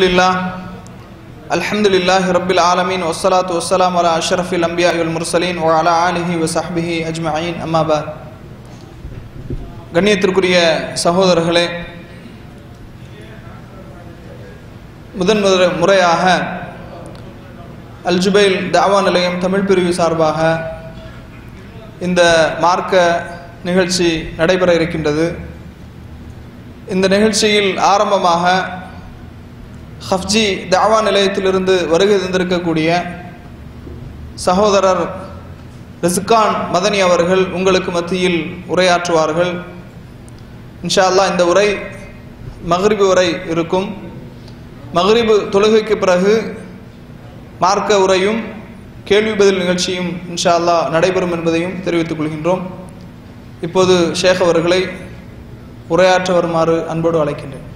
لله الحمد لله رب العالمين والصلاة والسلام على أشرف الأنبياء والمرسلين وعلى آله وصحبه أجمعين أما بعد கண்ணியத்திற்குரிய சகோதரர்களே முதன் முதல் முறையாக அல்ஜுபைல் தாவா நிலையம் தமிழ் பிரிவு சார்பாக இந்த மார்க்க நிகழ்ச்சி நடைபெற இருக்கின்றது இந்த நிகழ்ச்சியில் ஆரம்பமாக ஹஃப்ஜி தாவா நிலையத்திலிருந்து வருகை தந்திருக்கக்கூடிய சகோதரர் ரிஸ்கான் மதனி அவர்கள் உங்களுக்கு மத்தியில் உரையாற்றுவார்கள் இன்ஷா அல்லாஹ் இந்த உரை மக்ரிபு உரை இருக்கும் மக்ரிபு தொழுகைக்கு பிறகு மார்க்க உரையும் கேள்வி பதில் நிகழ்ச்சியும் இன்ஷா அல்லாஹ் நடைபெறும் என்பதையும் தெரிவித்துக் கொள்கின்றோம் இப்போது ஷேக் அவர்களை உரையாற்ற வருமாறு அன்போடு அழைக்கின்றேன்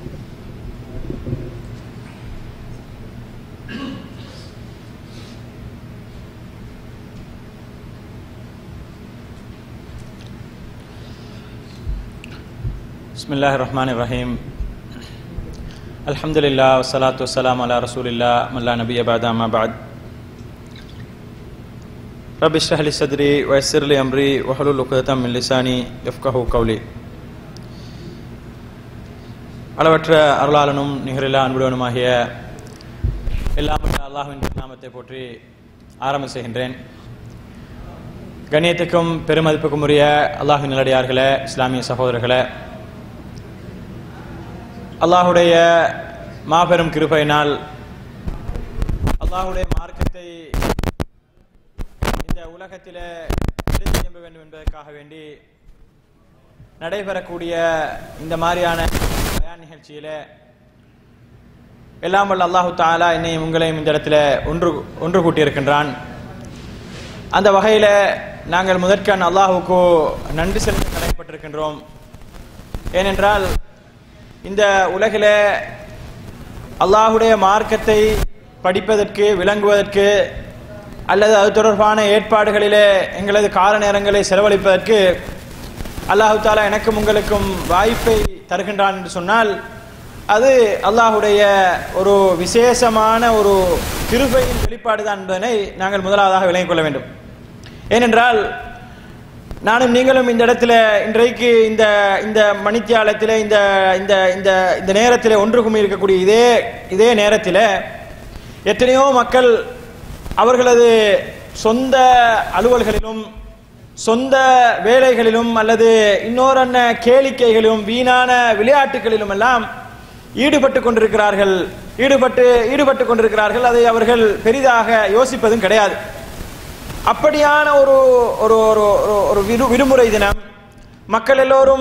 بسم الله الرحمن الرحيم الحمد لله والصلاة والسلام على رسول الله من لا نبي بعد ما بعد رب اشرح لي صدري ويسر لي أمري واحلل عقدة من لساني يفقه قولي அளவற்ற அருளாளனும் நிகரில்லா அன்புடனுமாகிய எல்லாம் அல்லாஹுவின் நாமத்தை போற்றி ஆரம்ப செய்கின்றேன் கண்ணியத்துக்கும் பெருமதிப்புக்கும் உரிய அல்லாஹின் நிலடியார்களே இஸ்லாமிய சகோதரர்களே அல்லாஹுடைய மாபெரும் கிருபையினால் அல்லாஹுடைய மார்க்கத்தை இந்த உலகத்திலே எடுத்து செம்ப வேண்டும் என்பதற்காக வேண்டி நடைபெறக்கூடிய இந்த மாதிரியான பயான் நிகழ்ச்சியில எல்லாம் வல்ல அல்லாஹு தாலா என்னையும் உங்களையும் இந்த இடத்துல ஒன்று ஒன்று கூட்டியிருக்கின்றான் அந்த வகையில் நாங்கள் முதற்கண் அல்லாஹுக்கு நன்றி செலுத்த கடமைப்பட்டிருக்கின்றோம் ஏனென்றால் இந்த உலகில் அல்லாஹுடைய மார்க்கத்தை படிப்பதற்கு விளங்குவதற்கு அல்லது அது தொடர்பான ஏற்பாடுகளிலே எங்களது கால நேரங்களை செலவழிப்பதற்கு அல்லாஹு தாலா எனக்கும் உங்களுக்கும் வாய்ப்பை தருகின்றான் என்று சொன்னால் அது அல்லாஹுடைய ஒரு விசேஷமான ஒரு கிருபையின் வெளிப்பாடு தான் என்பதனை நாங்கள் முதலாவதாக விளங்கிக் கொள்ள வேண்டும் ஏனென்றால் நானும் நீங்களும் இந்த இடத்துல இன்றைக்கு இந்த இந்த மணித்தியாலத்தில் இந்த இந்த இந்த இந்த நேரத்தில் ஒன்று கும்மி இருக்கக்கூடிய இதே இதே நேரத்தில் எத்தனையோ மக்கள் அவர்களது சொந்த அலுவல்களிலும் சொந்த வேலைகளிலும் அல்லது இன்னொரு கேளிக்கைகளிலும் வீணான விளையாட்டுகளிலும் எல்லாம் ஈடுபட்டு கொண்டிருக்கிறார்கள் ஈடுபட்டு ஈடுபட்டு கொண்டிருக்கிறார்கள் அதை அவர்கள் பெரிதாக யோசிப்பதும் கிடையாது அப்படியான ஒரு ஒரு ஒரு ஒரு விடு விடுமுறை தினம் மக்கள் எல்லோரும்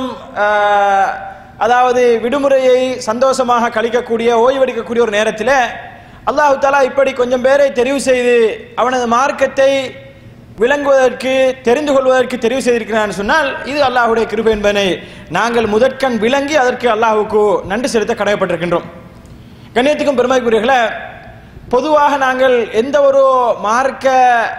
அதாவது விடுமுறையை சந்தோஷமாக கழிக்கக்கூடிய ஓய்வெடுக்கக்கூடிய ஒரு நேரத்தில் அல்லாஹு தாலா இப்படி கொஞ்சம் பேரை தெரிவு செய்து அவனது மார்க்கத்தை விளங்குவதற்கு தெரிந்து கொள்வதற்கு தெரிவு செய்திருக்கிறான் சொன்னால் இது அல்லாஹுடைய கிருபை என்பதனை நாங்கள் முதற்கண் விளங்கி அதற்கு அல்லாஹுக்கு நன்றி செலுத்த கடமைப்பட்டிருக்கின்றோம் கண்ணியத்துக்கும் பெருமைக்குரியர்களை பொதுவாக நாங்கள் எந்த ஒரு மார்க்க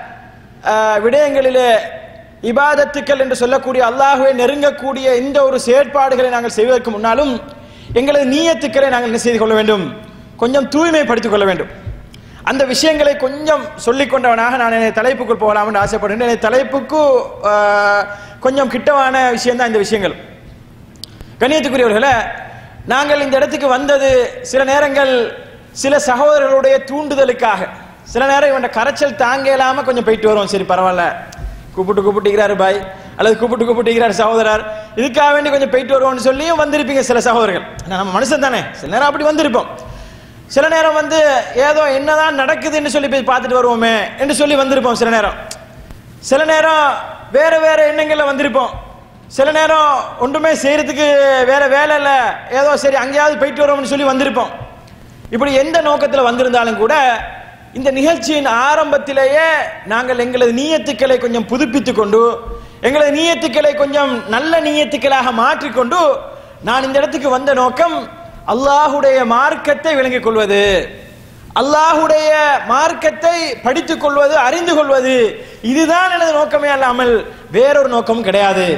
விடயங்களிலே இபாதத்துக்கள் என்று சொல்லக்கூடிய அல்லாஹுவை நெருங்கக்கூடிய இந்த ஒரு செயற்பாடுகளை நாங்கள் செய்வதற்கு முன்னாலும் எங்களது நீயத்துக்களை நாங்கள் என்ன செய்து கொள்ள வேண்டும் கொஞ்சம் தூய்மைப்படுத்திக் கொள்ள வேண்டும் அந்த விஷயங்களை கொஞ்சம் சொல்லிக் கொண்டவனாக நான் என்னை தலைப்புக்குள் போகலாம் என்று ஆசைப்படுகிறேன் என்னை தலைப்புக்கு கொஞ்சம் கிட்டவான விஷயம்தான் இந்த விஷயங்கள் கண்ணியத்துக்குரியவர்களை நாங்கள் இந்த இடத்துக்கு வந்தது சில நேரங்கள் சில சகோதரர்களுடைய தூண்டுதலுக்காக சில நேரம் இவன் கரைச்சல் தாங்க இல்லாம கொஞ்சம் போயிட்டு வருவோம் சரி பரவாயில்ல கூப்பிட்டு கூப்பிட்டுக்கிறாரு பாய் அல்லது கூப்பிட்டு கூப்பிட்டுக்கிறார் சகோதரர் இதுக்காக வேண்டி கொஞ்சம் போயிட்டு வருவோம்னு சொல்லியும் வந்திருப்பீங்க சில சகோதரர்கள் நம்ம மனுஷன் தானே சில நேரம் அப்படி வந்திருப்போம் சில நேரம் வந்து ஏதோ என்னதான் நடக்குதுன்னு சொல்லி போய் பார்த்துட்டு வருவோமே என்று சொல்லி வந்திருப்போம் சில நேரம் சில நேரம் வேற வேற எண்ணங்கள்ல வந்திருப்போம் சில நேரம் ஒன்றுமே செய்யறதுக்கு வேற வேலை இல்லை ஏதோ சரி அங்கேயாவது போயிட்டு வருவோம்னு சொல்லி வந்திருப்போம் இப்படி எந்த நோக்கத்தில் வந்திருந்தாலும் கூட இந்த நிகழ்ச்சியின் ஆரம்பத்திலேயே நாங்கள் எங்களது நீயத்துக்களை கொஞ்சம் புதுப்பித்துக் கொண்டு எங்களது நீயத்துக்களை கொஞ்சம் நல்ல நீயத்துக்களாக மாற்றிக்கொண்டு நான் இந்த இடத்துக்கு வந்த நோக்கம் அல்லாஹுடைய மார்க்கத்தை விளங்கிக் கொள்வது அல்லாஹுடைய மார்க்கத்தை படித்துக் கொள்வது அறிந்து கொள்வது இதுதான் எனது நோக்கமே அல்லாமல் வேறொரு நோக்கமும் கிடையாது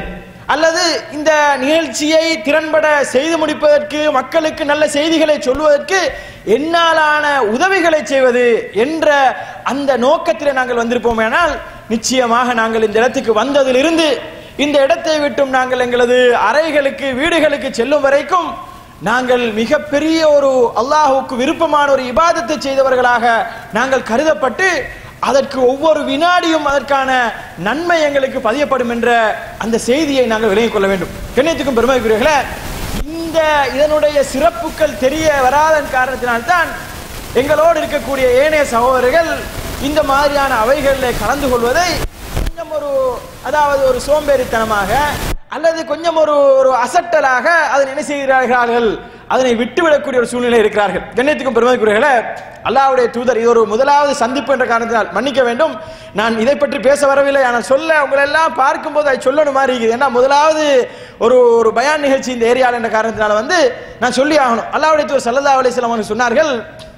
அல்லது இந்த நிகழ்ச்சியை திறன்பட செய்து முடிப்பதற்கு மக்களுக்கு நல்ல செய்திகளை சொல்வதற்கு என்னாலான உதவிகளை செய்வது என்ற அந்த நோக்கத்தில் நாங்கள் வந்திருப்போமேனால் நிச்சயமாக நாங்கள் இந்த இடத்துக்கு வந்ததிலிருந்து இந்த இடத்தை விட்டும் நாங்கள் எங்களது அறைகளுக்கு வீடுகளுக்கு செல்லும் வரைக்கும் நாங்கள் மிகப்பெரிய ஒரு அல்லாஹுக்கு விருப்பமான ஒரு இபாதத்தை செய்தவர்களாக நாங்கள் கருதப்பட்டு அதற்கு ஒவ்வொரு வினாடியும் அதற்கான நன்மை எங்களுக்கு பதியப்படும் என்ற அந்த செய்தியை நாங்கள் விலகிக் கொள்ள வேண்டும் கண்ணியத்துக்கும் பெருமைக்குரியர்களே இந்த இதனுடைய சிறப்புகள் தெரிய வராத காரணத்தினால்தான் எங்களோடு இருக்கக்கூடிய ஏனைய சகோதரர்கள் இந்த மாதிரியான அவைகளில் கலந்து கொள்வதை கொஞ்சம் ஒரு அதாவது ஒரு சோம்பேறித்தனமாக அல்லது கொஞ்சம் ஒரு ஒரு அசட்டலாக அதை என்ன செய்கிறார்கள் அதனை விட்டுவிடக்கூடிய ஒரு சூழ்நிலை இருக்கிறார்கள் கண்ணியத்துக்கும் பெருமைக்குரியர்களே அல்லாஹ்வுடைய தூதர் இது ஒரு முதலாவது சந்திப்பு என்ற காரணத்தினால் மன்னிக்க வேண்டும் நான் இதை பற்றி பேச வரவில்லை ஆனால் சொல்ல உங்களை எல்லாம் பார்க்கும்போது அதை சொல்லணும் மாதிரி இருக்குது ஏன்னா முதலாவது ஒரு ஒரு பயான் நிகழ்ச்சி இந்த ஏரியாவில் என்ற காரணத்தினால வந்து நான் சொல்லி ஆகணும் அல்லாஹ்வுடைய தூதர் சல்லல்லா அலிஸ்லாம் அவர்கள் சொன்னார்கள்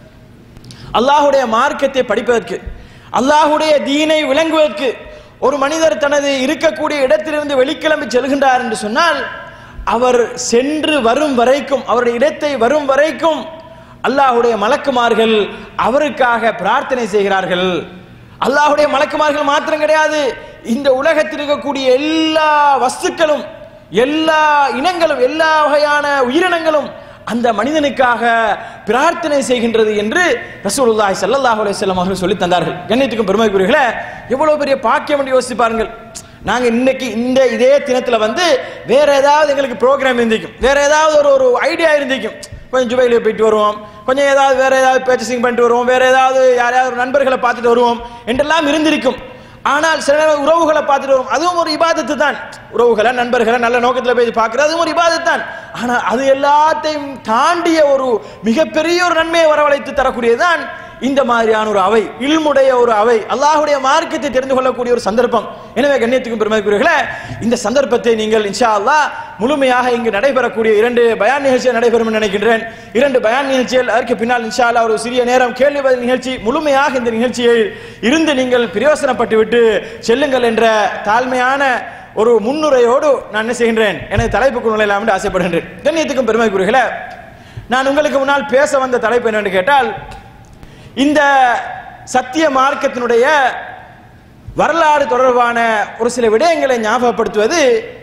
அல்லாஹுடைய மார்க்கத்தை படிப்பதற்கு அல்லாஹுடைய தீனை விளங்குவதற்கு ஒரு மனிதர் தனது இருக்கக்கூடிய இடத்திலிருந்து வெளிக்கிளம்பி செல்கின்றார் என்று சொன்னால் அவர் சென்று வரும் வரைக்கும் அவருடைய இடத்தை வரும் வரைக்கும் அல்லாஹுடைய மலக்குமார்கள் அவருக்காக பிரார்த்தனை செய்கிறார்கள் அல்லாஹுடைய மலக்குமார்கள் மாத்திரம் கிடையாது இந்த உலகத்தில் இருக்கக்கூடிய எல்லா வஸ்துக்களும் எல்லா இனங்களும் எல்லா வகையான உயிரினங்களும் அந்த மனிதனுக்காக பிரார்த்தனை செய்கின்றது என்று ரசூலுல்லாஹி ஸல்லல்லாஹு அலைஹி வஸல்லம் அவர்கள் சொல்லி தந்தார்கள் கண்ணியத்துக்கும் பெருமைக்குரியர்களே எவ்வளவு பெரிய பாக்கியம் என்று யோசிச்சு பாருங்கள் நாங்க இன்னைக்கு இந்த இதே தினத்துல வந்து வேற ஏதாவது எங்களுக்கு ப்ரோக்ராம் இருந்திருக்கும் வேற ஏதாவது ஒரு ஒரு ஐடியா இருந்திருக்கும் கொஞ்சம் ஜுபைலில் போயிட்டு வருவோம் கொஞ்சம் ஏதாவது வேற ஏதாவது பர்ச்சேசிங் பண்ணிட்டு வருவோம் வேற ஏதாவது யாரையாவது ஒரு நண்பர்களை பார்த்துட்டு வருவோம் என்றெல்லாம் இருந்திருக்கும் ஆனால் சில நேரம் உறவுகளை பார்த்துட்டு வரும் அதுவும் ஒரு இபாதத்து தான் உறவுகளை நண்பர்களை நல்ல நோக்கத்தில் போய் பார்க்கிறது அதுவும் ஒரு இபாதத்து தான் ஆனால் அது எல்லாத்தையும் தாண்டிய ஒரு மிகப்பெரிய ஒரு நன்மையை வரவழைத்து தரக்கூடியதுதான் இந்த மாதிரியான ஒரு அவை இல்முடைய ஒரு அவை அல்லாஹுடைய மார்க்கத்தை தெரிந்து கொள்ளக்கூடிய ஒரு சந்தர்ப்பம் எனவே கண்ணியத்துக்கும் பெருமைக்குரியர்களே இந்த சந்தர்ப்பத்தை நீங்கள் இன்ஷா அல்லாஹ் முழுமையாக இங்கு நடைபெறக்கூடிய இரண்டு பயான் நிகழ்ச்சிகள் நடைபெறும் என்று நினைக்கின்றேன் இரண்டு பயான் நிகழ்ச்சிகள் அதற்கு பின்னால் இன்ஷா அல்லாஹ் ஒரு சிறிய நேரம் கேள்வி பதில் நிகழ்ச்சி முழுமையாக இந்த நிகழ்ச்சியில் இருந்து நீங்கள் பிரயோசனப்பட்டு விட்டு செல்லுங்கள் என்ற தாழ்மையான ஒரு முன்னுரையோடு நான் என்ன செய்கின்றேன் எனது தலைப்புக்கு நுழையலாம் என்று ஆசைப்படுகின்றேன் கண்ணியத்துக்கும் பெருமைக்குரியர்களே நான் உங்களுக்கு முன்னால் பேச வந்த தலைப்பு என்னவென்று கேட்டால் இந்த சத்திய மார்க்கத்தினுடைய வரலாறு தொடர்பான ஒரு சில விடயங்களை ஞாபகப்படுத்துவது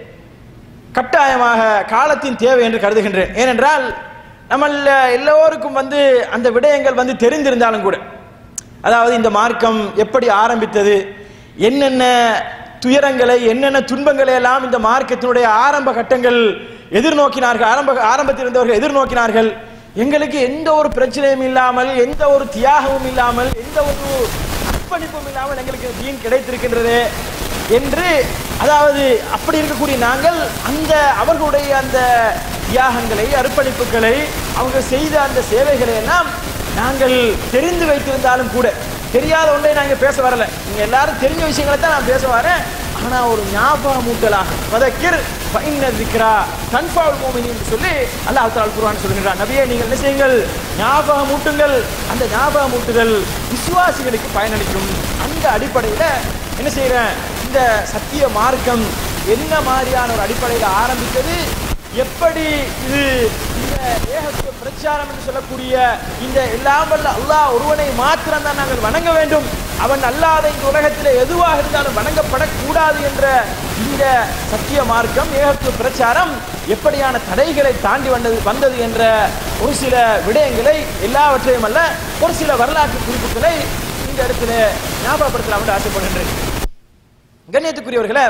கட்டாயமாக காலத்தின் தேவை என்று கருதுகின்றேன் ஏனென்றால் நம்மள எல்லோருக்கும் வந்து அந்த விடயங்கள் வந்து தெரிந்திருந்தாலும் கூட அதாவது இந்த மார்க்கம் எப்படி ஆரம்பித்தது என்னென்ன துயரங்களை என்னென்ன துன்பங்களை எல்லாம் இந்த மார்க்கத்தினுடைய ஆரம்ப கட்டங்கள் எதிர்நோக்கினார்கள் ஆரம்ப ஆரம்பத்தில் இருந்தவர்கள் எதிர்நோக்கினார்கள் எங்களுக்கு எந்த ஒரு பிரச்சனையும் இல்லாமல் எந்த ஒரு தியாகமும் இல்லாமல் எந்த ஒரு அர்ப்பணிப்பும் இல்லாமல் எங்களுக்கு தீன் கிடைத்திருக்கின்றது என்று அதாவது அப்படி இருக்கக்கூடிய நாங்கள் அந்த அவர்களுடைய அந்த தியாகங்களை அர்ப்பணிப்புகளை அவங்க செய்த அந்த சேவைகளை எல்லாம் நாங்கள் தெரிந்து வைத்திருந்தாலும் கூட தெரியாத ஒன்றை நாங்கள் பேச வரல நீங்க எல்லாரும் தெரிஞ்ச விஷயங்களை தான் நான் பேச வரேன் ஆனா ஒரு ஞாபகமூட்டலாக வதக்கிர் ஃபைன்ன திக்ரா தன்பாவுல் மோமினி என்று சொல்லி அல்லாஹ் தால் குர்ஆன் சொல்கின்றான் நபியே நீங்கள் என்ன செய்யுங்கள் ஞாபகமூட்டுங்கள் அந்த ஞாபகமூட்டுதல் விசுவாசிகளுக்கு பயனளிக்கும் அந்த அடிப்படையில் என்ன செய்யறேன் இந்த சத்திய மார்க்கம் என்ன மாதிரியான ஒரு அடிப்படையில் ஆரம்பித்தது எப்படி இது இந்த ஏகத்துவ பிரச்சாரம் என்று சொல்லக்கூடிய இந்த எல்லாம் வல்ல அல்லாஹ் ஒருவனை மாத்திரம் தான் நாங்கள் வணங்க வேண்டும் அவன் அல்லாத இந்த உலகத்தில் எதுவாக இருந்தாலும் வணங்கப்படக்கூடாது என்ற இந்த சத்திய மார்க்கம் ஏகத்துவ பிரச்சாரம் எப்படியான தடைகளை தாண்டி வந்தது வந்தது என்ற ஒரு சில விடயங்களை எல்லாவற்றையும் அல்ல ஒரு சில வரலாற்று குறிப்புகளை இந்த இடத்துல ஞாபகப்படுத்தலாம் என்று ஆசைப்படுகின்றேன் கண்ணியத்துக்குரியவர்களே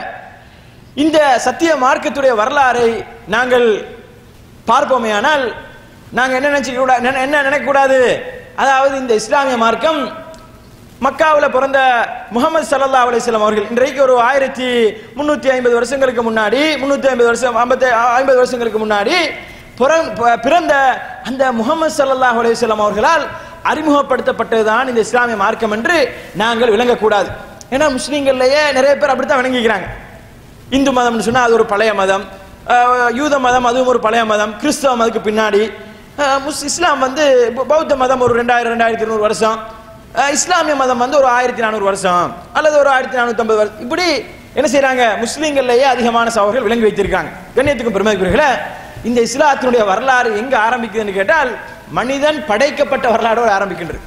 இந்த சத்திய மார்க்கத்துடைய வரலாறை நாங்கள் பார்ப்போமேயானால் நாங்கள் என்ன நினைச்சுக்க கூடாது என்ன- என்ன நினைக்கக்கூடாது அதாவது இந்த இஸ்லாமிய மார்க்கம் மக்காவில் பிறந்த முகமது சல்லா அலிஸ்லாம் அவர்கள் இன்றைக்கு ஒரு ஆயிரத்தி முன்னூத்தி ஐம்பது வருஷங்களுக்கு முன்னாடி முன்னூத்தி ஐம்பது வருஷம் ஐம்பத்தி ஐம்பது வருஷங்களுக்கு முன்னாடி பிற- ப- பிறந்த அந்த முகமது சல்லல்லாஹு அலைஹிஸ்ஸலாம் அவர்களால் அறிமுகப்படுத்தப்பட்டதுதான் இந்த இஸ்லாமிய மார்க்கம் என்று நாங்கள் விளங்கக்கூடாது ஏன்னா முஸ்லீம்கள்லயே நிறைய பேர் அப்படித்தான் விளங்கிக்கிறாங்க இந்து மதம்னு சொன்னா அது ஒரு பழைய மதம் அஹ், யூத மதம் அதுவும் ஒரு பழைய மதம் கிறிஸ்தவ மதத்துக்கு பின்னாடி அஹ், முஸ் இஸ்லாம் வந்து பௌ- பௌத்த மதம் ஒரு ரெண்டாயிரம் ரெண்டாயிரத்தி இருநூறு வருஷம் அஹ், இஸ்லாமிய மதம் வந்து ஒரு ஆயிரத்தி நானூறு வருஷம் அல்லது ஒரு ஆயிரத்தி நானூத்தி ஐம்பது வருஷம் இப்படி என்ன செய்றாங்க முஸ்லீம்கள்லயே அதிகமான சகோதரர்கள் விளங்கி வைத்திருக்காங்க கண்ணியத்துக்கும் பெருமைக்குரியர்களே இந்த இஸ்லாத்தினுடைய வரலாறு எங்க ஆரம்பிக்குதுன்னு கேட்டால் மனிதன் படைக்கப்பட்ட வரலாறோடு ஆரம்பிக்கின்றது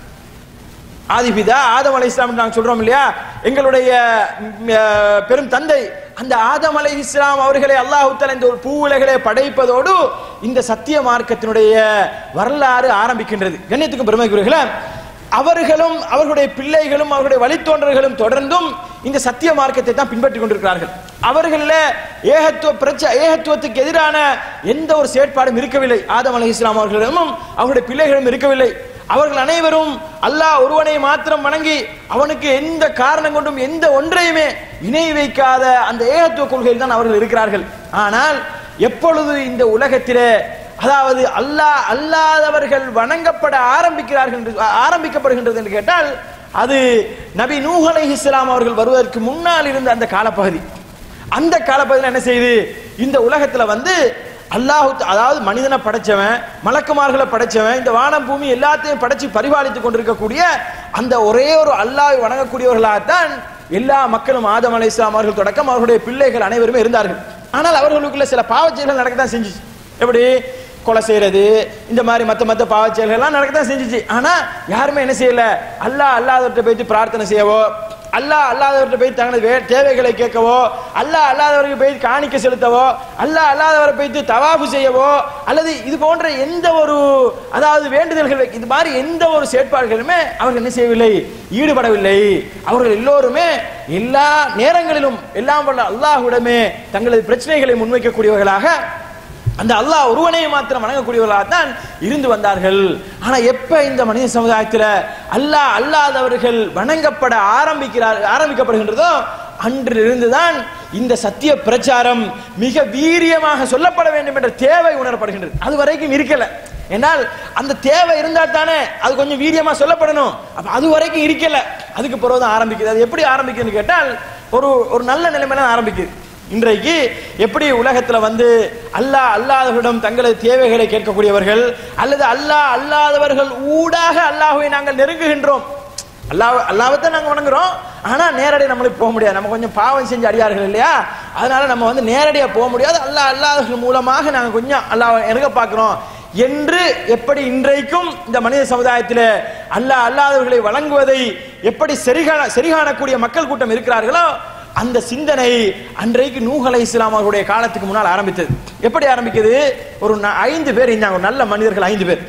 ஆதிபிதா ஆதம் அலை இஸ்லாம் நாங்கள் சொல்றோம் இல்லையா எங்களுடைய ம், அஹ், பெரும் தந்தை அந்த ஆதம் அலை இஸ்லாம் அவர்களை அல்லாஹு தஆலா இந்த ஒரு பூவுலகளை படைப்பதோடு இந்த சத்திய மார்க்கத்தினுடைய வரலாறு ஆரம்பிக்கின்றது கண்ணியத்துக்கும் பெருமைக்குரியர்களே அவர்களும் அவர்களுடைய பிள்ளைகளும் அவர்களுடைய வழித்தோன்றல்களும் தொடர்ந்தும் இந்த சத்திய மார்க்கத்தை தான் பின்பற்றி கொண்டிருக்கிறார்கள் அவர்களில் ஏகத்துவ பிரச்ச ஏகத்துவத்துக்கு எதிரான எந்த ஒரு செயற்பாடும் இருக்கவில்லை ஆதம் அலை இஸ்லாம் அவர்களிடமும் அவருடைய பிள்ளைகளும் இருக்கவில்லை அவர்கள் அனைவரும் அல்லாஹ் ஒருவனை மாத்திரம் வணங்கி அவனுக்கு எந்த காரணம் கொண்டும் எந்த ஒன்றையுமே இணை வைக்காத அந்த ஏகத்துவ கொள்கையில் தான் அவர்கள் இருக்கிறார்கள் ஆனால் எப்பொழுது இந்த உலகத்திலே அதாவது அல்லாஹ் அல்லாதவர்கள் வணங்கப்பட ஆரம்பிக்கிறார்கள் என்று ஆரம்பிக்கப்படுகின்றது என்று கேட்டால் அது நபி நூஹ் அலைஹிஸ்ஸலாம் அவர்கள் வருவதற்கு முன்னால் இருந்த அந்த காலப்பகுதி அந்த காலப்பகுதியில் என்ன செய்யுது இந்த உலகத்துல வந்து அல்லாஹ் அதாவது மனிதனை படைச்சவன் மலக்குமார்களை படைச்சவன் இந்த வானம் பூமி எல்லாத்தையும் படைச்சு பரிபாலித்துக் கொண்டிருக்கக்கூடிய அந்த ஒரே ஒரு அல்லாஹ்வை வணங்கக்கூடியவர்களாகத்தான் எல்லா மக்களும் ஆதம் அலை இஸ்லாம் அவர்கள் தொடக்கம் அவர்களுடைய பிள்ளைகள் அனைவருமே இருந்தார்கள் ஆனால் அவர்களுக்குள்ள சில பாவச் செயல்கள் நடக்கத்தான் செஞ்சுச்சு எப்படி கொலை செய்யறது இந்த மாதிரி மத்த மத்த பாவச் செயல்கள் எல்லாம் நடக்கத்தான் செஞ்சுச்சு ஆனா யாருமே என்ன செய்யல அல்லாஹ் அல்லாதவர்கிட்ட போயிட்டு பிரார்த்தனை செய்யவோ அல்லாஹ் அல்லாதவர்கிட்ட போய் தங்களது வே- தேவைகளை கேட்கவோ அல்லாஹ் அல்லாதவருக்கு போய் காணிக்க செலுத்தவோ அல்லாஹ் அல்லாதவரை போயிட்டு தவாஃபு செய்யவோ அல்லது இது போன்ற எந்த ஒரு அதாவது வேண்டுதல்கள் வை- இது மாதிரி எந்த ஒரு செயற்பாடுகளுமே அவர்கள் என்ன செய்யவில்லை ஈடுபடவில்லை அவர்கள் எல்லோருமே எல்லா நேரங்களிலும் எல்லாம் வல்ல அல்லாஹ்விடமே தங்களது பிரச்சனைகளை முன்வைக்கக்கூடியவர்களாக அந்த அல்லாஹ் ஒருவனை மாத்திரம் வணங்கக்கூடியவர்களாக தான் இருந்து வந்தார்கள் ஆனா எப்ப இந்த மனித சமுதாயத்தில் அல்லாஹ் அல்லாதவர்கள் வணங்கப்பட ஆரம்பிக்கிறார் ஆரம்பிக்கப்படுகின்றதோ அன்றிலிருந்து தான் இந்த சத்திய பிரச்சாரம் மிக வீரியமாக சொல்லப்பட வேண்டும் என்ற தேவை உணரப்படுகின்றது அது வரைக்கும் இருக்கல ஏனால் அந்த தேவை இருந்தா தானே அது கொஞ்சம் வீரியமா சொல்லப்படணும் அப்ப அது வரைக்கும் இருக்கல அதுக்கு பிறகு தான் ஆரம்பிக்குது அது எப்படி ஆரம்பிக்குதுன்னு கேட்டால் ஒரு ஒரு நல்ல நிலைமையில தான் ஆரம்பிக்குது இன்றைக்கு எப்படி உலகத்துல வந்து அல்லாஹ் அல்லாதவரிடம் தங்களது தேவைகளை கேட்கக்கூடியவர்கள் அல்லது அல்லாஹ் அல்லாதவர்கள் ஊடாக அல்லாஹ்வை நாங்கள் நெருங்குகின்றோம் அல்லாஹ் அல்லாஹ்வை நாங்க வணங்குறோம் ஆனா நேரடியாக நம்மளுக்கு போக முடியாது நம்ம கொஞ்சம் பாவம் செஞ்சு அடியார்கள் இல்லையா அதனால நம்ம வந்து நேரடியா போக முடியாது அல்லாஹ் அல்லாதவர்கள் மூலமாக நாங்க கொஞ்சம் அல்லாஹ் நெருங்க பார்க்கிறோம் என்று எப்படி இன்றைக்கும் இந்த மனித சமுதாயத்தில் அல்லாஹ் அல்லாதவர்களை வழங்குவதை எப்படி சரிகாண சரிகாணக்கூடிய மக்கள் கூட்டம் இருக்கிறார்களோ அந்த சிந்தனை அன்றைக்கு நூஹ் அலை இஸ்லாம் அவர்களுடைய காலத்துக்கு முன்னால் ஆரம்பித்தது எப்படி ஆரம்பிக்குது ஒரு ந- ஐந்து பேர் இருந்தாங்க ஒரு நல்ல மனிதர்கள் ஐந்து பேர்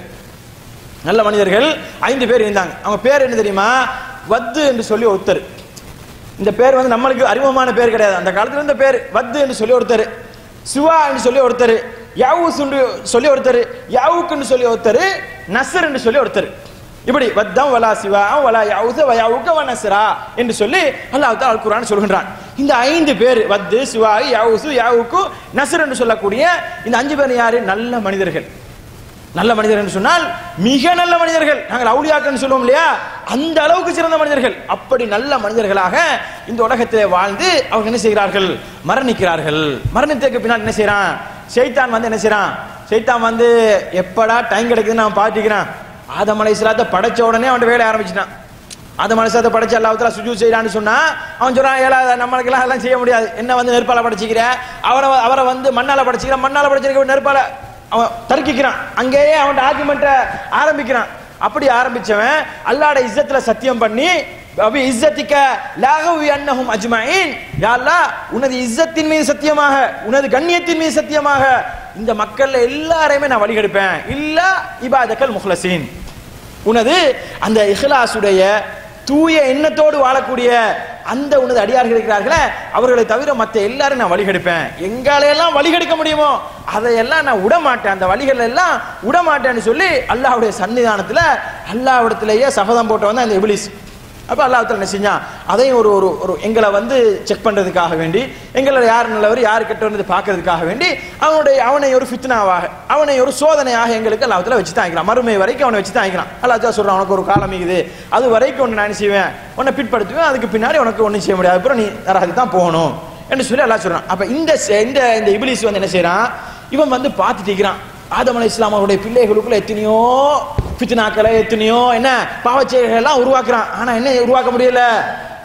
நல்ல மனிதர்கள் ஐந்து பேர் இருந்தாங்க அவங்க பேர் என்ன தெரியுமா வத்து என்று சொல்லி ஒருத்தர் இந்த பேர் வந்து நம்மளுக்கு அறிமுகமான பேர் கிடையாது அந்த காலத்துல இருந்த பேர் வத்து என்று சொல்லி ஒருத்தர் சிவா என்று சொல்லி ஒருத்தர் யாவுஸ் என்று சொல்லி ஒருத்தர் யாவுக்குன்னு சொல்லி ஒருத்தர் நசர் என்று சொல்லி ஒருத்தர் இப்படி வத்தம் வலா சிவா வலா யாவுச வயாவுக்க வ நஸ்ரா என்று சொல்லி அல்லாஹ் தால் அல் குர்ஆன் சொல்கின்றான் இந்த ஐந்து பேர் வத்து சிவா யாவுசு யாவுக்கு நசர் என்று சொல்லக்கூடிய இந்த அஞ்சு பேர் யாரு நல்ல மனிதர்கள் நல்ல மனிதர் என்று சொன்னால் மிக நல்ல மனிதர்கள் நாங்கள் அவுளியாக்கள் சொல்லுவோம் இல்லையா அந்த அளவுக்கு சிறந்த மனிதர்கள் அப்படி நல்ல மனிதர்களாக இந்த உலகத்திலே வாழ்ந்து அவங்க என்ன செய்கிறார்கள் மரணிக்கிறார்கள் மரணித்ததுக்கு பின்னால் என்ன செய்றான் ஷைத்தான் வந்து என்ன செய்றான் ஷைத்தான் வந்து எப்படா டைம் கிடைக்குதுன்னு நான் பார்த்துக்கிறான் ஆதம் அலை இஸ்லாத்தை படைச்ச உடனே அவன் வேலைய ஆரம்பிச்சிட்டான் ஆதம் அலை இஸ்லாத்தை படைச்ச அல்லாஹ் சுஜூ செய்யறான்னு சொன்னா அவன் சொல்றான் ஏலா நம்மளுக்கெல்லாம் எல்லாம் செய்ய முடியாது என்ன வந்து நெருப்பால படைச்சிக்கிற அவரை அவரை வந்து மண்ணால படைச்சிக்கிற மண்ணால படைச்சிருக்க நெருப்பால அவன் தர்க்கிக்கிறான் அங்கேயே அவன் ஆர்குமெண்ட்டை ஆரம்பிக்கிறான் அப்படி ஆரம்பிச்சவன் அல்லாட இஸ்ஸத்துல சத்தியம் பண்ணி அபி இஸ்ஸத்திக்க லாகவி அன்னஹும் அஜ்மஈன் யா அல்லாஹ் உனது இஸ்ஸத்தின் மீது சத்தியமாக உனது கண்ணியத்தின் மீது சத்தியமாக இந்த மக்கள்ல எல்லாரையுமே நான் வழிகெடுப்பேன் இல்ல இபாதக்கல் முஹ்லசீன் உனது அந்த இஹ்லாசுடைய தூய எண்ணத்தோடு வாழக்கூடிய அந்த உனது அடியார்கள் இருக்கிறார்களே அவர்களை தவிர மற்ற எல்லாரும் நான் வழிகெடுப்பேன் எங்களையெல்லாம் வழிகெடுக்க முடியுமோ அதையெல்லாம் நான் விட மாட்டேன் அந்த வழிகள் எல்லாம் விட மாட்டேன்னு சொல்லி அல்லாஹ்வுடைய சன்னிதானத்துல அல்லாஹ்விடத்திலேயே சபதம் போட்டவன் தான் இந்த இபிலிஸ் அப்ப அல்லாஹ் என்ன செஞ்சான் அதையும் ஒரு ஒரு ஒரு எங்களை வந்து செக் பண்றதுக்காக வேண்டி எங்களை யார் நல்லவர் யார் கெட்டவர் பார்க்கறதுக்காக வேண்டி அவனுடைய அவனை ஒரு ஃபித்னாவாக அவனை ஒரு சோதனையாக எங்களுக்கு அல்லாஹ்த்துல வச்சு தான் வைக்கிறான் மறுமை வரைக்கும் அவனை வச்சு தான் வைக்கிறான் அல்லாஹ் சொல்றான் உனக்கு ஒரு காலம் இருக்குது அது வரைக்கும் ஒன்று நான் என்ன செய்வேன் உன்னை பிற்படுத்துவேன் அதுக்கு பின்னாடி உனக்கு ஒன்றும் செய்ய முடியாது அப்புறம் நீ நரகத்துக்கு தான் போகணும் என்று சொல்லி அல்லாஹ் சொல்றான் அப்ப இந்த செ- இந்த இந்த இபிலிஸ் வந்து என்ன செய்றான் இவன் வந்து பார்த்துட்டு இருக்கிறான் ஆதம் அலை இஸ்லாம் அவருடைய பிள்ளைகளுக்குள்ள எத்தனையோ ஃபித்னாக்களை எத்தனையோ என்ன பாவச்செயல்கள் எல்லாம் உருவாக்குறான் ஆனா என்ன உருவாக்க முடியல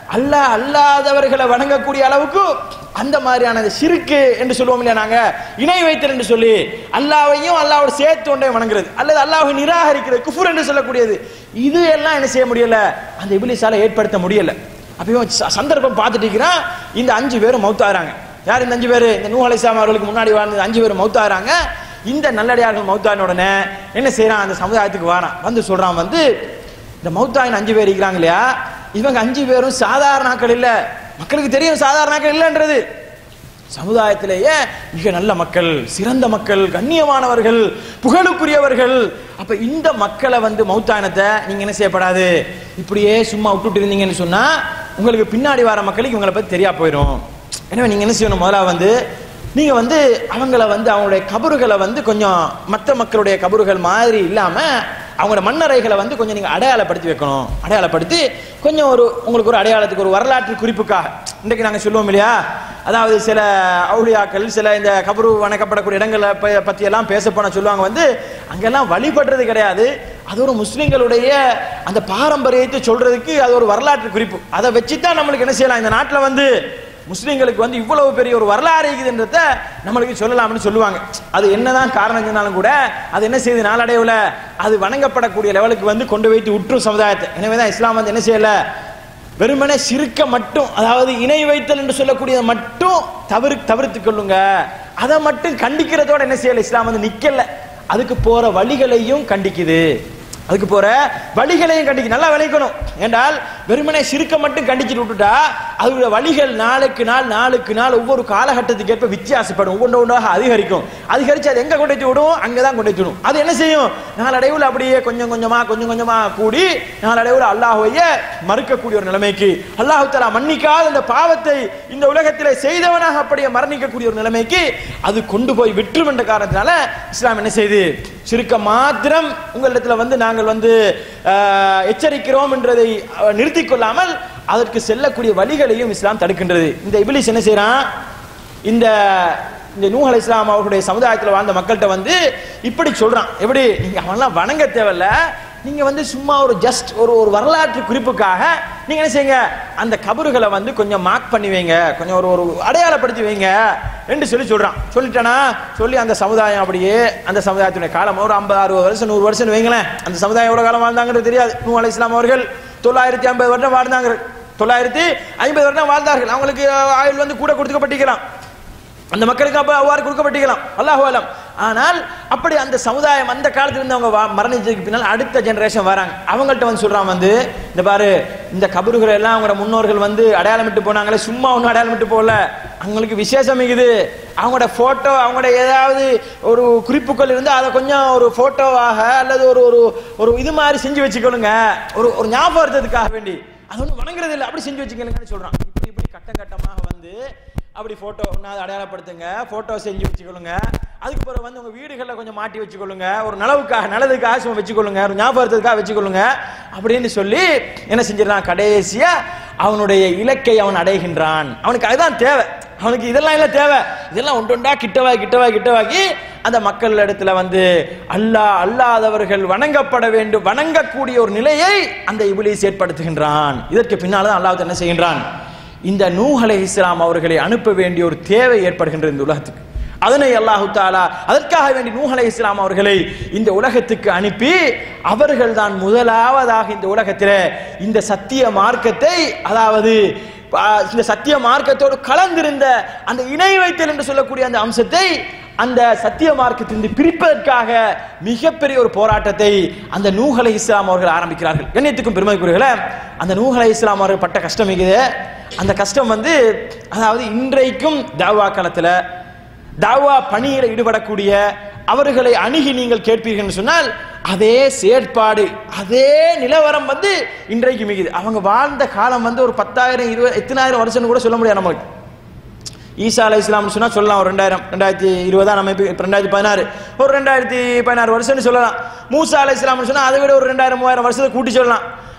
அல்லாஹ் அல்லாதவர்களை வணங்கக்கூடிய அளவுக்கு அந்த மாதிரியான அந்த சிறுக்கு என்று சொல்லுவோம் இல்லையா நாங்க இணை வைத்தல் என்று சொல்லி அல்லாவையும் அல்லாவோட சேர்த்து ஒன்றை வணங்குறது அல்லது அல்லாஹ்வை நிராகரிக்கிறது குஃபுர் என்று சொல்லக்கூடியது இது எல்லாம் என்ன செய்ய முடியல அந்த இபிலிஸால ஏற்படுத்த முடியல அப்பயும் ச- சந்தர்ப்பம் பார்த்துட்டு இருக்கிறான் இந்த அஞ்சு பேரும் மௌத்தாகிறாங்க யார் இந்த அஞ்சு பேர் இந்த நூ அலைசாம் அவர்களுக்கு முன்னாடி வாழ்ந்த அஞ்சு பேர் மௌத்தாகிறாங்க இந்த நல்லடியார்கள் மௌத்தான உடனே என்ன செய்யறான் அந்த சமுதாயத்துக்கு வாரான் வந்து சொல்றான் வந்து இந்த மௌத்தாயின் அஞ்சு பேர் இருக்கிறாங்க இல்லையா இவங்க அஞ்சு பேரும் சாதாரண ஆட்கள் இல்ல மக்களுக்கு தெரியும் சாதாரண ஆட்கள் இல்லைன்றது சமுதாயத்திலேயே மிக நல்ல மக்கள் சிறந்த மக்கள் கண்ணியமானவர்கள் புகழுக்குரியவர்கள் அப்ப இந்த மக்களை வந்து மௌத்தானத்தை நீங்க என்ன செய்யப்படாது இப்படியே சும்மா விட்டுட்டு இருந்தீங்கன்னு சொன்னா உங்களுக்கு பின்னாடி வர மக்களுக்கு இவங்களை பத்தி தெரியா போயிடும் எனவே நீங்க என்ன செய்யணும் முதல்ல வந்து நீங்க வந்து அவங்கள வந்து அவங்களுடைய கபறுகளை வந்து கொஞ்சம் மற்ற மக்களுடைய கபறுகள் மாதிரி இல்லாம அவங்களோட மண்ணறைகளை வந்து கொஞ்சம் நீங்க அடையாளப்படுத்தி வைக்கணும் அடையாளப்படுத்தி கொஞ்சம் ஒரு உங்களுக்கு ஒரு அடையாளத்துக்கு ஒரு வரலாற்று குறிப்புக்காக இன்றைக்கு நாங்க சொல்லுவோம் இல்லையா அதாவது சில அவுளியாக்கள் சில இந்த கபரு வணக்கப்படக்கூடிய இடங்களை ப- பத்தி எல்லாம் பேச போனா சொல்லுவாங்க வந்து அங்கெல்லாம் வழிபடுறது கிடையாது அது ஒரு முஸ்லிம்களுடைய அந்த பாரம்பரியத்தை சொல்றதுக்கு அது ஒரு வரலாற்று குறிப்பு அதை வச்சு தான் நம்மளுக்கு என்ன செய்யலாம் இந்த நாட்டில் வந்து முஸ்லிம்களுக்கு வந்து இவ்வளவு பெரிய ஒரு வரலாறு இருக்குதுன்றத நம்மளுக்கு சொல்லலாம்னு சொல்லுவாங்க அது என்னதான் காரணம் சொன்னாலும் கூட அது என்ன செய்யுது நாளடைவுல அது வணங்கப்படக்கூடிய லெவலுக்கு வந்து கொண்டு வைத்து உற்றும் சமுதாயத்தை எனவே தான் இஸ்லாம் வந்து என்ன செய்யல வெறுமனே சிறுக்க மட்டும் அதாவது இணை வைத்தல் என்று சொல்லக்கூடியதை மட்டும் தவிர தவிர்த்து கொள்ளுங்க அதை மட்டும் கண்டிக்கிறதோட என்ன செய்யல இஸ்லாம் வந்து நிக்கல அதுக்கு போற வழிகளையும் கண்டிக்குது அதுக்கு போற வழிகளையும் கண்டிக்கு நல்லா விளைக்கணும் என்றால் வெறுமனே சிறுக்க மட்டும் கண்டிச்சுட்டு விட்டுட்டா அதோட வழிகள் நாளுக்கு நாள் நாளுக்கு நாள் ஒவ்வொரு காலகட்டத்துக்கு ஏற்ப வித்தியாசப்படும் ஒவ்வொன்று ஒன்றாக அதிகரிக்கும் அதிகரிச்சு அது எங்க கொண்டு போய் விடும் அங்கதான் கொண்டு போய் விடும் அது என்ன செய்யும் நாளடைவில் அப்படியே கொஞ்சம் கொஞ்சமா கொஞ்சம் கொஞ்சமா கூடி நாளடைவில் அல்லாஹ்வைய மறுக்கக்கூடிய ஒரு நிலைமைக்கு அல்லாஹ் தஆலா மன்னிக்காத இந்த பாவத்தை இந்த உலகத்திலே செய்தவனாக அப்படியே மரணிக்கக்கூடிய ஒரு நிலைமைக்கு அது கொண்டு போய் விட்டுரும் என்ற காரணத்தினால இஸ்லாம் என்ன செய்து சிறுக்க மாத்திரம் உங்களிடத்துல வந்து நாங்கள் வந்து ஆஹ், எச்சரிக்கிறோம் என்றதை அஹ், நிறுத்திக் கொள்ளாமல் அதற்கு செல்லக்கூடிய வழிகளையும் இஸ்லாம் தடுக்கின்றது இந்த இபிலிஸ் என்ன செய்றான் இந்த இந்த நூஹ் அலைஹிஸ்ஸலாம் அவர்களுடைய சமுதாயத்தில் வாழ்ந்த மக்கள்கிட்ட வந்து இப்படி சொல்றான் எப்படி நீங்க அவன்லாம் வணங்க தேவையில்ல நீங்க வந்து சும்மா ஒரு ஜஸ்ட் ஒரு ஒரு வரலாற்று குறிப்புக்காக நீங்க என்ன செய்யுங்க அந்த கபறுகளை வந்து கொஞ்சம் மார்க் பண்ணி வைங்க கொஞ்சம் ஒரு ஒரு அடையாளப்படுத்தி வைங்க என்று சொல்லி சொல்றான் சொல்லிட்டானா சொல்லி அந்த சமுதாயம் அப்படியே அந்த சமுதாயத்துடைய காலம் ஒரு ஐம்பது அறுபது வருஷம் நூறு வருஷம் வைங்களேன் அந்த சமுதாயம் எவ்வளவு காலம் வாழ்ந்தாங்கிறது தெரியாது நூ அலை இஸ்லாம் அவர்கள் தொள்ளாயிரத்தி ஐம்பது வருடம் வாழ்ந்தாங்க தொள்ளாயிரத்தி ஐம்பது வருடம் வாழ்ந்தார்கள் அவங்களுக்கு ஆயுள் வந்து கூட கொடுக்கப்பட்டிருக்கலாம் அந்த மக்களுக்கு அப்ப அவ்வாறு கொடுக்கப்பட்டிருக்கலாம் அல்லாஹு அலம் ஆனால் அப்படி அந்த சமுதாயம் அந்த காலத்துல இருந்து அவங்க வா- மரணிச்சதுக்கு பின்னால் அடுத்த ஜெனரேஷன் வராங்க அவங்கள்ட்ட வந்து சொல்றான் வந்து இந்த பாரு இந்த கபறுகளை எல்லாம் அவங்களோட முன்னோர்கள் வந்து அடையாளமிட்டு போனாங்களே சும்மா ஒன்றும் அடையாளமிட்டு போகல அவங்களுக்கு விசேஷம் இருக்குது அவங்களோட போட்டோ அவங்களோட ஏதாவது ஒரு குறிப்புகள் இருந்து அதை கொஞ்சம் ஒரு போட்டோவாக அல்லது ஒரு ஒரு ஒரு இது மாதிரி செஞ்சு வச்சுக்கொள்ளுங்க ஒரு ஒரு ஞாபகத்துக்காக வேண்டி அது ஒன்றும் வணங்குறது இல்லை அப்படி செஞ்சு வச்சுக்கணுங்கன்னு சொல்றான் இப்படி இப்படி கட்டம் கட்டமாக வந்து அப்படி போட்டோ ஒன்றாவது அடையாளப்படுத்துங்க போட்டோ செஞ்சு வச்சுக்கொள்ளுங்க அதுக்கு பிறகு வந்து உங்க வீடுகளில் கொஞ்சம் மாட்டி வச்சுக்கொள்ளுங்க ஒரு நலவுக்காக நல்லதுக்காக சும்மா வச்சுக்கொள்ளுங்க ஒரு ஞாபகத்துக்காக வச்சுக்கொள்ளுங்க அப்படின்னு சொல்லி என்ன செஞ்சிடறான் கடைசியா அவனுடைய இலக்கை அவன் அடைகின்றான் அவனுக்கு அதுதான் தேவை அவனுக்கு இதெல்லாம் இல்லை தேவை இதெல்லாம் ஒன்று ஒன்றா கிட்டவா கிட்டவா கிட்டவாக்கி அந்த மக்கள் இடத்துல வந்து அல்லாஹ் அல்லாதவர்கள் வணங்கப்பட வேண்டும் வணங்கக்கூடிய ஒரு நிலையை அந்த இபிலிஸ் ஏற்படுத்துகின்றான் இதற்கு பின்னால தான் அல்லாஹ் என்ன செய்கின்றான் இந்த நூஹ் அலைஹிஸ்ஸலாம் அவர்களை அனுப்ப வேண்டிய ஒரு தேவை ஏற்படுகின்ற இந்த உலகத்துக்கு அதனை அல்லாஹு தாலா அதற்காக வேண்டி நூஹ் அலைஹிஸ்ஸலாம் அவர்களை இந்த உலகத்துக்கு அனுப்பி அவர்கள் தான் முதலாவதாக இந்த உலகத்திலே இந்த சத்திய மார்க்கத்தை அதாவது ஆ, இந்த சத்திய மார்க்கத்தோடு கலந்திருந்த அந்த இணை வைத்தல் என்று சொல்லக்கூடிய அந்த அம்சத்தை அந்த சத்திய மார்க்கத்திலிருந்து பிரிப்பதற்காக மிகப்பெரிய ஒரு போராட்டத்தை அந்த நூஹலை இஸ்லாம் அவர்கள் ஆரம்பிக்கிறார்கள் கண்ணியத்துக்கும் பெருமைக்குரியர்களே அந்த நூஹலை இஸ்லாம் அவர்கள் பட்ட கஷ்டம் இருக்குது அந்த கஷ்டம் வந்து அதாவது இன்றைக்கும் தாவா களத்தில் தாவா பணியில் ஈடுபடக்கூடிய அவர்களை அணுகி நீங்கள் கேட்பீர்கள் சொன்னால் அதே செயற்பாடு அதே நிலவரம் வந்து இன்றைக்கு மிகுது அவங்க வாழ்ந்த காலம் வந்து ஒரு பத்தாயிரம் இருபது எத்தனாயிரம் வருஷம்னு கூட சொல்ல முடியாது நமக்கு ஈசா அலை இஸ்லாம்னு சொன்னா சொல்லலாம் ஒரு ரெண்டாயிரம் ரெண்டாயிரத்தி இருபதா நம்ம இப்ப இப்ப ரெண்டாயிரத்தி பதினாறு ஒரு ரெண்டாயிரத்தி பதினாறு வருஷம்னு சொல்லலாம் மூசா அலை இஸ்லாம்னு சொன்னா அதை விட ஒரு ரெண்டாயிரம் மூவாயிரம் வருஷத்தை கூட்டி சொல்லலாம்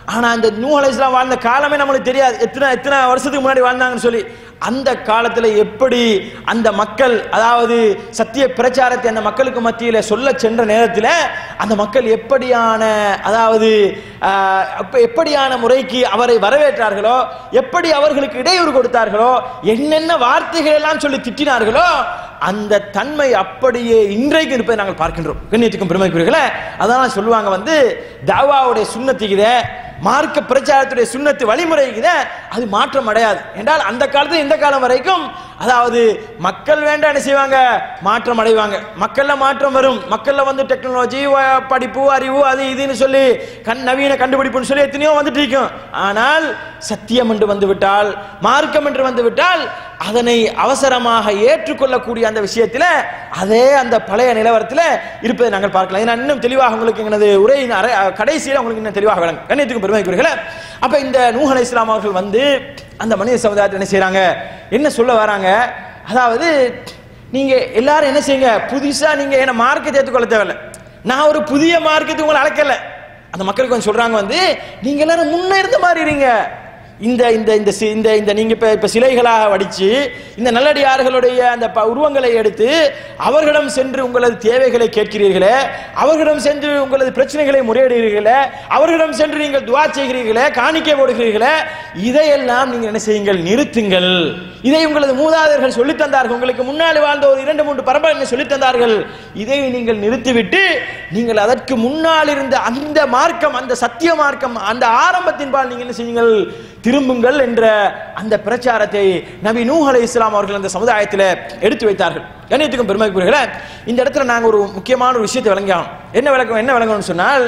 ஆனா அந்த நூ அலைஹிஸ்ஸலாம் வாழ்ந்த காலமே நம்மளுக்கு தெரியாது எத்தனை எத்தனை வருஷத்துக்கு முன்னாடி வாழ்ந்தாங்கன்னு சொல்லி அந்த காலத்துல எப்படி அந்த மக்கள் அதாவது சத்திய பிரச்சாரத்தை அந்த மக்களுக்கு மத்தியில சொல்ல சென்ற நேரத்தில் அந்த மக்கள் எப்படியான அதாவது ஆஹ், அப்ப எப்படியான முறைக்கு அவரை வரவேற்றார்களோ எப்படி அவர்களுக்கு இடையூறு கொடுத்தார்களோ என்னென்ன வார்த்தைகள் எல்லாம் சொல்லி திட்டினார்களோ அந்த தன்மை அப்படியே இன்றைக்கு இருப்பதை நாங்கள் பார்க்கின்றோம் கண்ணியத்துக்கும் பெருமைக்குரியர்களே அதான் சொல்லுவாங்க வந்து தாவாவுடைய சுண்ணத்திக்குதே மார்க்க பிரச்சாரத்துடைய சுண்ணத்து வழிமுறைக்குதே அது மாற்றம் அடையாது என்றால் அந்த காலத்துல இந்த காலம் வரைக்கும் அதாவது மக்கள் வேண்டாம் என்ன செய்வாங்க மாற்றம் அடைவாங்க மக்கள்ல மாற்றம் வரும் மக்கள்ல வந்து டெக்னாலஜி படிப்பு அறிவு அது இதுன்னு சொல்லி கண் நவீன கண்டுபிடிப்புன்னு சொல்லி எத்தனையோ வந்துட்டு இருக்கும் ஆனால் சத்தியம் என்று வந்து விட்டால் மார்க்கம் என்று வந்து விட்டால் அதனை அவசரமாக ஏற்றுக்கொள்ளக்கூடிய அந்த விஷயத்தில் அதே அந்த பழைய நிலவரத்தில் இருப்பதை நாங்கள் பார்க்கலாம் இதை நான் இன்னும் தெளிவாக உங்களுக்கு எனது உரையின் அரை கடைசியில் உங்களுக்கு இன்னும் தெளிவாக விளங்கும் கண்ணியத்துக்கு பெருமைக்குரியர்களே அப்ப இந்த நூஹ் அலைஹிஸ்ஸலாம் அவர்கள் வந்து அந்த மனித சமுதாயத்தை என்ன செய்றாங்க என்ன சொல்ல வராங்க அதாவது நீங்க எல்லாரும் என்ன செய்யுங்க புதுசா நீங்க என்ன மார்க்கத்தை ஏற்றுக்கொள்ள தேவையில்ல நான் ஒரு புதிய மார்க்கத்தை உங்களை அழைக்கல அந்த மக்களுக்கு வந்து சொல்றாங்க வந்து நீங்க எல்லாரும் முன்ன இருந்த மாதிரி இருங்க இந்த இந்த இந்த சி- இந்த இந்த நீங்க இப்ப இப்ப சிலைகளாக வடிச்சு இந்த நல்லடியார்களுடைய அந்த ப- உருவங்களை எடுத்து அவர்களிடம் சென்று உங்களது தேவைகளை கேட்கிறீர்களே அவர்களிடம் சென்று உங்களது பிரச்சனைகளை முறையிடுகிறீர்களே அவர்களிடம் சென்று நீங்கள் துவா செய்கிறீர்களே காணிக்கை போடுகிறீர்களே இதையெல்லாம் நீங்க என்ன செய்யுங்கள் நிறுத்துங்கள் இதை உங்களது மூதாதையர்கள் சொல்லித் தந்தார்கள் உங்களுக்கு முன்னாடி வாழ்ந்த ஒரு இரண்டு மூன்று பரம்பரை சொல்லித் தந்தார்கள் இதை நீங்கள் நிறுத்திவிட்டு நீங்கள் அதற்கு முன்னால் இருந்த அந்த மார்க்கம் அந்த சத்திய மார்க்கம் அந்த ஆரம்பத்தின்பால் நீங்க என்ன செய்யுங்கள் திரும்புங்கள் என்ற அந்த பிரச்சாரத்தை நபி நூஹ் அலை இஸ்லாம் அவர்கள் அந்த சமுதாயத்தில் எடுத்து வைத்தார்கள் கண்ணியத்துக்கும் பெருமைக்குரியர்களே இந்த இடத்துல நாங்க ஒரு முக்கியமான ஒரு விஷயத்தை விளங்கினோம் என்ன விளக்கம் என்ன விளங்கணும்னு சொன்னால்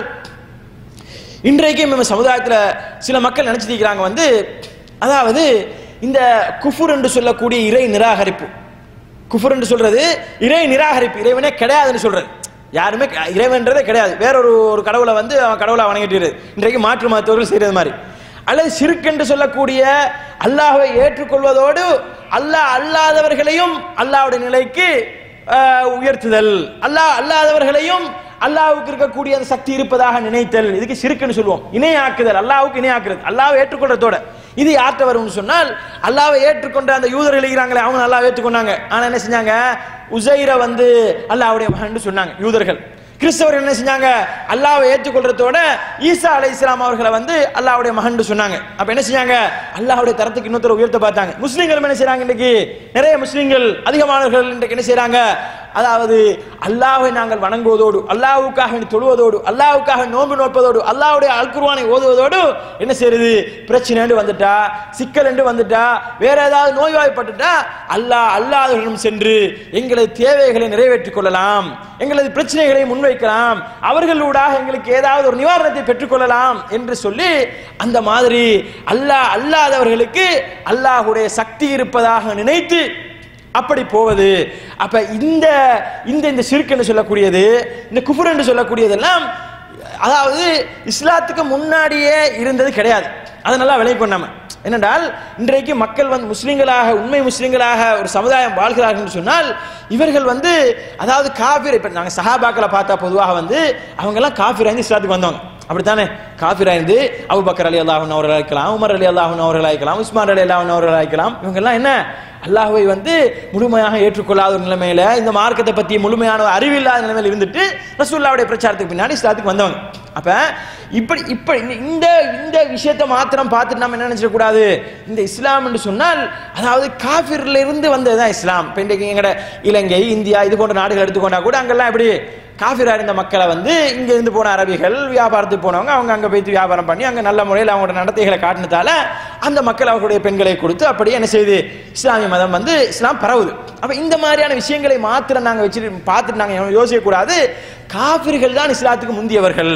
இன்றைக்கும் நம்ம சமுதாயத்தில் சில மக்கள் நினைச்சிட்டு இருக்கிறாங்க வந்து அதாவது இந்த குஃபுர் என்று சொல்லக்கூடிய இறை நிராகரிப்பு குஃபுர் என்று சொல்றது இறை நிராகரிப்பு இறைவனே கிடையாதுன்னு சொல்றது யாருமே க- இறைவன்றதே கிடையாது வேற ஒரு ஒரு கடவுளை வந்து அவன் கடவுளை வணங்கிட்டு இருக்குது. இன்றைக்கு மாற்று மருத்துவர்கள் செய்யறது மாதிரி அல்லது சிறுக்கு என்று சொல்லக்கூடிய அல்லாஹ்வை ஏற்றுக்கொள்வதோடு அல்லாஹ் அல்லாதவர்களையும் அல்லாஹ்வுடைய நிலைக்கு ஆஹ், உயர்த்துதல் அல்லாஹ் அல்லாதவர்களையும் அல்லாஹ்வுக்கு இருக்கக்கூடிய அந்த சக்தி இருப்பதாக நினைத்தல் இதுக்கு சிறுக்குன்னு சொல்லுவோம் இணையாக்குதல் அல்லாஹ்வுக்கு இணையாக்குறது அல்லாஹ்வை ஏற்றுக்கொள்றதோட இது யார்கிட்ட வரும்னு சொன்னால் அல்லாஹ்வை ஏற்றுக்கொண்ட அந்த யூதர் எழுகிறாங்களே அவங்க அல்லாஹ் ஏற்றுக்கொண்டாங்க ஆனா என்ன செஞ்சாங்க உசைரை வந்து அல்லாஹ்வுடைய மகன் சொன்னாங்க யூதர்கள் கிறிஸ்தவர்கள் என்ன செஞ்சாங்க அல்லாஹ்வை ஏற்றுக்கொள்றதோட ஈசா அலை இஸ்லாம் அவர்களை வந்து அல்லாஹ்வுடைய மகன் சொன்னாங்க அப்ப என்ன செஞ்சாங்க அல்லாஹ்வுடைய தரத்துக்கு இன்னொருத்தர் உயர்த்த பார்த்தாங்க முஸ்லீம்கள் என்ன செய்றாங்க இன்னைக்கு நிறைய முஸ்லீம்கள் அதிகமானவர்கள் இன்றைக்கு என்ன செய்றாங்க அதாவது அல்லாஹ்வை நாங்கள் வணங்குவதோடு அல்லாஹ்வுக்காக வேண்டி தொழுவதோடு அல்லாஹ்வுக்காக நோன்பு நோட்பதோடு அல்லாஹ்வுடைய அல்குர்வானை ஓதுவதோடு என்ன செய்யுது பிரச்சனை வந்துட்டா சிக்கல் என்று வந்துட்டா வேற ஏதாவது நோய்வாய்ப்பட்டுட்டா அல்லாஹ் அல்லாதவர்களிடம் சென்று எங்களது தேவைகளை நிறைவேற்றிக் கொள்ளலாம் எங்களது பிரச்சனைகளை முன்வைக்கலாம் அவர்களூடாக எங்களுக்கு ஏதாவது ஒரு நிவாரணத்தை பெற்றுக்கொள்ளலாம் என்று சொல்லி அந்த மாதிரி அல்லாஹ் அல்லாதவர்களுக்கு அல்லாஹ்வுடைய சக்தி இருப்பதாக நினைத்து அப்படி போவது அப்ப இந்த இந்த இந்த சிறுக்கு என்று சொல்லக்கூடியது இந்த குஃபுர் என்று சொல்லக்கூடியதெல்லாம் அதாவது இஸ்லாத்துக்கு முன்னாடியே இருந்தது கிடையாது அதை நல்லா விலை பண்ணாம என்னென்றால் இன்றைக்கு மக்கள் வந்து முஸ்லிம்களாக உண்மை முஸ்லிம்களாக ஒரு சமுதாயம் வாழ்கிறார்கள் என்று சொன்னால் இவர்கள் வந்து அதாவது காஃபிர் இப்ப நாங்க சஹாபாக்களை பார்த்தா பொதுவாக வந்து அவங்க எல்லாம் காஃபிர் ஆயிருந்து இஸ்லாத்துக்கு வந்தவங்க அப்படித்தானே காஃபிர் ஆயிருந்து அபுபக்கர் அலி அல்லாஹன் அவர்கள் அழைக்கலாம் உமர் அலி அல்லாஹன் அவர்கள் அழைக்கலாம் உஸ்மான் அலி அல்லாஹன் அவர்கள் அழைக்கலாம் இவங்க எல்லாம் என்ன அல்லாஹ்வை வந்து முழுமையாக ஏற்றுக்கொள்ளாத ஒரு நிலைமையில இந்த மார்க்கத்தை பத்தி முழுமையான ஒரு அறிவில்லாத நிலைமையில இருந்துட்டு ரசூல்லாவுடைய பிரச்சாரத்துக்கு பின்னாடி இஸ்லாத்துக்கு வந்தவங்க அப்ப இப்படி இப்படி இந்த- இந்த இந்த விஷயத்தை மாத்திரம் பார்த்துட்டு நம்ம என்ன நினைச்சிட கூடாது இந்த இஸ்லாம் என்று சொன்னால் அதாவது காஃபிர்ல இருந்து வந்ததுதான் இஸ்லாம் இப்ப இன்றைக்கு எங்கட இலங்கை இந்தியா இது போன்ற நாடுகள் எடுத்துக்கொண்டா கூட அங்கெல்லாம் எப்படி காஃபிரா இருந்த மக்களை வந்து இங்க இருந்து போன அரபிகள் வியாபாரத்துக்கு போனவங்க அவங்க அங்க போயிட்டு வியாபாரம் பண்ணி அங்க நல்ல முறையில் அவங்களோட நடத்தைகளை காட்டினதால அந்த மக்கள் அவர்களுடைய பெண்களை கொடுத்து அப்படியே என்ன செய்யுது இஸ்லாமிய மதம் வந்து இஸ்லாம் பரவுது அப்ப இந்த மாதிரியான விஷயங்களை மாத்திரம் நாங்க வச்சுட்டு பார்த்துட்டு நாங்க யோசிக்க கூடாது காஃபிர்கள் தான் இஸ்லாத்துக்கு முந்தியவர்கள்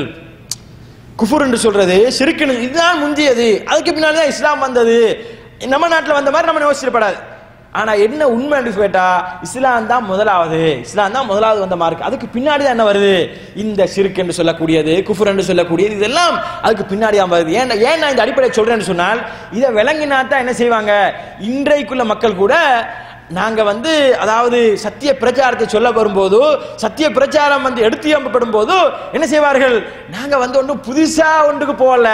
குஃபுர் என்று சொல்றது சிறுக்குன்னு இதுதான் முந்தியது அதுக்கு பின்னாடி தான் இஸ்லாம் வந்தது நம்ம நாட்டில் வந்த மாதிரி நம்ம யோசிச்சிடப்படாது ஆனா என்ன உண்மை என்று கேட்டா இஸ்லாம் தான் முதலாவது இஸ்லாம் தான் முதலாவது வந்த மார்க் அதுக்கு பின்னாடி தான் என்ன வருது இந்த சிறுக்கு என்று சொல்லக்கூடியது குஃபுர் என்று சொல்லக்கூடியது இதெல்லாம் அதுக்கு பின்னாடி தான் வருது ஏன் ஏன் நான் இந்த அடிப்படையை சொல்றேன்னு சொன்னால் இதை விளங்கினா தான் என்ன செய்வாங்க இன்றைக்குள்ள மக்கள் கூட நாங்க வந்து அதாவது சத்திய பிரச்சாரத்தை சொல்ல வரும்போது சத்திய பிரச்சாரம் வந்து எடுத்து எம்பப்படும் போது என்ன செய்வார்கள் நாங்க வந்து ஒன்றும் புதுசா ஒன்றுக்கு போகல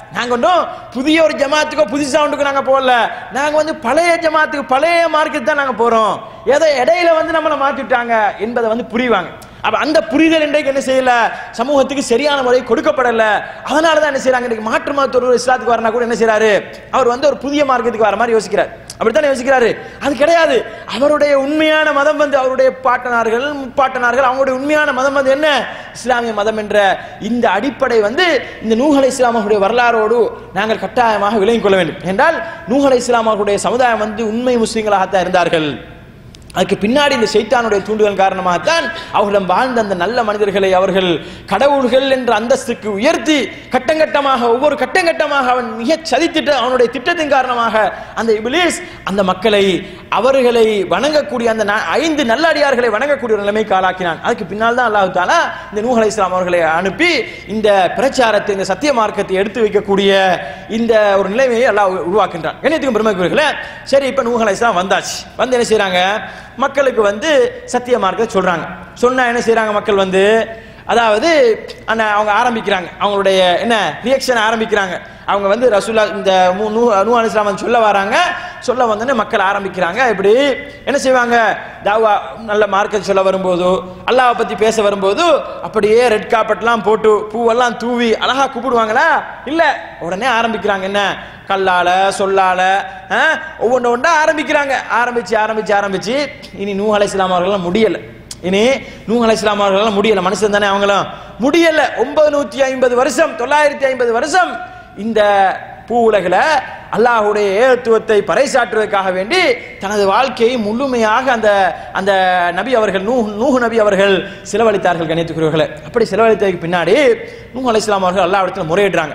நாங்க ஒன்றும் புதிய ஒரு ஜமாத்துக்கோ புது சவுண்டுக்கு நாங்க போகல நாங்க வந்து பழைய ஜமாத்துக்கு பழைய மார்க்கெட் தான் நாங்க போறோம் ஏதோ இடையில வந்து நம்மளை மாத்திட்டாங்க என்பதை வந்து புரிவாங்க அப்ப அந்த புரிதல் இன்றைக்கு என்ன செய்யல சமூகத்துக்கு சரியான முறை கொடுக்கப்படல அதனால தான் என்ன செய்றாங்க இன்னைக்கு மாற்று மருத்துவர் இஸ்லாத்துக்கு வரனா கூட என்ன செய்றாரு அவர் வந்து ஒரு புதிய மார்க்கத்துக்கு வர மாதிரி யோசிக்கிறார் அப்படித்தானே யோசிக்கிறாரு அது கிடையாது அவருடைய உண்மையான மதம் வந்து அவருடைய பாட்டனார்கள் முப்பாட்டனார்கள் அவங்களுடைய உண்மையான மதம் வந்து என்ன இஸ்லாமிய மதம் என்ற இந்த அடிப்படை வந்து இந்த நூகலை இஸ்லாமர்களுடைய வரலாறோடு நாங்கள் கட்டாயமாக விளங்கிக் கொள்ள வேண்டும் என்றால் நூகலை இஸ்லாமர்களுடைய சமுதாயம் வந்து உண்மை முஸ்லிம்களாகத்தான் இருந்தார்கள் அதுக்கு பின்னாடி இந்த சைத்தானுடைய தூண்டுதல் காரணமாகத்தான் அவர்களிடம் வாழ்ந்த அந்த நல்ல மனிதர்களை அவர்கள் கடவுள்கள் என்ற அந்தஸ்துக்கு உயர்த்தி கட்டங்கட்டமாக ஒவ்வொரு கட்டங்கட்டமாக அவன் மிக சதித்திட்டு அவனுடைய திட்டத்தின் காரணமாக அந்த இபிலிஸ் அந்த மக்களை அவர்களை வணங்கக்கூடிய அந்த ந- ஐந்து நல்லடியார்களை வணங்கக்கூடிய ஒரு நிலைமைக்கு ஆளாக்கினான் அதுக்கு பின்னால் தான் அல்லாஹ் தாலா இந்த நூஹ் அலைஹிஸ்ஸலாம் அவர்களை அனுப்பி இந்த பிரச்சாரத்தை இந்த சத்திய மார்க்கத்தை எடுத்து வைக்கக்கூடிய இந்த ஒரு நிலைமையை அல்லாஹ் உருவாக்கின்றான் கண்ணியத்துக்கும் பெருமைக்குரியவர்களே சரி இப்போ நூஹ் அலைஹிஸ்ஸலாம் வந்தாச்சு வந்து என்ன செய்றாங்க மக்களுக்கு வந்து சத்திய மார்க்கத்தை சொல்றாங்க சொன்னா என்ன செய்றாங்க மக்கள் வந்து அதாவது அந்த அவங்க ஆரம்பிக்கிறாங்க அவங்களுடைய என்ன ரியாக்ஷன் ஆரம்பிக்கிறாங்க அவங்க வந்து ரசூலா இந்த மூ- நூ நூ அலிஸ்லாம் வந்து சொல்ல வராங்க சொல்ல வந்தோடனே மக்கள் ஆரம்பிக்கிறாங்க இப்படி என்ன செய்வாங்க தாவா நல்ல மார்க்கெட் சொல்ல வரும்போது அல்லாஹ்வை பத்தி பேச வரும்போது அப்படியே ரெட் கார்பெட்லாம் போட்டு பூவெல்லாம் தூவி அழகா கூப்பிடுவாங்களா இல்ல உடனே ஆரம்பிக்கிறாங்க என்ன கல்லால சொல்லால ஒவ்வொன்று ஒன்றா ஆரம்பிக்கிறாங்க ஆரம்பிச்சு ஆரம்பிச்சு ஆரம்பிச்சு இனி நூ அலைஹிஸ்ஸலாம் அவர்கள்லாம் முடியல இனி நூ அலைஹிஸ்ஸலாம் அவர்கள்லாம் முடியல மனுஷன் தானே அவங்களும் முடியல ஒன்பது நூத்தி ஐம்பது வருஷம் தொள்ளாயிரத்தி ஐம்பது வருஷம் இந்த பூ உலகில் அல்லாஹ்வுடைய ஏகத்துவத்தை பறைசாற்றுவதற்காக வேண்டி தனது வாழ்க்கையை முழுமையாக அந்த அந்த நபி அவர்கள் நூ நூஹ் நபி அவர்கள் செலவழித்தார்கள் கணித்துக்குரியவர்களை அப்படி செலவழித்ததுக்கு பின்னாடி நூஹ் அலைஹிஸ்ஸலாம் அவர்கள் அல்லாஹ்விடத்தில் முறையிடுறாங்க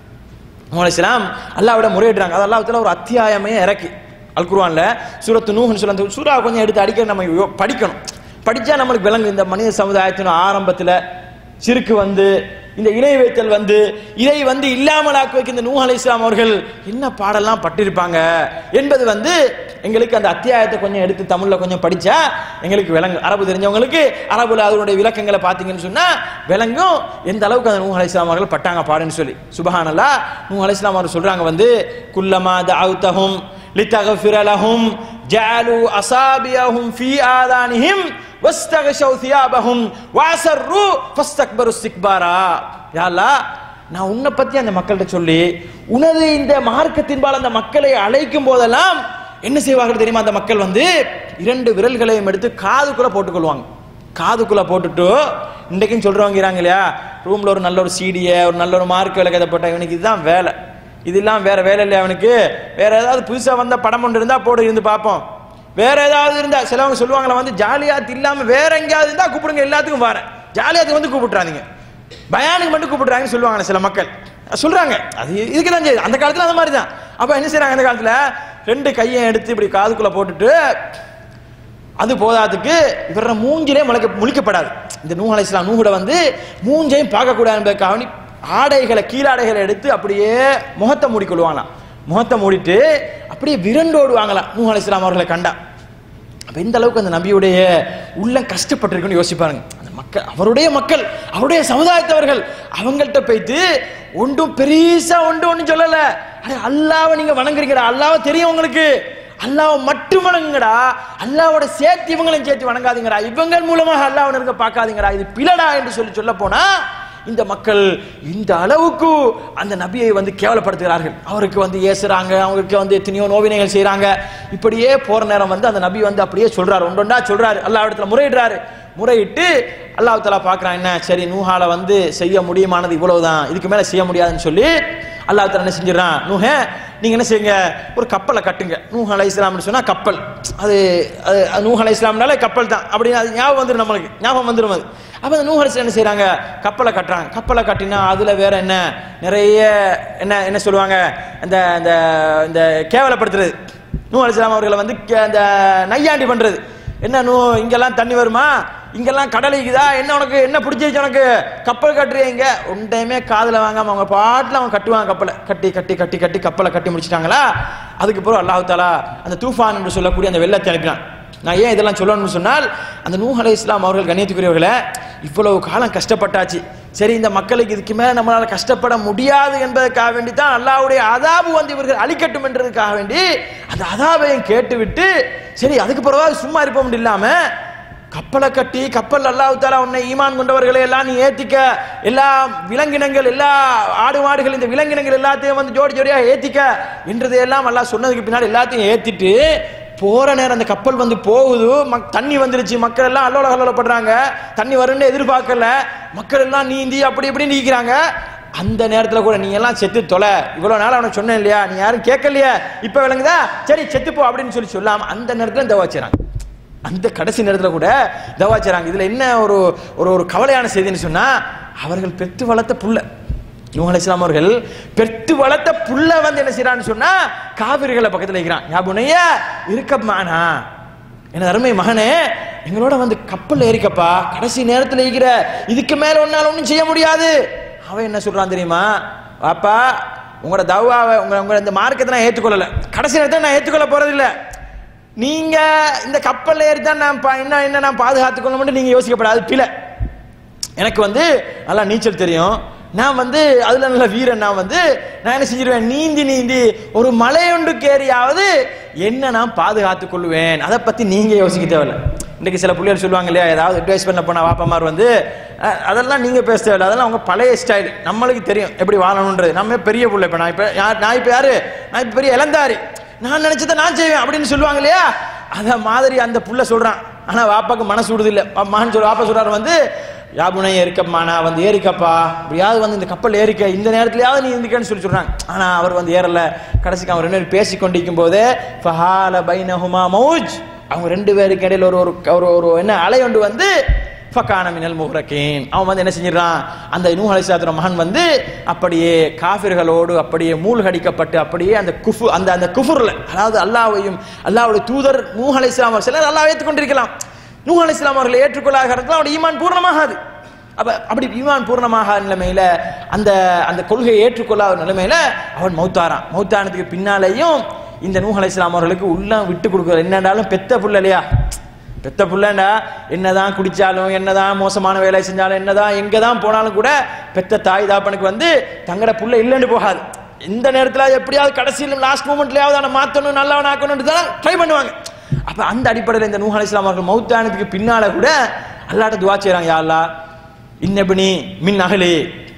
இஸ்லாம் அல்லாவிட முறையிடுறாங்க அது அல்லாஹ் ஒரு அத்தியாயமே இறக்கி அல் குர்ஆன்ல சூரத்து நூஹ்னு சொல்ல அந்த சூறா கொஞ்சம் எடுத்து அடிக்க நம்ம யோ- படிக்கணும் படிச்சா நம்மளுக்கு விளங்கு இந்த மனித சமுதாயத்தின் ஆரம்பத்துல சிறுக்கு வந்து இந்த இணை வைத்தல் வந்து இதை வந்து இல்லாமலாக்கு வைக்க இந்த நூஹ் அலைஹிஸ்ஸலாம் அவர்கள் என்ன பாடெல்லாம் பட்டிருப்பாங்க என்பது வந்து எங்களுக்கு அந்த அத்தியாயத்தை கொஞ்சம் எடுத்து தமிழ்ல கொஞ்சம் படிச்சா எங்களுக்கு விளங்கு அரபு தெரிஞ்சவங்களுக்கு அரபுல அதனுடைய விளக்கங்களை பார்த்தீங்கன்னு சொன்னா விளங்கும் எந்த அளவுக்கு அந்த நூஹ் அலைஹிஸ்ஸலாம் அவர்கள் பட்டாங்க பாடுன்னு சொல்லி சுபஹானல்லாஹ் நூஹ் அலைஹிஸ்ஸலாம் அவர்கள் சொல்றாங்க வந்து குல்லமா தஅவுதஹும் லிதகஃபிர லஹும் ஜஅலு அசாபியஹும் ஃபீ ஆதானிஹிம் வஸ்தகஷௌ தியாபஹும் வஅஸர்ரு ஃபஸ்தக்பரு இஸ்திக்பாரா யா அல்லாஹ் நான் உன்னை பத்தி அந்த மக்கள்கிட்ட சொல்லி உனது இந்த மார்க்கத்தின்பால் அந்த மக்களை அழைக்கும் போதெல்லாம் என்ன செய்வார்கள் தெரியுமா அந்த மக்கள் வந்து இரண்டு விரல்களையும் எடுத்து காதுக்குள்ள போட்டுக்கொள்வாங்க காதுக்குள்ள போட்டுட்டு இன்றைக்கும் சொல்றவங்க இருக்காங்க இல்லையா ரூம்ல ஒரு நல்ல ஒரு சீடியை ஒரு நல்ல ஒரு மார்க் விளக்கத்தை போட்டா இவனுக்கு இதுதான் வேலை இதெல்லாம் வேற வேலை இல்லையா அவனுக்கு வேற ஏதாவது புதுசா வந்த படம் ஒன்று இருந்தா போட்டு இருந்து பார்ப்போம் வேற ஏதாவது இருந்தா சிலவங்க சொல்லுவாங்களா வந்து ஜாலியாத் இல்லாம வேற எங்கேயாவது இருந்தா கூப்பிடுங்க எல்லாத்துக்கும் வரேன் ஜாலியாத்துக்கு வந்து கூப்பிட்டுறாதீங்க பயானுக்கு மட்டும் கூப்பிடுறாங்கன்னு சொல்லுவாங்க சில மக்கள் சொல்றாங்க அது இதுக்கு தான் செய்யுது. அந்த காலத்துல அந்த மாதிரி தான் அப்ப என்ன செய்றாங்க அந்த காலத்துல ரெண்டு கையை எடுத்து இப்படி காதுக்குள்ள போட்டுட்டு அது போதாதுக்கு இவர மூஞ்சிலே முளைக்க முழிக்கப்படாது இந்த நூஹ் அலைஹிஸ்ஸலாம் நூஹுட வந்து மூஞ்சையும் பார்க்கக்கூடாது என்பதற்காக வேண்டி ஆடைகளை கீழாடைகளை எடுத்து அப்படியே முகத்தை மூடிக்கொள்வாங்களாம் முகத்தை மூடிட்டு அப்படியே விரண்டோடுவாங்களாம் நூஹ் அலைஹிஸ்ஸலாம் அவர்களை கண்டா அப்ப எந்த அளவுக்கு அந்த நபியுடைய உள்ளம் கஷ்டப்பட்டிருக்குன்னு யோசிப்பாருங்க அந்த மக்கள் அவருடைய மக்கள் அவருடைய சமுதாயத்தவர்கள் அவங்கள்ட்ட போயிட்டு ஒன்றும் பெரிசா ஒன்று ஒன்றும் சொல்லல அட அல்லாவை நீங்க வணங்குறீங்கடா அல்லாவை தெரியும் உங்களுக்கு அல்லாவை மட்டும் வணங்குங்கடா அல்லாவோட சேர்த்து இவங்களையும் சேர்த்து வணங்காதீங்கடா இவங்கள் மூலமாக அல்லாவை நெருங்க பார்க்காதீங்கடா இது பிழடா என்று சொல்லி சொல்ல போனா இந்த மக்கள் இந்த அளவுக்கு அந்த நபியை வந்து கேவலப்படுத்துகிறார்கள் அவருக்கு வந்து ஏசுறாங்க அவருக்கு வந்து எத்தனையோ நோவினைகள் செய்றாங்க இப்படியே போற நேரம் வந்து அந்த நபி வந்து அப்படியே சொல்றாரு ஒன்றொண்டா சொல்றாரு அல்லாஹ் இடத்துல முறையிடுறாரு முறையிட்டு அல்லாஹ் தலா பார்க்கறான் என்ன சரி நூஹால வந்து செய்ய முடியுமானது இவ்வளவுதான் இதுக்கு மேல செய்ய முடியாதுன்னு சொல்லி அல்லாஹ் தலா என்ன செஞ்சிடறான் நூஹே நீங்க என்ன செய்யுங்க ஒரு கப்பலை கட்டுங்க நூஹ் அலை இஸ்லாம்னு சொன்னா கப்பல் அது அது அது நூஹ் அலை இஸ்லாம்னாலே கப்பல் தான் அப்படின்னு அது ஞாபகம் வந்துடும் நம்மளுக்கு ஞாபகம் வந்துடும் அது அப்போ அந்த நூஹ் அலை இஸ்லாம் என்ன செய்றாங்க கப்பலை கட்டுறாங்க கப்பலை கட்டினா அதுல வேற என்ன நிறைய என்ன என்ன சொல்லுவாங்க அந்த அந்த இந்த கேவலப்படுத்துறது நூ அலிஸ்லாம் அவர்களை வந்து கே- அந்த நையாண்டி பண்றது என்ன நூ இங்கெல்லாம் தண்ணி வருமா இங்கெல்லாம் கடல் இருக்குதா என்ன உனக்கு என்ன பிடிச்சிருச்சு உனக்கு கப்பல் கட்டுறீங்க ஒன்றையுமே காதுல வாங்காம அவங்க பாட்டில் அவங்க கட்டுவாங்க கப்பலை கட்டி கட்டி கட்டி கட்டி கப்பலை கட்டி முடிச்சிட்டாங்களா அதுக்கு பிறகு அல்லாஹ் தாலா அந்த தூஃபான் என்று சொல்லக்கூடிய அந்த வெள்ளத்தை அனுப்பினான் நான் ஏன் இதெல்லாம் சொல்லணும்னு சொன்னால் அந்த நூஹ் அலை இஸ்லாம் அவர்கள் கண்ணியத்துக்குரியவர்களே இவ்வளவு காலம் கஷ்டப்பட்டாச்சு சரி இந்த மக்களுக்கு இதுக்கு மேல நம்மளால கஷ்டப்பட முடியாது என்பதற்காக வேண்டி தான் அல்லாஹ்வுடைய அதாபு வந்து இவர்கள் அழிக்கட்டும் என்றதுக்காக வேண்டி அந்த அதாபையும் கேட்டுவிட்டு சரி அதுக்கு பிறகு சும்மா இருப்போம் இல்லாம கப்பலை கட்டி கப்பல் அல்லாஹ் தாலா உன்னை ஈமான் கொண்டவர்களை எல்லாம் நீ ஏத்திக்க எல்லா விலங்கினங்கள் எல்லா ஆடு மாடுகள் இந்த விலங்கினங்கள் எல்லாத்தையும் வந்து ஜோடி ஜோடியா ஏத்திக்க என்றதை எல்லாம் அல்லாஹ் சொன்னதுக்கு பின்னாடி எல்லாத்தையும் ஏத்திட்டு போற நேரம் அந்த கப்பல் வந்து போகுது மக் தண்ணி வந்துருச்சு மக்கள் எல்லாம் அல்லோல கல்லோலப்படுறாங்க தண்ணி வரும்னு எதிர்பார்க்கல மக்கள் எல்லாம் நீந்தி அப்படி இப்படி நீக்கிறாங்க அந்த நேரத்துல கூட நீ எல்லாம் செத்து தொலை இவ்வளவு நாள் அவனை சொன்னேன் இல்லையா நீ யாரும் கேட்கலையே இப்ப விளங்குதா சரி செத்து போ அப்படின்னு சொல்லி சொல்லாம அந்த நேரத்துல இந்த வச்சுறாங்க அந்த கடைசி நேரத்தில் கூட தவாச்சாராங்க இதுல என்ன ஒரு ஒரு ஒரு கவலையான செய்தின்னு சொன்னா அவர்கள் பெற்று வளர்த்த புள்ள நூஹ் அலைஹிஸ்ஸலாம் அவர்கள் பெற்று வளர்த்த புள்ள வந்து என்ன செய்யறான்னு சொன்னா காவிரிகளை பக்கத்துல இருக்கிறான் ஞாபகம் இருக்கமானா என்ன அருமை மகனே எங்களோட வந்து கப்பல் ஏறிக்கப்பா கடைசி நேரத்தில் இருக்கிற இதுக்கு மேல ஒன்னால ஒன்றும் செய்ய முடியாது அவன் என்ன சொல்றான் தெரியுமா பாப்பா உங்களோட தவாவை உங்க உங்க இந்த மார்க்கத்தை நான் ஏற்றுக்கொள்ளல கடைசி நேரத்தில் நான் ஏற்றுக்கொள்ள போறதில்லை நீங்க இந்த கப்பல்ல ஏறி தான் நான் பா- என்ன என்ன நான் பாதுகாத்துக் கொள்ளணும்னு நீங்க யோசிக்கப்படாது பிழை எனக்கு வந்து நல்லா நீச்சல் தெரியும் நான் வந்து அதுல நல்ல வீரன் நான் வந்து நான் என்ன செஞ்சிருவேன் நீந்தி நீந்தி ஒரு மலையொண்டுக்கு ஏறியாவது என்ன நான் பாதுகாத்துக் கொள்வேன் அதை பத்தி நீங்க யோசிக்க தேவையில்ல இன்னைக்கு சில பிள்ளைகள் சொல்லுவாங்க இல்லையா ஏதாவது அட்வைஸ் பண்ண போனா வாப்பமார் வந்து அஹ், அதெல்லாம் நீங்க பேச தேவையில்ல அதெல்லாம் அவங்க பழைய ஸ்டைல் நம்மளுக்கு தெரியும் எப்படி வாழணுன்றது நம்ம பெரிய பிள்ளை இப்ப நான் இப்ப யார் நான் இப்ப யாரு நான் இப்ப பெரிய இளந்தாரி நான் நினைச்சதை நான் செய்வேன் அப்படின்னு சொல்லுவாங்க இல்லையா அத மாதிரி அந்த புள்ள சொல்றான் ஆனா வாப்பாக்கு மனசு விடுது இல்ல வா- மகன் சொல்ற வாப்பா சொல்றாரு வந்து யாபுனை ஏறிக்கப்பானா வந்து ஏறிக்கப்பா இப்படியாவது வந்து இந்த கப்பல் ஏறிக்க இந்த நேரத்துலயாவது நீ இருந்துக்கன்னு சொல்லி சொல்றாங்க ஆனா அவர் வந்து ஏறல கடைசிக்கு அவர் ரெண்டு பேரும் பேசி கொண்டிருக்கும் போதே ஃபஹால பைனஹுமா மௌஜ் அவங்க ரெண்டு பேருக்கு இடையில ஒரு ஒரு ஒரு ஒரு என்ன அலை ஒன்று வந்து ஃபக்கான மினல் முஹ்ரகீன் அவன் வந்து என்ன செஞ்சிடறான் அந்த நூஹ் அலைஹிஸ்ஸலாத்துற மகன் வந்து அப்படியே காஃபிர்களோடு அப்படியே மூழ்கடிக்கப்பட்டு அப்படியே அந்த குஃபு அந்த அந்த குஃபுர்ல அதாவது அல்லாஹ்வையும் அல்லாஹ்வுடைய தூதர் நூஹ் அலைஹிஸ்ஸலாம் அவர் சிலர் அல்லாஹ் ஏற்றுக்கொண்டிருக்கலாம் நூஹ் அலைஹிஸ்ஸலாம் அவர்களை ஏற்றுக்கொள்ளாத காரணத்தில் அவருடைய ஈமான் பூர்ணமாகாது அப்ப அப்படி ஈமான் பூர்ணமாக நிலைமையில அந்த அந்த கொள்கையை ஏற்றுக்கொள்ளாத நிலைமையில அவன் மௌத்தாரான் மௌத்தானதுக்கு பின்னாலேயும் இந்த நூஹ் அலைஹிஸ்ஸலாம் அவர்களுக்கு உள்ளம் விட்டு கொடுக்குற என்னன்னாலும் பெத்த புள்ள இல்லையா பெத்த புள்ளண்டா என்னதான் குடிச்சாலும் என்னதான் மோசமான வேலை செஞ்சாலும் என்னதான் எங்க தான் போனாலும் கூட பெத்த தாய் தாப்பனுக்கு வந்து தங்கட புள்ள இல்லைன்னு போகாது இந்த நேரத்துல எப்படியாவது கடைசியில் லாஸ்ட் மூமெண்ட்லயாவது அவனை மாத்தணும் நல்லவன் ஆக்கணும்னு தான் ட்ரை பண்ணுவாங்க அப்ப அந்த அடிப்படையில் இந்த நூஹ் அலைஹிஸ்ஸலாம் அவர்கள் மௌத்தானதுக்கு பின்னால கூட அல்லாட்ட துவா செய்றாங்க யா அல்லாஹ் இன்னபினி மின் அகலி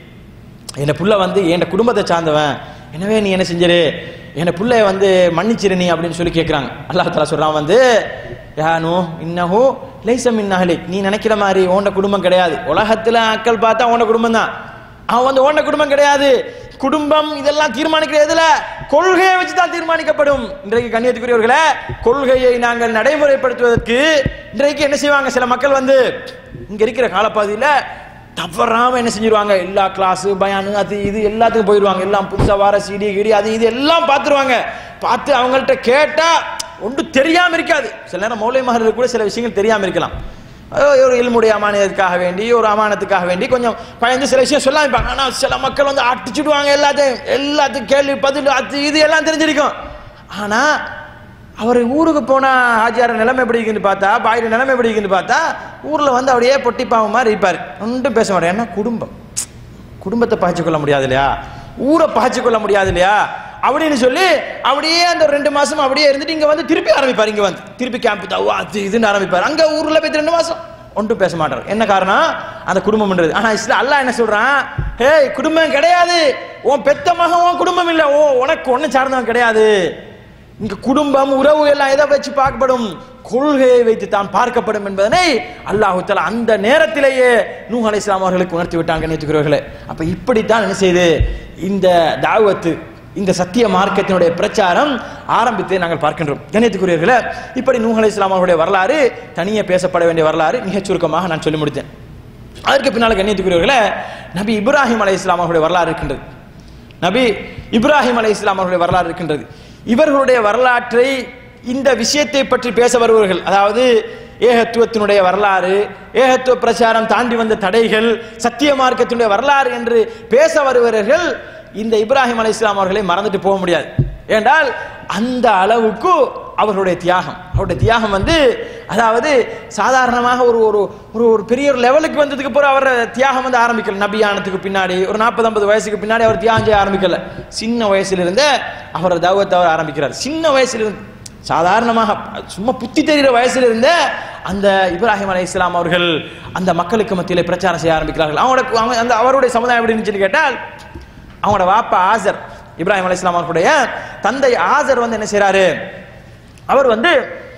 என் புள்ள வந்து என் குடும்பத்தை சார்ந்தவன் எனவே நீ என்ன செஞ்சிரு என் புள்ளைய வந்து மன்னிச்சிரு நீ அப்படின்னு சொல்லி கேட்குறாங்க அல்லாஹ் தலா சொல்றான் வந்து யானு இன்னஹு லைச மின் அஹ்லிக் நீ நினைக்கிற மாதிரி ஓண்ட குடும்பம் கிடையாது உலகத்துல அக்கள் பார்த்தா ஓண்ட குடும்பம் தான் அவன் வந்து ஓண்ட குடும்பம் கிடையாது குடும்பம் இதெல்லாம் தீர்மானிக்கிறது எதுல கொள்கையை வச்சு தான் தீர்மானிக்கப்படும் இன்றைக்கு கண்ணியத்துக்குரியவர்களே கொள்கையை நாங்கள் நடைமுறைப்படுத்துவதற்கு இன்றைக்கு என்ன செய்வாங்க சில மக்கள் வந்து இங்க இருக்கிற காலப்பகுதியில் தவறாம என்ன செஞ்சிருவாங்க எல்லா கிளாஸ் பயானு அது இது எல்லாத்துக்கும் போயிடுவாங்க எல்லாம் புதுசா வர சிடி கிடி அது இது எல்லாம் பார்த்துருவாங்க பார்த்து அவங்கள்ட்ட கேட்டா ஒன்றும் தெரியாம இருக்காது சில நேரம் மௌலை மகர்களுக்கு கூட சில விஷயங்கள் தெரியாம இருக்கலாம் ஐயோ, ஒரு இல்முடைய அமானியத்துக்காக வேண்டி ஒரு அமானத்துக்காக வேண்டி கொஞ்சம் பயந்து சில விஷயம் சொல்லாம இருப்பாங்க ஆனா சில மக்கள் வந்து அடிச்சுடுவாங்க எல்லாத்தையும் எல்லாத்துக்கும் கேள்வி பதில் அது இது எல்லாம் தெரிஞ்சிருக்கும் ஆனா அவர் ஊருக்கு போனா ஆஜியார நிலைமை எப்படி இருக்குன்னு பார்த்தா பாயிர நிலைமை எப்படி இருக்குன்னு பார்த்தா ஊர்ல வந்து அப்படியே பொட்டி பாவம் மாதிரி இருப்பார் ஒன்றும் பேச மாட்டார் ஏன்னா குடும்பம் குடும்பத்தை பாய்ச்சி கொள்ள முடியாது இல்லையா ஊரை பாய்ச்சி கொள்ள முடியாது இல்லையா அப்படின்னு சொல்லி அப்படியே அந்த ஒரு ரெண்டு மாசம் அப்படியே இருந்துட்டு இங்க வந்து திருப்பி ஆரம்பிப்பார் இங்க வந்து திருப்பி கேம்ப் தான் அது இதுன்னு ஆரம்பிப்பார் அங்க ஊர்ல போய் ரெண்டு மாசம் ஒன்றும் பேச மாட்டார் என்ன காரணம் அந்த குடும்பம்ன்றது ஆனா இஸ்லாம் அல்லாஹ் என்ன சொல்றான் ஏய் குடும்பம் கிடையாது உன் பெத்த மகன் உன் குடும்பம் இல்ல ஓ உனக்கு ஒண்ணு சார்ந்தவன் கிடையாது இங்க குடும்பம் உறவு எல்லாம் எதை வச்சு பார்க்கப்படும் கொள்கையை வைத்து தான் பார்க்கப்படும் என்பதனை அல்லாஹு தஆலா அந்த நேரத்திலேயே நூஹ் அலைஹிஸ்ஸலாம் அவர்களுக்கு உணர்த்தி விட்டாங்க நேற்றுக்கிறவர்களே அப்ப இப்படித்தான் என்ன செய்து இந்த தாவத்து இந்த சத்திய மார்க்கத்தினுடைய பிரச்சாரம் ஆரம்பித்து நாங்கள் பார்க்கின்றோம் கண்ணியத்துக்குரியவர்களே இப்படி நூஹ் அலைஹிஸ்ஸலாம் அவர்களுடைய வரலாறு தனியே பேசப்பட வேண்டிய வரலாறு மிகச் சுருக்கமாக நான் சொல்லி முடித்தேன் அதற்கு பின்னால் கண்ணியத்துக்குரியவர்களே நபி இப்ராஹிம் அலைஹிஸ்ஸலாம் அவர்களுடைய வரலாறு இருக்கின்றது நபி இப்ராஹிம் அலை இஸ்லாம் அவர்களுடைய வரலாறு இருக்கின்றது இவர்களுடைய வரலாற்றை இந்த விஷயத்தை பற்றி பேச வருபவர்கள் அதாவது ஏகத்துவத்தினுடைய வரலாறு ஏகத்துவ பிரச்சாரம் தாண்டி வந்த தடைகள் சத்திய மார்க்கத்தினுடைய வரலாறு என்று பேச வருபவர்கள் இந்த இப்ராஹிம் அலை இஸ்லாம் அவர்களை மறந்துட்டு போக முடியாது ஏண்டால் அந்த அளவுக்கு அவர்களுடைய தியாகம் அவருடைய தியாகம் வந்து அதாவது சாதாரணமாக ஒரு ஒரு ஒரு ஒரு பெரிய ஒரு லெவலுக்கு வந்ததுக்கு அப்புறம் அவர் தியாகம் வந்து ஆரம்பிக்கல நபியானத்துக்கு பின்னாடி ஒரு நாற்பது ஐம்பது வயசுக்கு பின்னாடி அவர் தியாகம் செய்ய ஆரம்பிக்கல சின்ன வயசுல இருந்தே அவர் தவத்தை அவர் ஆரம்பிக்கிறார் சின்ன வயசுல இருந்து சாதாரணமாக சும்மா புத்தி தெரிகிற வயசுல இருந்தே அந்த இப்ராஹிம் அலை இஸ்லாம் அவர்கள் அந்த மக்களுக்கு மத்தியிலே பிரச்சாரம் செய்ய ஆரம்பிக்கிறார்கள் அவங்களோட அவங்க அந்த அவருடைய சமுதாயம் எப்படி இருந்துச்சுன்னு கேட்டால் அவங்களோட வாப்பா ஆசர் இப்ராஹிம் அலை இஸ்லாம் அவர்களுடைய தந்தை ஆசர் வந்து என்ன செய்றாரு அவர் வந்து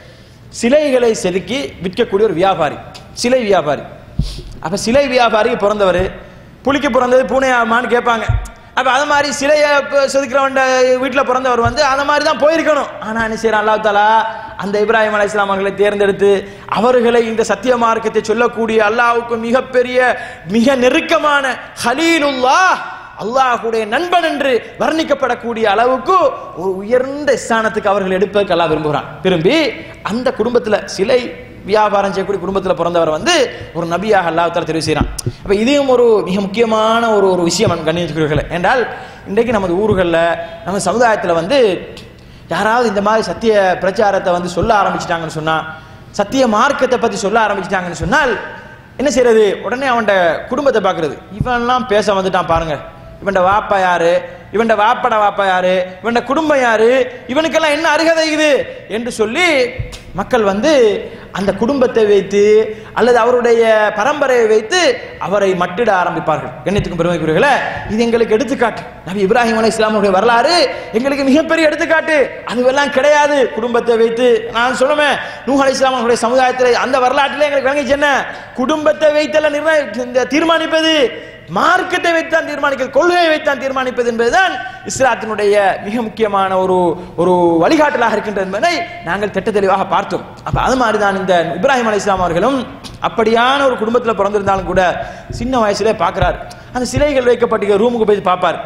சிலைகளை செதுக்கி விற்கக்கூடிய ஒரு வியாபாரி சிலை வியாபாரி அப்ப சிலை வியாபாரி பிறந்தவர் புலிக்கு பிறந்தது பூனையாமான்னு கேட்பாங்க அப்ப அது மாதிரி சிலையை ப- செதுக்கிறவன் வீட்டில் பிறந்தவர் வந்து அந்த மாதிரி தான் போயிருக்கணும் ஆனா என்ன செய்யறான் அல்லாஹ் தாலா அந்த இப்ராஹிம் அலை இஸ்லாம் அவர்களை தேர்ந்தெடுத்து அவர்களை இந்த சத்திய மார்க்கத்தை சொல்லக்கூடிய அல்லாஹ்வுக்கு மிகப்பெரிய மிக நெருக்கமான ஹலீலுல்லாஹ் அல்லாஹ்வுடைய நண்பன் என்று வர்ணிக்கப்படக்கூடிய அளவுக்கு ஒரு உயர்ந்த ஸ்தானத்துக்கு அவர்கள் எடுப்பதற்கு அல்லாஹ் விரும்புகிறான் விரும்பி அந்த குடும்பத்துல சிலை வியாபாரம் செய்யக்கூடிய குடும்பத்துல பிறந்தவர் வந்து ஒரு நபியாக அல்லாஹ் தஆலா தெரிவு செய்கிறான் அப்ப இதுவும் ஒரு மிக முக்கியமான ஒரு ஒரு விஷயம் கண்ணியத்துக்குரியவர்களே என்றால் இன்றைக்கு நமது ஊர்களில் நம்ம சமுதாயத்துல வந்து யாராவது இந்த மாதிரி சத்திய பிரச்சாரத்தை வந்து சொல்ல ஆரம்பிச்சிட்டாங்கன்னு சொன்னா சத்திய மார்க்கத்தை பத்தி சொல்ல ஆரம்பிச்சிட்டாங்கன்னு சொன்னால் என்ன செய்யறது உடனே அவன்ட குடும்பத்தை பார்க்கிறது இவன்லாம் பேச வந்துட்டான் பாருங்க இவன்ட வாப்பா யாரு இவன்ட வாப்பட வாப்பா யாரு இவன்ட குடும்பம் யாரு இவனுக்கெல்லாம் என்ன அருகதை இது என்று சொல்லி மக்கள் வந்து அந்த குடும்பத்தை வைத்து அல்லது அவருடைய பரம்பரையை வைத்து அவரை மட்டிட ஆரம்பிப்பார்கள் கண்ணியத்துக்கும் பெருமைக்குரியர்களே இது எங்களுக்கு எடுத்துக்காட்டு நபி இப்ராஹிம் அலை இஸ்லாமுடைய வரலாறு எங்களுக்கு மிகப்பெரிய எடுத்துக்காட்டு அதுவெல்லாம் கிடையாது குடும்பத்தை வைத்து நான் சொல்லுவேன் நூஹ் அலை இஸ்லாமுடைய சமுதாயத்தில் அந்த வரலாற்றிலே எங்களுக்கு விளங்கிச்சு என்ன குடும்பத்தை வைத்தல்ல நிர்ணய இந்த தீர்மானிப்பது மார்க்கத்தை வைத்தான் தீர்மானிக்கிறது கொள்கையை வைத்தான் தீர்மானிப்பது என்பதுதான் இஸ்லாத்தினுடைய மிக முக்கியமான ஒரு ஒரு வழிகாட்டலாக இருக்கின்றது என்பதை நாங்கள் திட்ட தெளிவாக பார்த்தோம் அப்ப அது மாதிரி தான் இந்த இப்ராஹிம் அலி இஸ்லாம் அவர்களும் அப்படியான ஒரு குடும்பத்தில் பிறந்திருந்தாலும் கூட சின்ன வயசுல பார்க்கிறார் அந்த சிலைகள் வைக்கப்பட்டிருக்க ரூமுக்கு போய் பார்ப்பார்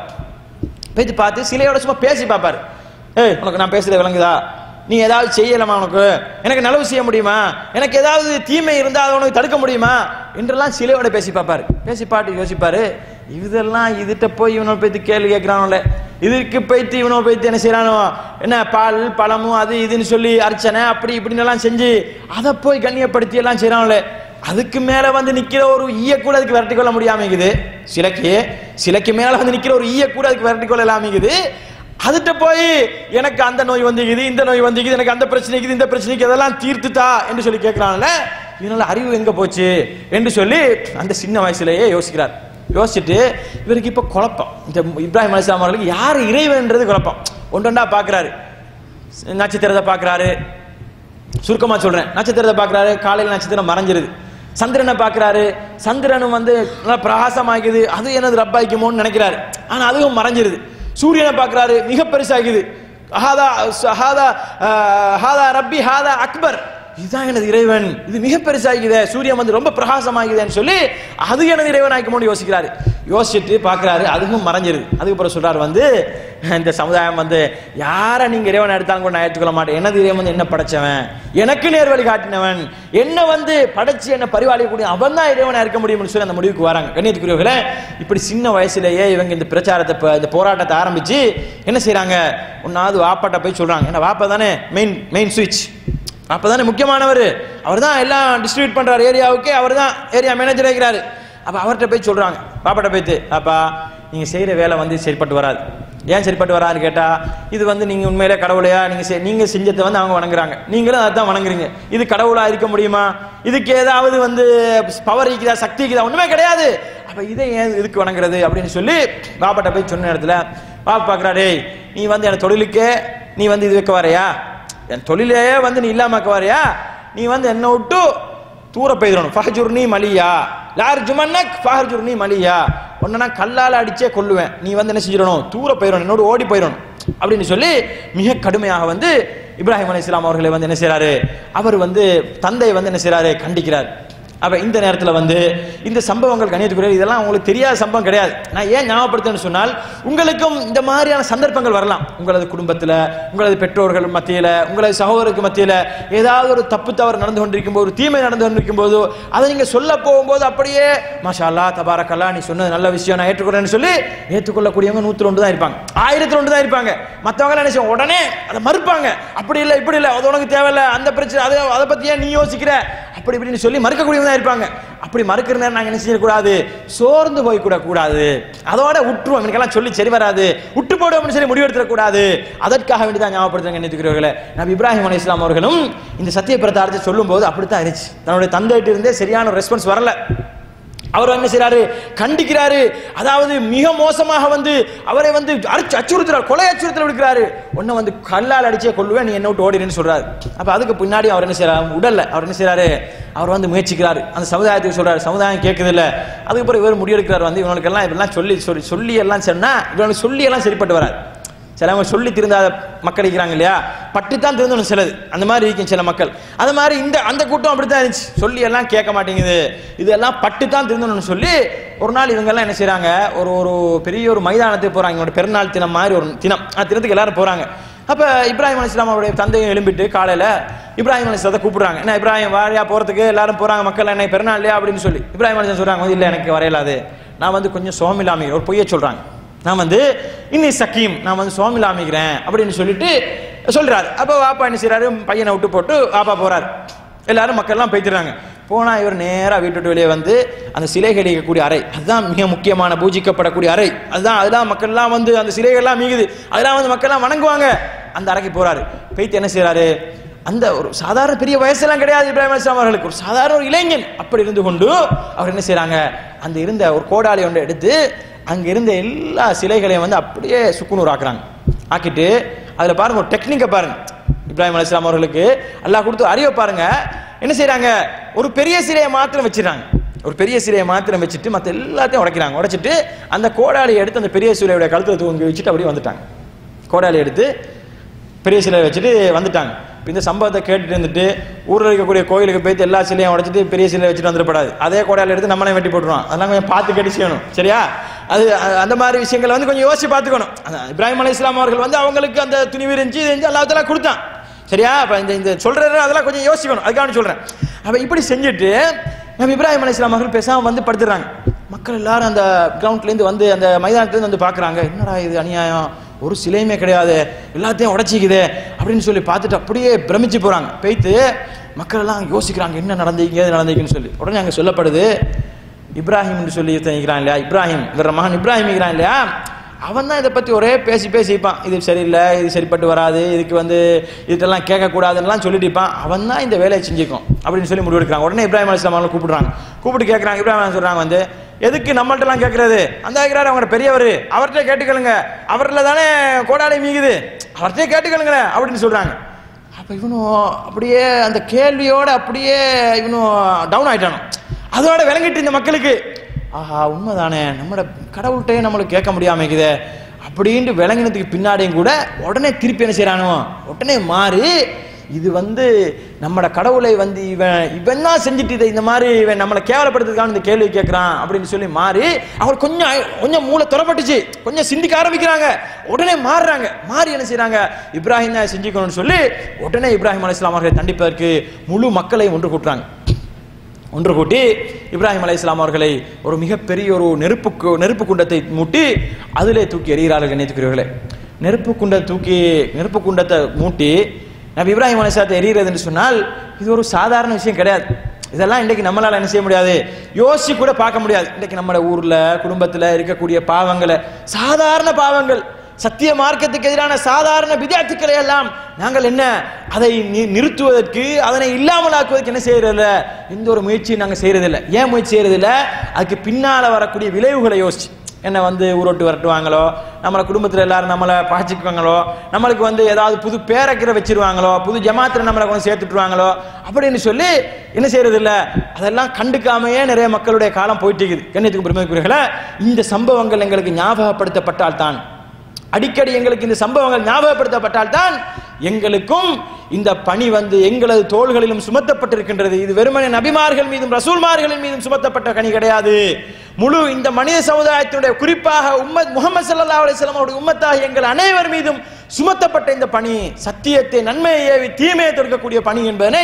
போய் பார்த்து சிலையோட சும்மா பேசி பார்ப்பார் ஏய் உனக்கு நான் பேசுறது விளங்குதா நீ ஏதாவது செய்யலாமா உனக்கு எனக்கு நலவு செய்ய முடியுமா எனக்கு ஏதாவது தீமை இருந்தால் அதை உனக்கு தடுக்க முடியுமா என்றெல்லாம் சிலையோட பேசி பார்ப்பாரு பேசி பாட்டு யோசிப்பாரு இதெல்லாம் இதுகிட்ட போய் இவனை போய்த்து கேள்வி கேட்கிறானோல இதுக்கு போய்த்து இவனை போய்த்து என்ன செய்யறானோ என்ன பால் பழமும் அது இதுன்னு சொல்லி அர்ச்சனை அப்படி இப்படின்னு எல்லாம் செஞ்சு அதை போய் கண்ணியப்படுத்தி எல்லாம் செய்யறானோல அதுக்கு மேல வந்து நிக்கிற ஒரு ஈய கூட அதுக்கு விரட்டி கொள்ள முடியாம இருக்குது சிலைக்கு சிலைக்கு மேல வந்து நிக்கிற ஒரு ஈய கூட அதுக்கு விரட்டி கொள்ள இல்லாம இருக்குது அதுட்ட போய் எனக்கு அந்த நோய் வந்துக்குது இந்த நோய் வந்துக்குது எனக்கு அந்த பிரச்சனைக்கு இந்த பிரச்சனைக்கு இதெல்லாம் தீர்த்துட்டா என்று சொல்லி கேட்கிறான்ல இதனால அறிவு எங்க போச்சு என்று சொல்லி அந்த சின்ன வயசுலயே யோசிக்கிறார் யோசிச்சுட்டு இவருக்கு இப்ப குழப்பம் இந்த இப்ராஹிம் அலிஸ்லாம் அவர்களுக்கு யார் இறைவன்றது குழப்பம் ஒன்றொண்டா பார்க்கறாரு நட்சத்திரத்தை பார்க்கறாரு சுருக்கமா சொல்றேன் நட்சத்திரத்தை பார்க்கறாரு காலையில் நட்சத்திரம் மறைஞ்சிருது சந்திரனை பார்க்கறாரு சந்திரனும் வந்து நல்லா பிரகாசமாகுது அது எனது ரப்பாய்க்குமோன்னு நினைக்கிறாரு ஆனா அதுவும் மறைஞ்சிருது சூரியனை பார்க்கறாரு மிக பெருசாகுது ஹாதா ஹாதா அஹ், ஹாதா ரப்பி ஹாதா அக்பர் இதுதான் எனது இறைவன் இது மிக பெருசாகுதே சூரியன் வந்து ரொம்ப பிரகாசமாகுதேன்னு சொல்லி அது எனது இறைவன் ஆக்குமோன்னு யோசிக்கிறாரு யோசிச்சுட்டு பார்க்கறாரு அதுவும் மறைஞ்சிருது அதுக்கப்புறம் சொல்றாரு வந்து இந்த சமுதாயம் வந்து யாரை நீங்க இறைவன் எடுத்தாலும் கூட நான் ஏற்றுக்கொள்ள மாட்டேன் எனது இறைவன் வந்து என்ன படைச்சவன் எனக்கு நேர் வழி காட்டினவன் என்ன வந்து படைச்சு என்ன பரிவாளிக்கக்கூடிய அவன் தான் இறைவனா இருக்க முடியும்னு சொல்லி அந்த முடிவுக்கு வராங்க கண்ணியத்துக்குரியவர்களே இப்படி சின்ன வயசுலயே இவங்க இந்த பிரச்சாரத்தை ப- இந்த போராட்டத்தை ஆரம்பிச்சு என்ன செய்றாங்க ஒன்னாவது வாப்பாட்ட போய் சொல்றாங்க ஏன்னா வாப்பா தானே மெயின் மெயின் சுவிட்ச் அப்போ தானே முக்கியமானவர் அவர் தான் எல்லாம் டிஸ்ட்ரிபியூட் பண்றாரு ஏரியாவுக்கு அவர் தான் ஏரியா மேனேஜர் இருக்கிறாரு அப்போ அவர்கிட்ட போய் சொல்றாங்க பாப்பாட்ட போய்த்து அப்பா நீங்க செய்யற வேலை வந்து சரிப்பட்டு வராது ஏன் சரிப்பட்டு வராதுன்னு கேட்டா இது வந்து நீங்க உண்மையிலே கடவுளையா நீங்க செய்- நீங்க செஞ்சதை வந்து அவங்க வணங்குறாங்க நீங்களும் அதான் வணங்குறீங்க இது கடவுளா இருக்க முடியுமா இதுக்கு ஏதாவது வந்து பவர் இருக்குதா சக்தி இருக்குதா ஒண்ணுமே கிடையாது அப்ப இதை ஏன் இதுக்கு வணங்குறது அப்படின்னு சொல்லி பாப்பாட்ட போய் சொன்ன இடத்துல பாப்பா பார்க்கறா டேய் நீ வந்து என் தொழிலுக்கே நீ வந்து இது வைக்க வரையா என் தொழிலே வந்து நீ இல்லாமக்க வரையா நீ வந்து என்ன விட்டு தூர பெய்திடணும் ஃபஹஜுர்னி மலியா லார் ஜுமன்னக் ஃபஹஜுர்னி மலியா உன்னை நான் கல்லால் அடிச்சே கொல்லுவேன் நீ வந்து என்ன செஞ்சிடணும் தூர போயிடணும் என்னோட ஓடி போயிடணும் அப்படின்னு சொல்லி மிக கடுமையாக வந்து இப்ராஹிம் அலி இஸ்லாம் அவர்களை வந்து என்ன செய்றாரு அவர் வந்து தந்தை வந்து என்ன செய்றாரு கண்டிக்கிறார் அப்ப இந்த நேரத்துல வந்து இந்த சம்பவங்கள் கணியத்துக்குரிய இதெல்லாம் உங்களுக்கு தெரியாத சம்பவம் கிடையாது நான் ஏன் ஞாபகப்படுத்தேன்னு சொன்னால் உங்களுக்கும் இந்த மாதிரியான சந்தர்ப்பங்கள் வரலாம் உங்களது குடும்பத்துல உங்களது பெற்றோர்கள் மத்தியில உங்களது சகோதரருக்கு மத்தியில ஏதாவது ஒரு தப்பு தவறு நடந்து கொண்டிருக்கும் போது ஒரு தீமை நடந்து கொண்டிருக்கும் போது அதை நீங்க சொல்ல போகும்போது அப்படியே மாஷா அல்லா தபாரக்கல்லா நீ சொன்னது நல்ல விஷயம் நான் ஏற்றுக்கொள்றேன்னு சொல்லி ஏற்றுக்கொள்ளக்கூடியவங்க நூத்தி ரெண்டு தான் இருப்பாங்க ஆயிரத்துல ஒன்று தான் இருப்பாங்க மற்றவங்க என்ன செய்வாங்க உடனே அதை மறுப்பாங்க அப்படி இல்லை இப்படி இல்லை அது உனக்கு தேவையில்ல அந்த பிரச்சனை அதை அதை பத்தி ஏன் நீ யோசிக்கிற அப்படி இப்படின்னு சொல்லி மறுக்கக்கூடியவங்க தான் இருப்பாங்க அப்படி மறுக்கிற நேரம் நாங்கள் என்ன செய்யக்கூடாது சோர்ந்து போய் கூட கூடாது அதோட விட்டுருவோம் எனக்கெல்லாம் சொல்லி சரி வராது விட்டு போடுவோம்னு சொல்லி முடிவெடுத்துடக்கூடாது அதற்காக வேண்டி தான் ஞாபகப்படுத்துங்க நினைத்துக்கிறவர்களே நபி இப்ராஹிம் அலி இஸ்லாம் அவர்களும் இந்த சத்திய பிரதாரத்தை சொல்லும்போது அப்படித்தான் இருந்துச்சு தன்னுடைய தந்தைகிட்ட இருந்தே சரியான ரெஸ்பான்ஸ் வரல அவர் என்ன செய்றாரு கண்டிக்கிறாரு அதாவது மிக மோசமாக வந்து அவரை வந்து அரிச்சு அச்சுறுத்துறாரு கொலை அச்சுறுத்தல் விடுக்கிறாரு உன்னை வந்து கல்லால் அடிச்சே கொள்ளுவேன் நீ என்ன விட்டு ஓடிடுன்னு சொல்றாரு அப்ப அதுக்கு பின்னாடி அவர் என்ன செய்யறாரு உடல்ல அவர் என்ன செய்றாரு அவர் வந்து முயற்சிக்கிறாரு அந்த சமுதாயத்துக்கு சொல்றாரு சமுதாயம் கேட்குது இல்ல அதுக்கு பிறகு இவர் முடிவெடுக்கிறார் வந்து இவனுக்கு எல்லாம் இப்படிலாம் சொல்லி சொல்லி சொல்லி எல்லாம் சொன்னா இவனுக்கு சொல்லி எல்லாம் சரிப்பட்டு வராது சிலவங்க சொல்லி திருந்தாத மக்கள் இருக்கிறாங்க இல்லையா பட்டு தான் திருந்தணும் சிலது அந்த மாதிரி இருக்கும் சில மக்கள் அந்த மாதிரி இந்த அந்த கூட்டம் அப்படித்தான் இருந்துச்சு சொல்லி எல்லாம் கேட்க மாட்டேங்குது இதெல்லாம் பட்டு தான் திருந்தணும்னு சொல்லி ஒரு நாள் இவங்க எல்லாம் என்ன செய்றாங்க ஒரு ஒரு பெரிய ஒரு மைதானத்துக்கு போறாங்க இவங்களோட பெருநாள் தினம் மாதிரி ஒரு தினம் அந்த தினத்துக்கு எல்லாரும் போறாங்க அப்ப இப்ராஹிம் அலிஸ்லாம் அவருடைய தந்தையும் எழும்பிட்டு காலையில இப்ராஹிம் அலிஸ்லாத்தை கூப்பிடுறாங்க என்ன இப்ராஹிம் வாரியா போறதுக்கு எல்லாரும் போறாங்க மக்கள் என்ன பெருநாள் இல்லையா அப்படின்னு சொல்லி இப்ராஹிம் அலிஸ்லாம் சொல்றாங்க இல்ல எனக்கு வரையலாது நான் வந்து கொஞ்சம் சோமில்லாமி ஒரு பொய்யை சொல்றாங்க நான் வந்து இன்னி சக்கீம் நான் வந்து சுவாமியில் அமைக்கிறேன் அப்படின்னு சொல்லிட்டு சொல்றாரு அப்போ வாப்பா என்ன செய்றாரு பையனை விட்டு போட்டு வாப்பா போறாரு எல்லாரும் மக்கள்லாம் போய்த்துறாங்க போனா இவர் நேரா வீட்டு விட்டு வெளியே வந்து அந்த சிலைகள் இருக்கக்கூடிய அறை அதுதான் மிக முக்கியமான பூஜிக்கப்படக்கூடிய அறை அதுதான் அதெல்லாம் மக்கள்லாம் வந்து அந்த சிலைகள்லாம் மீகுது அதெல்லாம் வந்து மக்கள்லாம் வணங்குவாங்க அந்த அறைக்கு போறாரு போய்த்து என்ன செய்றாரு அந்த ஒரு சாதாரண பெரிய வயசெல்லாம் கிடையாது இப்ராஹிம் அலிஸ்லாம் அவர்களுக்கு ஒரு சாதாரண ஒரு இளைஞன் அப்படி இருந்து கொண்டு அவர் என்ன செய்றாங்க அந்த இருந்த ஒரு கோடாலி ஒன்றை எடுத்து அங்க இருந்த எல்லா சிலைகளையும் வந்து அப்படியே சுக்குநூறு ஆக்குறாங்க ஆக்கிட்டு அதுல பாருங்க ஒரு டெக்னிக்கை பாருங்க இப்ராஹிம் அலிஸ்லாம் அவர்களுக்கு அல்லாஹ் கொடுத்து அறிவை பாருங்க என்ன செய்றாங்க ஒரு பெரிய சிலையை மாத்திரம் வச்சிடறாங்க ஒரு பெரிய சிலையை மாத்திரம் வச்சுட்டு மற்ற எல்லாத்தையும் உடைக்கிறாங்க உடைச்சிட்டு அந்த கோடாலியை எடுத்து அந்த பெரிய சிலையோட கழுத்துல தூங்கி வச்சுட்டு அப்படியே வந்துட்டாங்க கோடாலி எடுத்து பெரிய சிலையை வச்சுட்டு வந்துட்டாங்க இப்ப இந்த சம்பவத்தை கேட்டுட்டு இருந்துட்டு ஊரில் இருக்கக்கூடிய கோயிலுக்கு போயிட்டு எல்லா சிலையும் உடைச்சிட்டு பெரிய சிலையை வச்சுட்டு வந்துடப்படாது அதே கோடாலி எடுத்து நம்மளே வெட்டி போட்டுருவோம் அதெல்லாம் கொஞ்சம் பார்த்து கேட்டு செய்யணும் சரியா அது அ- அந்த மாதிரி விஷயங்களை வந்து கொஞ்சம் யோசிச்சு பார்த்துக்கணும் அதான் இப்ராஹிம் அலி இஸ்லாம் அவர்கள் வந்து அவங்களுக்கு அந்த துணிவு இருந்துச்சு இது இருந்துச்சு அல்லாத்தெல்லாம் கொடுத்தான் சரியா அப்ப இந்த இந்த சொல்றது அதெல்லாம் கொஞ்சம் யோசிக்கணும் அதுக்காக சொல்றேன் அப்ப இப்படி செஞ்சுட்டு நம்ம இப்ராஹிம் அலி இஸ்லாம் அவர்கள் பேசாம வந்து படுத்துறாங்க மக்கள் எல்லாரும் அந்த கிரவுண்ட்ல இருந்து வந்து அந்த மைதானத்துல இருந்து வந்து பாக்குறாங்க என்னடா இது அநியாயம் ஒரு சிலையுமே கிடையாது எல்லாத்தையும் உடைச்சிக்குதே அப்படின்னு சொல்லி பார்த்துட்டு அப்படியே பிரமிச்சு போறாங்க போய்த்து மக்கள் எல்லாம் யோசிக்கிறாங்க என்ன நடந்தீங்க ஏது நடந்தீங்கன்னு சொல்லி உடனே அங்க சொல்லப்படுது இப்ராஹிம் என்று சொல்லி இருக்கிறான் இல்லையா இப்ராஹிம் இவர மகன் இப்ராஹிம் இருக்கிறான் இல்லையா அவன் தான் இதை பற்றி ஒரே பேசி பேசிப்பான் இது சரியில்லை இது சரிப்பட்டு வராது இதுக்கு வந்து இதெல்லாம் கேட்கக்கூடாதுன்னெலாம் சொல்லிட்டு இருப்பான் அவன் தான் இந்த வேலையை செஞ்சுக்கும் அப்படின்னு சொல்லி முடிவெடுக்கிறாங்க உடனே இப்ராஹிம் அலிஸ்லாம் அவங்களை கூப்பிடுறாங்க கூப்பிட்டு கேட்குறாங்க இப்ராஹிம் அலைஹிஸ்ஸலாம் சொல்கிறாங்க வந்து எதுக்கு நம்மள்ட்டலாம் கேட்குறது அந்த இருக்கிறாரு அவங்க பெரியவர் அவர்கிட்ட கேட்டுக்கலுங்க அவரில் தானே கோடாலி மீகுது அவர்கிட்ட கேட்டுக்கலுங்களேன் அப்படின்னு சொல்கிறாங்க அப்போ இவனும் அப்படியே அந்த கேள்வியோட அப்படியே இவனும் டவுன் ஆயிட்டானோ அதோட விளங்கிட்டு இந்த மக்களுக்கு ஆஹா உண்மைதானே நம்மளோட கடவுள்கிட்டயே நம்மளுக்கு கேட்க முடியாம இருக்குதே அப்படின்ட்டு விளங்கினதுக்கு பின்னாடியும் கூட உடனே திருப்பி என்ன செய்யறானோ உடனே மாறி இது வந்து நம்மட கடவுளை வந்து இவன் இவன் தான் செஞ்சுட்டு இதை இந்த மாதிரி இவன் நம்மளை கேவலப்படுத்துறதுக்கான இந்த கேள்வி கேட்கறான் அப்படின்னு சொல்லி மாறி அவர் கொஞ்சம் கொஞ்சம் மூளை துறப்பட்டுச்சு கொஞ்சம் சிந்திக்க ஆரம்பிக்கிறாங்க உடனே மாறுறாங்க மாறி என்ன செய்றாங்க இப்ராஹிம் தான் செஞ்சுக்கணும்னு சொல்லி உடனே இப்ராஹிம் அலைஹிஸ்ஸலாம் அவர்களை தண்டிப்பதற்கு முழு மக்களை ஒன்று கூட்டுறாங்க ஒன்று கூட்டி இப்ராஹிம் அலைஹிஸ்ஸலாம் அவர்களை ஒரு மிகப்பெரிய ஒரு நெருப்பு கு- நெருப்பு குண்டத்தை மூட்டி அதிலே தூக்கி எறிகிறார்கள் நேற்றுக்கிறவர்களே நெருப்பு குண்டை தூக்கி நெருப்பு குண்டத்தை மூட்டி நபி இப்ராஹிம் அலைஹிஸ்ஸலாத்தை எறிகிறதுன்னு சொன்னால் இது ஒரு சாதாரண விஷயம் கிடையாது இதெல்லாம் இன்றைக்கு நம்மளால என்ன செய்ய முடியாது யோசிச்சு கூட பார்க்க முடியாது இன்றைக்கு நம்ம ஊர்ல குடும்பத்துல இருக்கக்கூடிய பாவங்களை சாதாரண பாவங்கள் சத்திய மார்க்கத்துக்கு எதிரான சாதாரண விதாத்துக்களை எல்லாம் நாங்கள் என்ன அதை நி- நிறுத்துவதற்கு அதனை இல்லாமலாக்குவதற்கு என்ன செய்யறதில்ல எந்த ஒரு முயற்சியும் நாங்கள் செய்யறதில்ல ஏன் முயற்சி செய்யறதில்ல அதுக்கு பின்னால வரக்கூடிய விளைவுகளை யோசிச்சு என்ன வந்து ஊரோட்டு வரட்டுவாங்களோ நம்மளை குடும்பத்தில் எல்லாரும் நம்மளை பாய்ச்சிக்குவாங்களோ நம்மளுக்கு வந்து ஏதாவது புது பேரக்கிற வச்சிருவாங்களோ புது ஜமாத்தில் நம்மளை கொண்டு சேர்த்துட்டுருவாங்களோ அப்படின்னு சொல்லி என்ன செய்யறது இல்ல அதெல்லாம் கண்டுக்காமையே நிறைய மக்களுடைய காலம் போயிட்டு இருக்குது கண்ணியத்துக்கு பெருமைக்குரியர்களே இந்த சம்பவங்கள் எங்களுக்கு ஞாபகப்படுத்தப்பட்டால் தான் அடிக்கடி எங்களுக்கு இந்த சம்பவங்கள் ஞாபகப்படுத்தப்பட்டால் தான் எங்களுக்கும் இந்த பணி வந்து எங்களது தோள்களிலும் சுமத்தப்பட்டிருக்கின்றது இது வெறுமனே நபிமார்கள் மீதும் ரசூல்மார்களின் மீதும் சுமத்தப்பட்ட கனி கிடையாது முழு இந்த மனித சமுதாயத்தினுடைய குறிப்பாக உம்மத் முகமது ஸல்லல்லாஹு அலைஹி வஸல்லம் அவருடைய உம்மத்தாக எங்கள் அனைவர் மீதும் சுமத்தப்பட்ட இந்த பணி சத்தியத்தை நன்மையை ஏவி தீமையை தடுக்கக்கூடிய பணி என்பதனை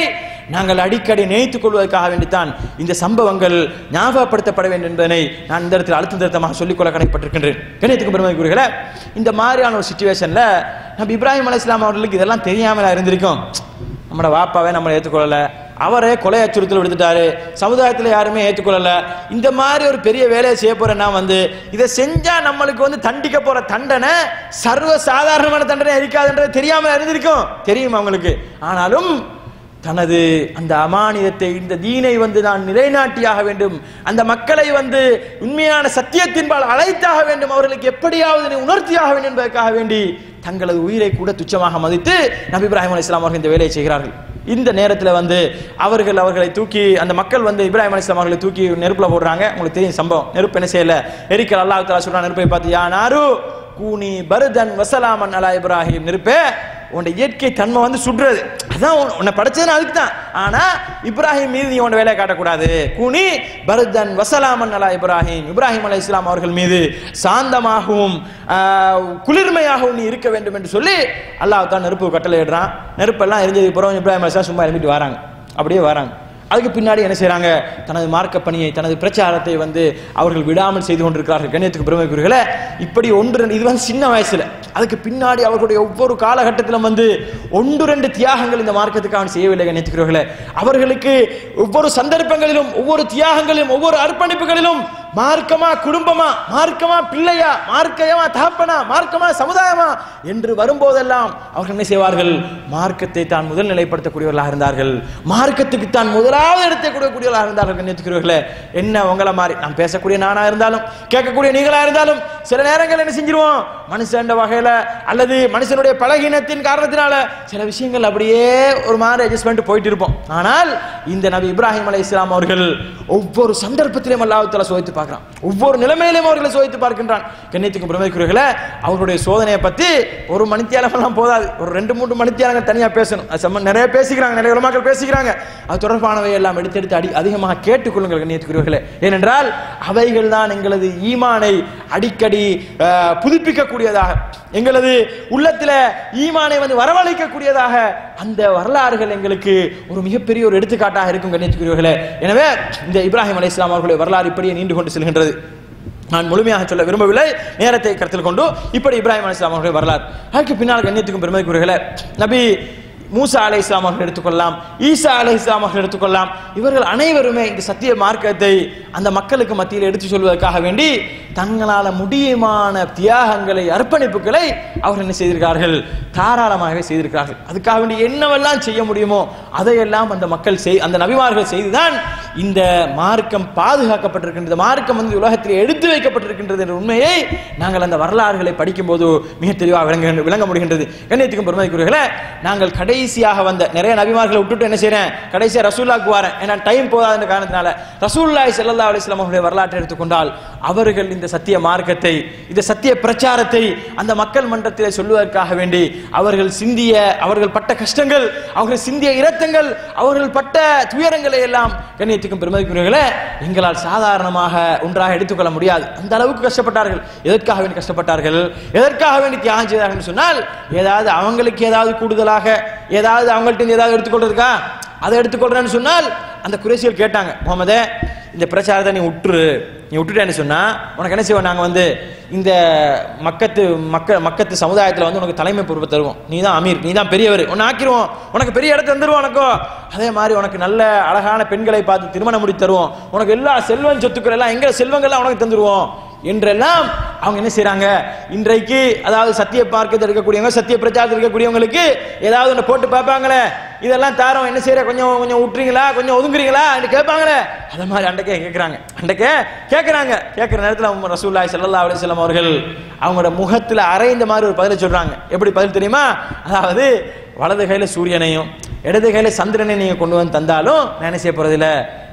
நாங்கள் அடிக்கடி நினைத்துக் கொள்வதற்காக வேண்டித்தான் இந்த சம்பவங்கள் ஞாபகப்படுத்தப்பட வேண்டும் என்பதனை நான் இந்த இடத்தில் அழுத்தம் திருத்தமாக சொல்லிக்கொள்ள கடமைப்பட்டிருக்கின்றேன் கணியத்துக்கு பெருமை கூறுகிற இந்த மாதிரியான ஒரு சுச்சுவேஷன்ல நம்ம இப்ராஹிம் அலை இஸ்லாம் அவர்களுக்கு இதெல்லாம் தெரியாமலா இருந்திருக்கும் நம்மளோட வாப்பாவே நம்மளை ஏற்றுக்கொள்ளல அவரே கொலை அச்சுறுத்தல் விடுத்துட்டாரு சமுதாயத்தில் யாருமே ஏற்றுக்கொள்ளல இந்த மாதிரி ஒரு பெரிய வேலையை செய்ய போறேன்னா வந்து இதை செஞ்சா நம்மளுக்கு வந்து தண்டிக்க போற தண்டனை சர்வ சாதாரணமான தண்டனை இருக்காதுன்றது தெரியாம இருந்திருக்கும் தெரியும் அவங்களுக்கு ஆனாலும் தனது அந்த அமானியத்தை இந்த தீனை வந்து நான் நிலைநாட்டியாக வேண்டும் அந்த மக்களை வந்து உண்மையான சத்தியத்தின்பால் அழைத்தாக வேண்டும் அவர்களுக்கு எப்படியாவது என்னை உணர்த்தியாக வேண்டும் என்பதற்காக வேண்டி தங்களது உயிரை கூட துச்சமாக மதித்து நபி இப்ராஹிம் அலைஹிஸ்ஸலாம் அவர்கள் இந்த வேலையை செய்கிறார்கள் இந்த நேரத்தில் வந்து அவர்கள் அவர்களை தூக்கி அந்த மக்கள் வந்து இப்ராஹிம் அலைஹிஸ்ஸலாம் அவர்களை தூக்கி நெருப்புல போடுறாங்க உங்களுக்கு தெரியும் சம்பவம் நெருப்பு என்ன செய்யல எரிக்கல் அல்லாஹ் தஆலா சொல்றான் நெருப்பை பார்த்து யா நாரு கூனி பருதன் வசலாமன் அலா இப்ராஹிம் நெருப்பே உன்னை இயற்கை தன்மை வந்து சுடுறது அதான் உன்- உன்னை படைச்சது அதுக்கு தான் ஆனா இப்ராஹிம் மீது நீ உன் வேலையை காட்டக்கூடாது கூனி பருதன் வசலாமன் அலா இப்ராஹிம் இப்ராஹிம் அலை இஸ்லாம் அவர்கள் மீது சாந்தமாகவும் ஆஹ், குளிர்மையாகவும் நீ இருக்க வேண்டும் என்று சொல்லி அல்லாஹ் தான் நெருப்பு கட்டளை இடுறான் நெருப்பெல்லாம் எரிஞ்சதுக்கு அப்புறம் இப்ராஹிம் அலை சும்மா எழுப்பிட்டு வராங்க அப்படியே வராங்க அதுக்கு பின்னாடி என்ன செய்றாங்க தனது மார்க்க பணியை தனது பிரச்சாரத்தை வந்து அவர்கள் விடாமல் செய்து கொண்டிருக்கிறார்கள் கண்ணியத்துக்கு பெருமைக்குரியர்களே இப்படி ஒன்று ரெண்டு இது வந்து சின்ன வயசுல அதுக்கு பின்னாடி அவர்களுடைய ஒவ்வொரு காலகட்டத்திலும் வந்து ஒன்று ரெண்டு தியாகங்கள் இந்த மார்க்கத்துக்கு அவன் செய்யவில்லை கண்ணியத்துக்குரியவர்களே அவர்களுக்கு ஒவ்வொரு சந்தர்ப்பங்களிலும் ஒவ்வொரு தியாகங்களிலும் ஒவ்வொரு அர்ப்பணிப்புகளிலும் மார்க்கமா குடும்பமா மார்க்கமா பிள்ளையா மார்க்கமா தகப்பனா மார்க்கமா சமுதாயமா என்று வரும்போதெல்லாம் அவர்கள் என்ன செய்வார்கள் மார்க்கத்தை தான் முதல் நிலைப்படுத்தக்கூடியவர்களாக இருந்தார்கள் மார்க்கத்துக்கு தான் முதலாவது இடத்தை கொடுக்கக்கூடியவர்களாக இருந்தார்கள் கண்ணியத்துக்குரியவர்களே என்ன உங்களை மாதிரி நான் பேசக்கூடிய நானா இருந்தாலும் கேட்கக்கூடிய நீங்களா இருந்தாலும் சில நேரங்கள் என்ன செஞ்சிருவோம் மனுஷன் வகையில அல்லது மனுஷனுடைய பலகீனத்தின் காரணத்தினால சில விஷயங்கள் அப்படியே ஒரு மாதிரி அட்ஜஸ்ட் பண்ணிட்டு போயிட்டு இருப்போம் ஆனால் இந்த நபி இப்ராஹிம் அலை இஸ்லாம் அவர்கள் ஒவ்வொரு சந்தர்ப்பத்திலும் அல்லாஹ் சோதித்து பார்க்கிறான் ஒவ்வொரு நிலைமையிலும் அவர்களை சோதித்து பார்க்கின்றான் கண்ணியத்துக்கு பிரமைக்குரியர்களே அவர்களுடைய சோதனையை பத்தி ஒரு மணித்தியாலமெல்லாம் போதாது ஒரு ரெண்டு மூன்று மணித்தியாலங்கள் தனியா பேசணும் அது சம்ம- நிறைய பேசிக்கிறாங்க நிறைய உலமாக்கள் பேசிக்கிறாங்க அது தொடர்பானவை எல்லாம் எடுத்தெடுத்து அடி அதிகமாக கேட்டுக்கொள்ளுங்கள் கண்ணியத்துக்குரியவர்களே ஏனென்றால் அவைகள் தான் எங்களது ஈமானை அடிக்கடி அஹ், புதுப்பிக்கக்கூடியதாக எங்களது உள்ளத்துல ஈமானை வந்து வரவழைக்கக்கூடியதாக அந்த வரலாறுகள் எங்களுக்கு ஒரு மிகப்பெரிய ஒரு எடுத்துக்காட்டாக இருக்கும் கண்ணியத்துக்குரியவர்களே எனவே இந்த இப்ராஹிம் அலை இஸ்லாம் அவர்களுடைய வரலாறு இப்படியே நீண்டு கொண்டு செல்கின்றது நான் முழுமையாக சொல்ல விரும்பவில்லை நேரத்தை கருத்தில் கொண்டு இப்படி இப்ராஹிம் அலி இஸ்லாம் அவர்களுடைய வரலாறு அதுக்கு பின்னால் கண்ணியத்துக்கும் பெருமைக்குரியர்களே நபி மூசா அலை இஸ்லாம் அவர்கள் எடுத்துக்கொள்ளலாம் ஈசா அலை இஸ்லாம் அவர்கள் எடுத்துக்கொள்ளலாம் இவர்கள் அனைவருமே இந்த சத்திய மார்க்கத்தை அந்த மக்களுக்கு மத்தியில் எடுத்து சொல்வதற்காக வேண்டி தங்களால முடியுமான தியாகங்களை அர்ப்பணிப்புகளை அவர்கள் என்ன செய்திருக்கிறார்கள் தாராளமாகவே செய்திருக்கிறார்கள் அதுக்காக வேண்டி என்னவெல்லாம் செய்ய முடியுமோ அதையெல்லாம் அந்த மக்கள் செய் அந்த நபிமார்கள் செய்துதான் இந்த மார்க்கம் பாதுகாக்கப்பட்டிருக்கின்றது மார்க்கம் வந்து உலகத்தில் எடுத்து வைக்கப்பட்டிருக்கின்றது என்ற உண்மையை நாங்கள் அந்த வரலாறுகளை படிக்கும்போது மிக தெளிவாக விளங்க விளங்க முடிகின்றது கண்ணியத்துக்கும் பெருமதிக்குரியர்களே நாங்கள் கடைசியாக வந்த நிறைய நபிமார்களை விட்டுட்டு என்ன செய்றேன் கடைசியாக ரசூல்லாக்கு வரேன் ஏன்னா டைம் போதாத காரணத்தினால ரசூல்லாய் ஸல்லல்லாஹு அலைஹி வஸல்லம் அவருடைய வரலாற்றை எடுத்துக்கொண்டால் அவர்கள் இந்த சத்திய மார்க்கத்தை இந்த சத்திய பிரச்சாரத்தை அந்த மக்கள் மன்றத்தில் சொல்வதற்காக வேண்டி அவர்கள் சிந்திய அவர்கள் பட்ட கஷ்டங்கள் அவர்கள் சிந்திய இரத்தங்கள் அவர்கள் பட்ட துயரங்களை எல்லாம் கண்ணியத்துக்கும் பெருமதிக்குரியவர்களே எங்களால் சாதாரணமாக ஒன்றாக எடுத்துக்கொள்ள முடியாது அந்த அளவுக்கு கஷ்டப்பட்டார்கள் எதற்காக வேண்டி கஷ்டப்பட்டார்கள் எதற்காக வேண்டி தியாகம் செய்தார்கள் சொன்னால் ஏதாவது அவங்களுக்கு ஏதாவது கூடுதலாக ஏதாவது அவங்கள்ட்ட இருந்து ஏதாவது எடுத்துக்கொள்றதுக்கா அதை எடுத்துக்கொள்றேன்னு சொன்னால் அந்த குறைசிகள் கேட்டாங்க முகமதே இந்த பிரச்சாரத்தை நீ விட்டுரு நீ விட்டுட்டேன்னு சொன்னா உனக்கு என்ன செய்வோம் நாங்கள் வந்து இந்த மக்கத்து மக்க மக்கத்து சமுதாயத்தில் வந்து உனக்கு தலைமை பொறுப்பை தருவோம் நீ தான் அமீர் நீ தான் பெரியவர் உன்னை ஆக்கிருவோம் உனக்கு பெரிய இடத்த தந்துருவோம் உனக்கோ அதே மாதிரி உனக்கு நல்ல அழகான பெண்களை பார்த்து திருமணம் முடி தருவோம் உனக்கு எல்லா செல்வம் சொத்துக்கள் எல்லாம் எங்க செல்வங்கள்லாம் உனக்கு தந்துருவோம் என்றெல்லாம் அவங்க என்ன செய்றாங்க இன்றைக்கு அதாவது சத்திய பார்க்கத்தில் இருக்கக்கூடியவங்க சத்திய பிரச்சாரத்தில் இருக்கக்கூடியவங்களுக்கு ஏதாவது ஒன்று போட்டு பார்ப்பாங்களே இதெல்லாம் தாரோம் என்ன செய்யற கொஞ்சம் கொஞ்சம் விட்டுறீங்களா கொஞ்சம் ஒதுங்குறீங்களா என்று கேட்பாங்களே அத மாதிரி அன்றைக்கே கேட்குறாங்க அன்றைக்கே கேட்குறாங்க கேட்குற நேரத்தில் அவங்க ரசூல்லாய் ஸல்லல்லாஹு அலைஹி வஸல்லம் அவர்கள் அவங்களோட முகத்தில் அரைந்த மாதிரி ஒரு பதிலை சொல்றாங்க எப்படி பதில் தெரியுமா அதாவது வலது கையில சூரியனையும் இடது கையில சந்திரனை நீங்க கொண்டு வந்து தந்தாலும் நான் என்ன செய்ய போறதில்ல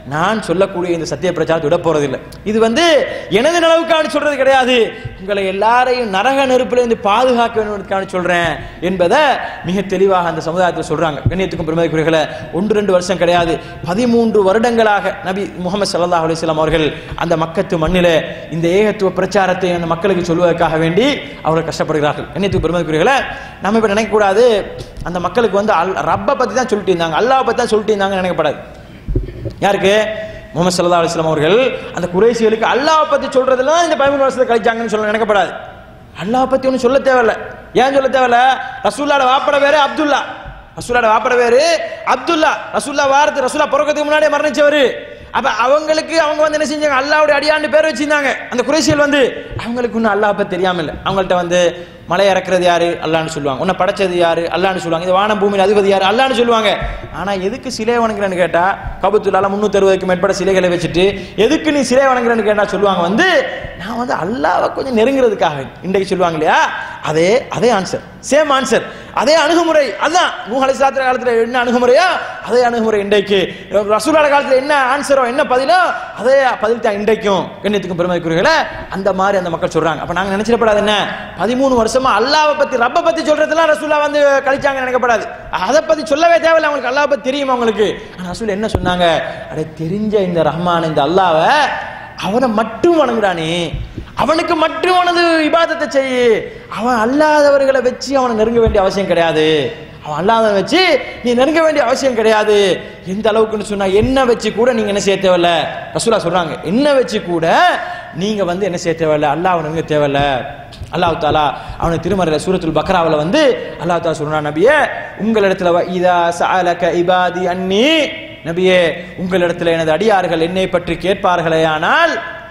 நான் சொல்லக்கூடிய இந்த சத்திய பிரச்சாரத்தை விட போறதில்லை இது வந்து எனது நலவுக்கான சொல்றது கிடையாது உங்களை எல்லாரையும் நரக நெருப்பிலிருந்து பாதுகாக்க வேண்டும்னு சொல்றேன் என்பதை மிக தெளிவாக அந்த சமுதாயத்தில் சொல்றாங்க கண்ணியத்துக்கும் பெருமதிக்குரியர்களை ஒன்று ரெண்டு வருஷம் கிடையாது பதிமூன்று வருடங்களாக நபி முகமது ஸல்லல்லாஹு அலைஹி வஸல்லம் அவர்கள் அந்த மக்கத்து மண்ணிலே இந்த ஏகத்துவ பிரச்சாரத்தை அந்த மக்களுக்கு சொல்வதற்காக வேண்டி அவர்கள் கஷ்டப்படுகிறார்கள் கண்ணியத்துக்கு பெருமதிக்குரியர்களை நம்ம இப்ப நினைக்கக்கூடாது அந்த மக்களுக்கு வந்து அல் ரப்பை பத்தி தான் சொல்லிட்டு இருந்தாங்க அல்லாஹ் பத்தி தான் சொல்லிட்டு இருந்தாங்கன்னு நினைக்கப்படாது யாருக்கு முகமது சல்லா அலிஸ்லாம் அவர்கள் அந்த குறைசிகளுக்கு அல்லாஹ் பத்தி சொல்றதெல்லாம் இந்த பதிமூணு வருஷத்துல கழிச்சாங்கன்னு சொல்ல நினைக்கப்படாது அல்லாஹ் பத்தி ஒன்றும் சொல்ல தேவையில்ல ஏன் சொல்ல தேவையில்ல ரசூல்லாட வாப்பட பேரு அப்துல்லா ரசூல்லாட வாப்பட பேரு அப்துல்லா ரசூல்லா வாரத்து ரசூல்லா பிறக்கிறதுக்கு முன்னாடியே மரணிச்சவரு அப்ப அவங்களுக்கு அவங்க வந்து என்ன செஞ்சாங்க அல்லாவுடைய அடியாண்டு பேர் வச்சிருந்தாங்க அந்த குறைசிகள் வந்து அவங்களுக்கு இன்னும் அல்லாஹ் பத்தி தெரியாம இல்லை அவங்கள்ட்ட வந்து மலை இறக்குறது யாரு அல்லான்னு சொல்லுவாங்க உன்னை படைச்சது யாரு அல்லான்னு சொல்லுவாங்க இது வானம் பூமியில் அதிபதி யாரு அல்லான்னு சொல்லுவாங்க ஆனா எதுக்கு சிலை வணங்குறேன்னு கேட்டா கபத்துலால முன்னூத்தி அறுபதுக்கு மேற்பட்ட சிலைகளை வச்சுட்டு எதுக்கு நீ சிலை வணங்குறேன்னு கேட்டா சொல்லுவாங்க வந்து நான் வந்து அல்லாவை கொஞ்சம் நெருங்குறதுக்காக இன்றைக்கு சொல்லுவாங்க இல்லையா அதே அதே ஆன்சர் சேம் ஆன்சர் அதே அணுகுமுறை அதுதான் நூஹ் அலைஹிஸ்ஸலாத்து காலத்துல என்ன அணுகுமுறையோ அதே அணுகுமுறை இன்றைக்கு ரசூலாட காலத்துல என்ன ஆன்சரோ என்ன பதிலோ அதே பதில் தான் இன்றைக்கும் கண்ணியத்துக்கும் பெருமதிக்குரியர்களே அந்த மாதிரி அந்த மக்கள் சொல்றாங்க அப்ப நாங்க நினைச்சிடப்படாது என்ன பதிமூணு வருஷமா அல்லாவை பத்தி ரப்ப பத்தி சொல்றதெல்லாம் ரசூலா வந்து கழிச்சாங்க நினைக்கப்படாது அதை பத்தி சொல்லவே தேவையில்லை அவங்களுக்கு அல்லாஹ் பத்தி தெரியும் அவங்களுக்கு ஆனா ரசூல் என்ன சொன்னாங்க அடே தெரிஞ்ச இந்த ரஹ்மான் இந்த அல்லாவை அவனை மட்டும் வணங்குறானே அவனுக்கு மட்டும் அவனது இபாதத்தை செய்யு அவன் அல்லாதவர்களை வச்சு அவனை நெருங்க வேண்டிய அவசியம் கிடையாது அவன் அல்லாதவன் வச்சு நீ நெருங்க வேண்டிய அவசியம் கிடையாது எந்த அளவுக்குன்னு சொன்னா என்ன வச்சு கூட நீங்க என்ன செய்ய தேவையில்ல ரசூலா சொல்றாங்க என்ன வச்சு கூட நீங்க வந்து என்ன செய்ய தேவையில்ல அல்லாஹ் நெருங்க தேவையில்ல அல்லாஹ் தாலா அவனை திருமறையில சூரத்துல் பக்ராவில் வந்து அல்லாஹ் தாலா சொல்றான் நபியே உங்களிடத்துல வ இதா சஅலக இபாதி அன்னி நபியே உங்களிடத்துல எனது அடியார்கள் என்னை பற்றி கேட்பார்களேயானால்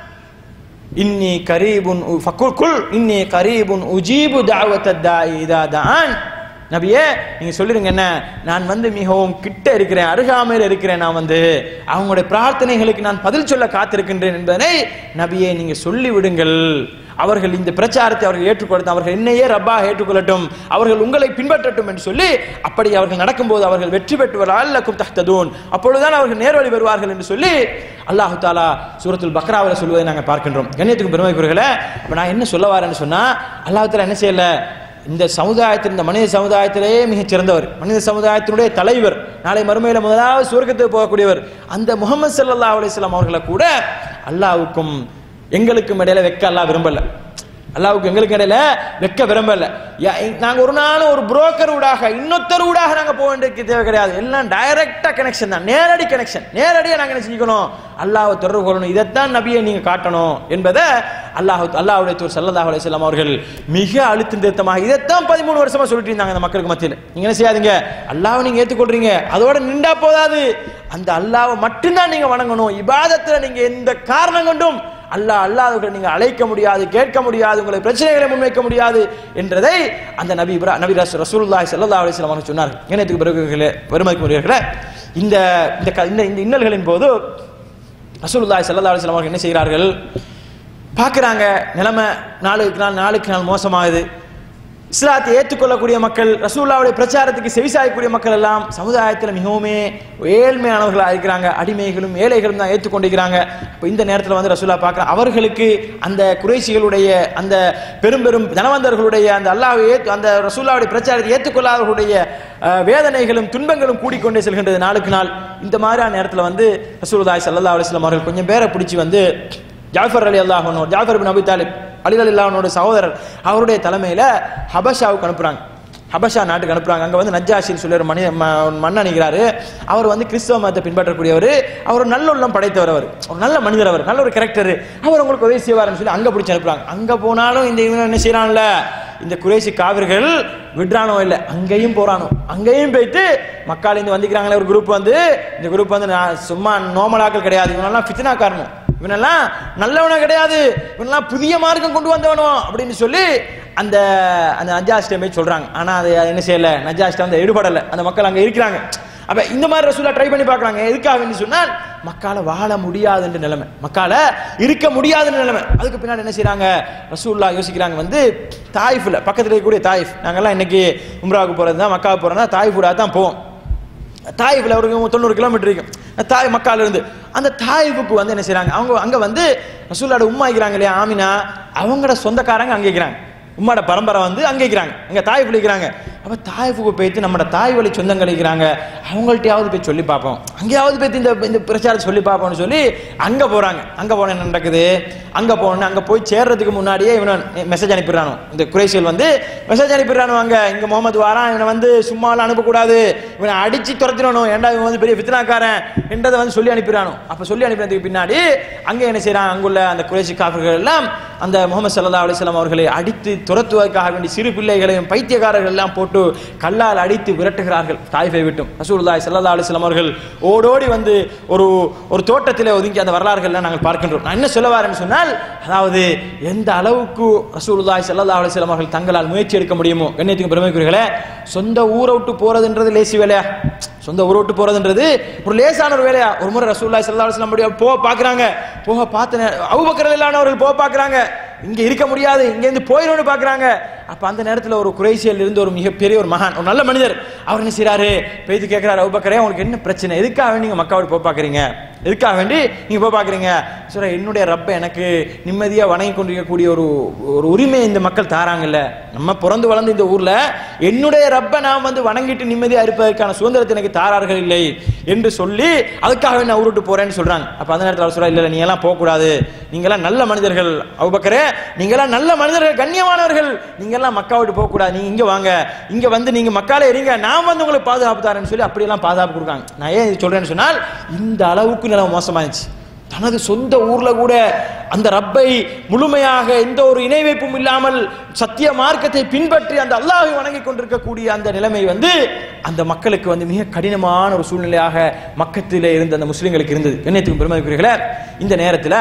இன்னி கரீபுன் உ- ஃபக்குல் குல் இன்னி கரீபுன் உஜீபு தாவத்த தாஇ இதா தான் நபியே நீங்க சொல்லிருங்க என்ன நான் வந்து மிகவும் கிட்ட இருக்கிறேன் அருகாமையில் இருக்கிறேன் நான் வந்து அவங்களுடைய பிரார்த்தனைகளுக்கு நான் பதில் சொல்ல காத்திருக்கின்றேன் என்பதனை நபியே நீங்க சொல்லி விடுங்கள் அவர்கள் இந்த பிரச்சாரத்தை அவர்கள் ஏற்றுக்கொள்ளட்டும் அவர்கள் என்னையே ரப்பா ஏற்றுக்கொள்ளட்டும் அவர்கள் உங்களை பின்பற்றட்டும் என்று சொல்லி அப்படி அவர்கள் நடக்கும்போது அவர்கள் வெற்றி பெற்றுவரால் லக்கும் தஹ்ததூன் அப்பொழுதுதான் அவர்கள் நேர்வழி வருவார்கள் என்று சொல்லி அல்லாஹு தாலா சூரத்துல் பக்ராவில் சொல்வதை நாங்கள் பார்க்கின்றோம் கண்ணியத்துக்கு பெருமைக்குரியர்களே இப்போ நான் என்ன சொல்ல வரேன்னு சொன்னா அல்லாஹ் தாலா என்ன செய்யல இந்த சமுதாயத்தில் இந்த மனித சமுதாயத்திலேயே மிகச் சிறந்தவர் மனித சமுதாயத்தினுடைய தலைவர் நாளை மறுமையில முதலாவது சுவர்க்கத்துக்கு போகக்கூடியவர் அந்த முகமது ஸல்லல்லாஹு அலைஹி வஸல்லம் அவர்களை கூட அல்லாஹ்வுக்கும் எங்களுக்கும் இடையில வெக்க அல்லாஹ் விரும்பல அல்லாஹ்வுக்கு எங்களுக்கு இடையில வெக்க விரும்பல யா- நாங்க ஒரு நாளும் ஒரு புரோக்கர் ஊடாக இன்னொருத்தர் ஊடாக நாங்க போக வேண்டிய தேவை கிடையாது எல்லாம் டைரக்டா கனெக்ஷன் தான் நேரடி கனெக்ஷன் நேரடியா நாங்க என்ன செஞ்சுக்கணும் அல்லாஹ்வை தொடர்பு கொள்ளணும் இதைத்தான் நபியை நீங்க காட்டணும் என்பதை அல்லாஹ் அல்லாஹ்வுடைய தூர் ஸல்லல்லாஹு அலைஹி வஸல்லம் அவர்கள் மிக அழுத்தம் திருத்தமாக இதைத்தான் பதிமூணு வருஷமா சொல்லிட்டு இருந்தாங்க அந்த மக்களுக்கு மத்தியில் நீங்க என்ன செய்யாதீங்க அல்லாஹ்வை நீங்க ஏத்துக்கொள்றீங்க அதோட நின்றா போதாது அந்த அல்லாஹ்வை மட்டும்தான் நீங்க வணங்கணும் இபாதத்துல நீங்க எந்த காரணம் கொண்டும் அல்லாஹ் அல்லாதவர்களை நீங்க அழைக்க முடியாது கேட்க முடியாது உங்களை பிரச்சனைகளை முன்வைக்க முடியாது என்றதை அந்த நபி இப்ரா நபி ரஸ் ரசூலுல்லாஹி ஸல்லல்லாஹு அலைஹி வஸல்லம் அவர்கள் சொன்னார்கள் இணையத்துக்கு பிறகு பெருமைக்கு உரியவர்களே இந்த இந்த க- இந்த இந்த இன்னல்களின் போது ரசூலுல்லாஹி ஸல்லல்லாஹு அலைஹி வஸல்லம் அவர்கள் என்ன செய்கிறார்கள் பார்க்குறாங்க நிலைமை நாளுக்கு நாள் நாளுக்கு நாள் மோசமாகுது இஸ்லாத்தை ஏற்றுக்கொள்ளக்கூடிய மக்கள் ரசூல்லாவுடைய பிரச்சாரத்துக்கு செவிசாயக்கூடிய மக்கள் எல்லாம் சமுதாயத்தில் மிகவுமே ஏழ்மையானவர்களாக இருக்கிறாங்க அடிமைகளும் ஏழைகளும் தான் ஏற்றுக்கொண்டிருக்கிறாங்க இப்போ இந்த நேரத்தில் வந்து ரசூல்லா பார்க்குற அவர்களுக்கு அந்த குறைசிகளுடைய அந்த பெரும் பெரும் தனவந்தர்களுடைய அந்த அல்லாஹ்வை ஏற்று அந்த ரசூல்லாவுடைய பிரச்சாரத்தை ஏற்றுக்கொள்ளாதவர்களுடைய அஹ், வேதனைகளும் துன்பங்களும் கூடிக்கொண்டே செல்கின்றது நாளுக்கு நாள் இந்த மாதிரியான நேரத்தில் வந்து ரசூலுல்லாஹி ஸல்லல்லாஹு அலைஹி வஸல்லம் அவர்கள் கொஞ்சம் பேரை பிடிச்சி வந்து ஜாஃபர் அலி அல்லாஹனோ ஜாஃபர் பின் அபி தாலிப் அலி அலி அல்லாஹனோட சகோதரர் அவருடைய தலைமையில ஹபஷாவுக்கு அனுப்புறாங்க ஹபஷா நாட்டுக்கு அனுப்புறாங்க அங்க வந்து நஜ்ஜாஷின்னு சொல்லி ஒரு மனித ம- மன்னன் நிற்கிறாரு அவர் வந்து கிறிஸ்தவ மதத்தை பின்பற்றக்கூடியவர் அவர் ஒரு நல்ல உள்ளம் படைத்தவர் அவர் ஒரு நல்ல மனிதர் அவர் நல்ல ஒரு கேரக்டர் அவர் உங்களுக்கு உதவி செய்வார்னு சொல்லி அங்க பிடிச்சி அனுப்புறாங்க அங்க போனாலும் இந்த இவன் என்ன செய்யறான்ல இந்த குறைசி காவிர்கள் விடுறானோ இல்லை அங்கேயும் போறானோ அங்கேயும் போயிட்டு மக்கள் இருந்து வந்திக்கிறாங்களே ஒரு குரூப் வந்து இந்த குரூப் வந்து நான் சும்மா நோமலாக்கள் கிடையாது இவனெல்லாம் ஃபித்னா காரணம் இவனெல்லாம் நல்லவனும் கிடையாது இவனெல்லாம் புதிய மார்க்கம் கொண்டு வந்தவனோ அப்படின்னு சொல்லி அந்த அந்த நஜாஸ்டமே சொல்றாங்க ஆனா அது என்ன செய்யல நஜாஸ்டம் அந்த ஈடுபடல அந்த மக்கள் அங்க இருக்கிறாங்க அப்ப இந்த மாதிரி ரசூலா ட்ரை பண்ணி பார்க்கறாங்க எதுக்காக சொன்னால் மக்கால வாழ முடியாதுன்ற நிலைமை மக்கால இருக்க முடியாதுன்ற நிலைமை அதுக்கு பின்னாடி என்ன செய்றாங்க ரசூல்லா யோசிக்கிறாங்க வந்து தாயிஃப்ல பக்கத்துல இருக்கக்கூடிய தாயிஃப் நாங்கெல்லாம் இன்னைக்கு உம்ராவுக்கு போறது தான் மக்காவுக்கு போறோம்னா தாயிஃப் தான் போவோம் தாயிஃபில் ஒரு தொண்ணூறு கிலோமீட்டர் இருக்கும் தாய் மக்கால இருந்து அந்த தாயிஃபுக்கு வந்து என்ன செய்றாங்க அவங்க அங்க வந்து ரசூலோட உம்மா இருக்கிறாங்க இல்லையா ஆமினா அவங்களோட சொந்தக்காரங்க அங்கே இருக்கிறாங்க உம்மாட பரம்பரை வந்து அங்கே இருக்கிறாங்க அங்கே தாய் இருக்கிறாங்க அப்போ தாய்ஃபுக்கு போயிட்டு நம்மளோட தாய் வழி சொந்தங்கள் இருக்கிறாங்க அவங்கள்ட்டையாவது போய் சொல்லி பார்ப்போம் அங்கேயாவது போய் இந்த இந்த பிரச்சாரத்தை சொல்லி பார்ப்போம்னு சொல்லி அங்கே போகிறாங்க அங்கே போன என்ன நடக்குது அங்கே போனோன்னு அங்கே போய் சேர்றதுக்கு முன்னாடியே இவனை மெசேஜ் அனுப்பிடுறானோ இந்த குறைசியல் வந்து மெசேஜ் அனுப்பிடுறானோ அங்கே இங்கே முகமது வாரான் இவனை வந்து சும்மாலாம் அனுப்பக்கூடாது இவனை அடிச்சு துரத்திடணும் ஏன்டா இவன் வந்து பெரிய ஃபித்னாக்காரன் என்றதை வந்து சொல்லி அனுப்பிடுறானோ அப்போ சொல்லி அனுப்பினதுக்கு பின்னாடி அங்கே என்ன செய்கிறான் அங்குள்ள அந்த குறைசி காஃபர்கள் எல்லாம் அந்த முகமது சல்லா அலிஸ்லாம் அவர்களை அடித்து துரத்துவதற்காக வேண்டி சிறு பிள்ளைகளையும் பைத்தியக்காரர்கள் எல்லாம் போட்டு கல்லால் அடித்து விரட்டுகிறார்கள் தாய்ஃபை விட்டும் ரசூலுல்லாஹி ஸல்லல்லாஹு அலைஹி வஸல்லம் அவர்கள் ஓடோடி வந்து ஒரு ஒரு தோட்டத்திலே ஒதுங்கி அந்த வரலாறுகள்லாம் நாங்கள் பார்க்கின்றோம் நான் என்ன சொல்ல வரேன்னு சொன்னால் அதாவது எந்த அளவுக்கு ரசூலுல்லாஹி ஸல்லல்லாஹு அலைஹி வஸல்லம் அவர்கள் தங்களால் முயற்சி எடுக்க முடியுமோ கண்ணியத்துக்கு பெருமைக்குரியர்களே சொந்த ஊரை விட்டு போறதுன்றது லேசி வேலையா சொந்த ஊரை விட்டு போறதுன்றது ஒரு லேசான ஒரு வேலையா ஒரு முறை ரசூலுல்லாஹி ஸல்லல்லாஹு அலைஹி வஸல்லம் அப்படியே போக பார்க்கறாங்க போக பார்த்து அபூபக்கர் இல்லானவர்கள் போக பார்க்கறாங்க இங்க இருக்க முடியாது இங்க இருந்து போயிடும்னு பார்க்கறாங்க அப்ப அந்த நேரத்துல ஒரு குறைசியல் இருந்து ஒரு மிகப்பெரிய ஒரு மகான் ஒரு நல்ல மனிதர் அவர் என்ன செய்றாரு பேத்து கேட்கிறாரு அபூபக்கரே உங்களுக்கு என்ன பிரச்சனை எதுக்காக வேண்டி நீங்க மக்காவோட போக பார்க்கறீங்க எதுக்காக வேண்டி நீங்க போக பார்க்கறீங்க சொல்ற என்னுடைய ரப்ப எனக்கு நிம்மதியா வணங்கி கொண்டிருக்கக்கூடிய ஒரு ஒரு உரிமை இந்த மக்கள் தாராங்கல்ல நம்ம பிறந்து வளர்ந்த இந்த ஊர்ல என்னுடைய ரப்ப நான் வந்து வணங்கிட்டு நிம்மதியா இருப்பதற்கான சுதந்திரத்தை எனக்கு தாரார்கள் இல்லை என்று சொல்லி அதுக்காக நான் ஊருட்டு போறேன்னு சொல்றாங்க அப்ப அந்த நேரத்தில் அவர் சொல்றா இல்ல நீ எல்லாம் போக கூடாது நீங்க எல்லாம் நல்ல மனிதர்கள் அவுபக்கரே நீங்க எல்லாம் நல்ல மனிதர்கள் கண்ணியமானவர்கள் நீங்க எல்லாம் மக்கா விட்டு போக கூடாது நீங்க இங்க வாங்க இங்க வந்து நீங்க மக்காலே இருங்க நான் வந்து உங்களுக்கு பாதுகாப்பு தரேன்னு சொல்லி அப்படி எல்லாம் பாதுகாப்பு கொடுக்காங்க நான் ஏன் இது சொல்றேன்னு சொன்னால் இந்த அளவுக்கு நிலைமை மோசமாயிருச்சு தனது சொந்த ஊர்ல கூட அந்த ரப்பை முழுமையாக எந்த ஒரு இணை வைப்பும் இல்லாமல் சத்திய மார்க்கத்தை பின்பற்றி அந்த அல்லாஹை வணங்கி கொண்டிருக்கக்கூடிய அந்த நிலைமை வந்து அந்த மக்களுக்கு வந்து மிக கடினமான ஒரு சூழ்நிலையாக மக்கத்திலே இருந்த அந்த முஸ்லிம்களுக்கு இருந்தது என்னத்துக்கும் பெருமதிக்குரியர்களே இந்த நேரத்தில்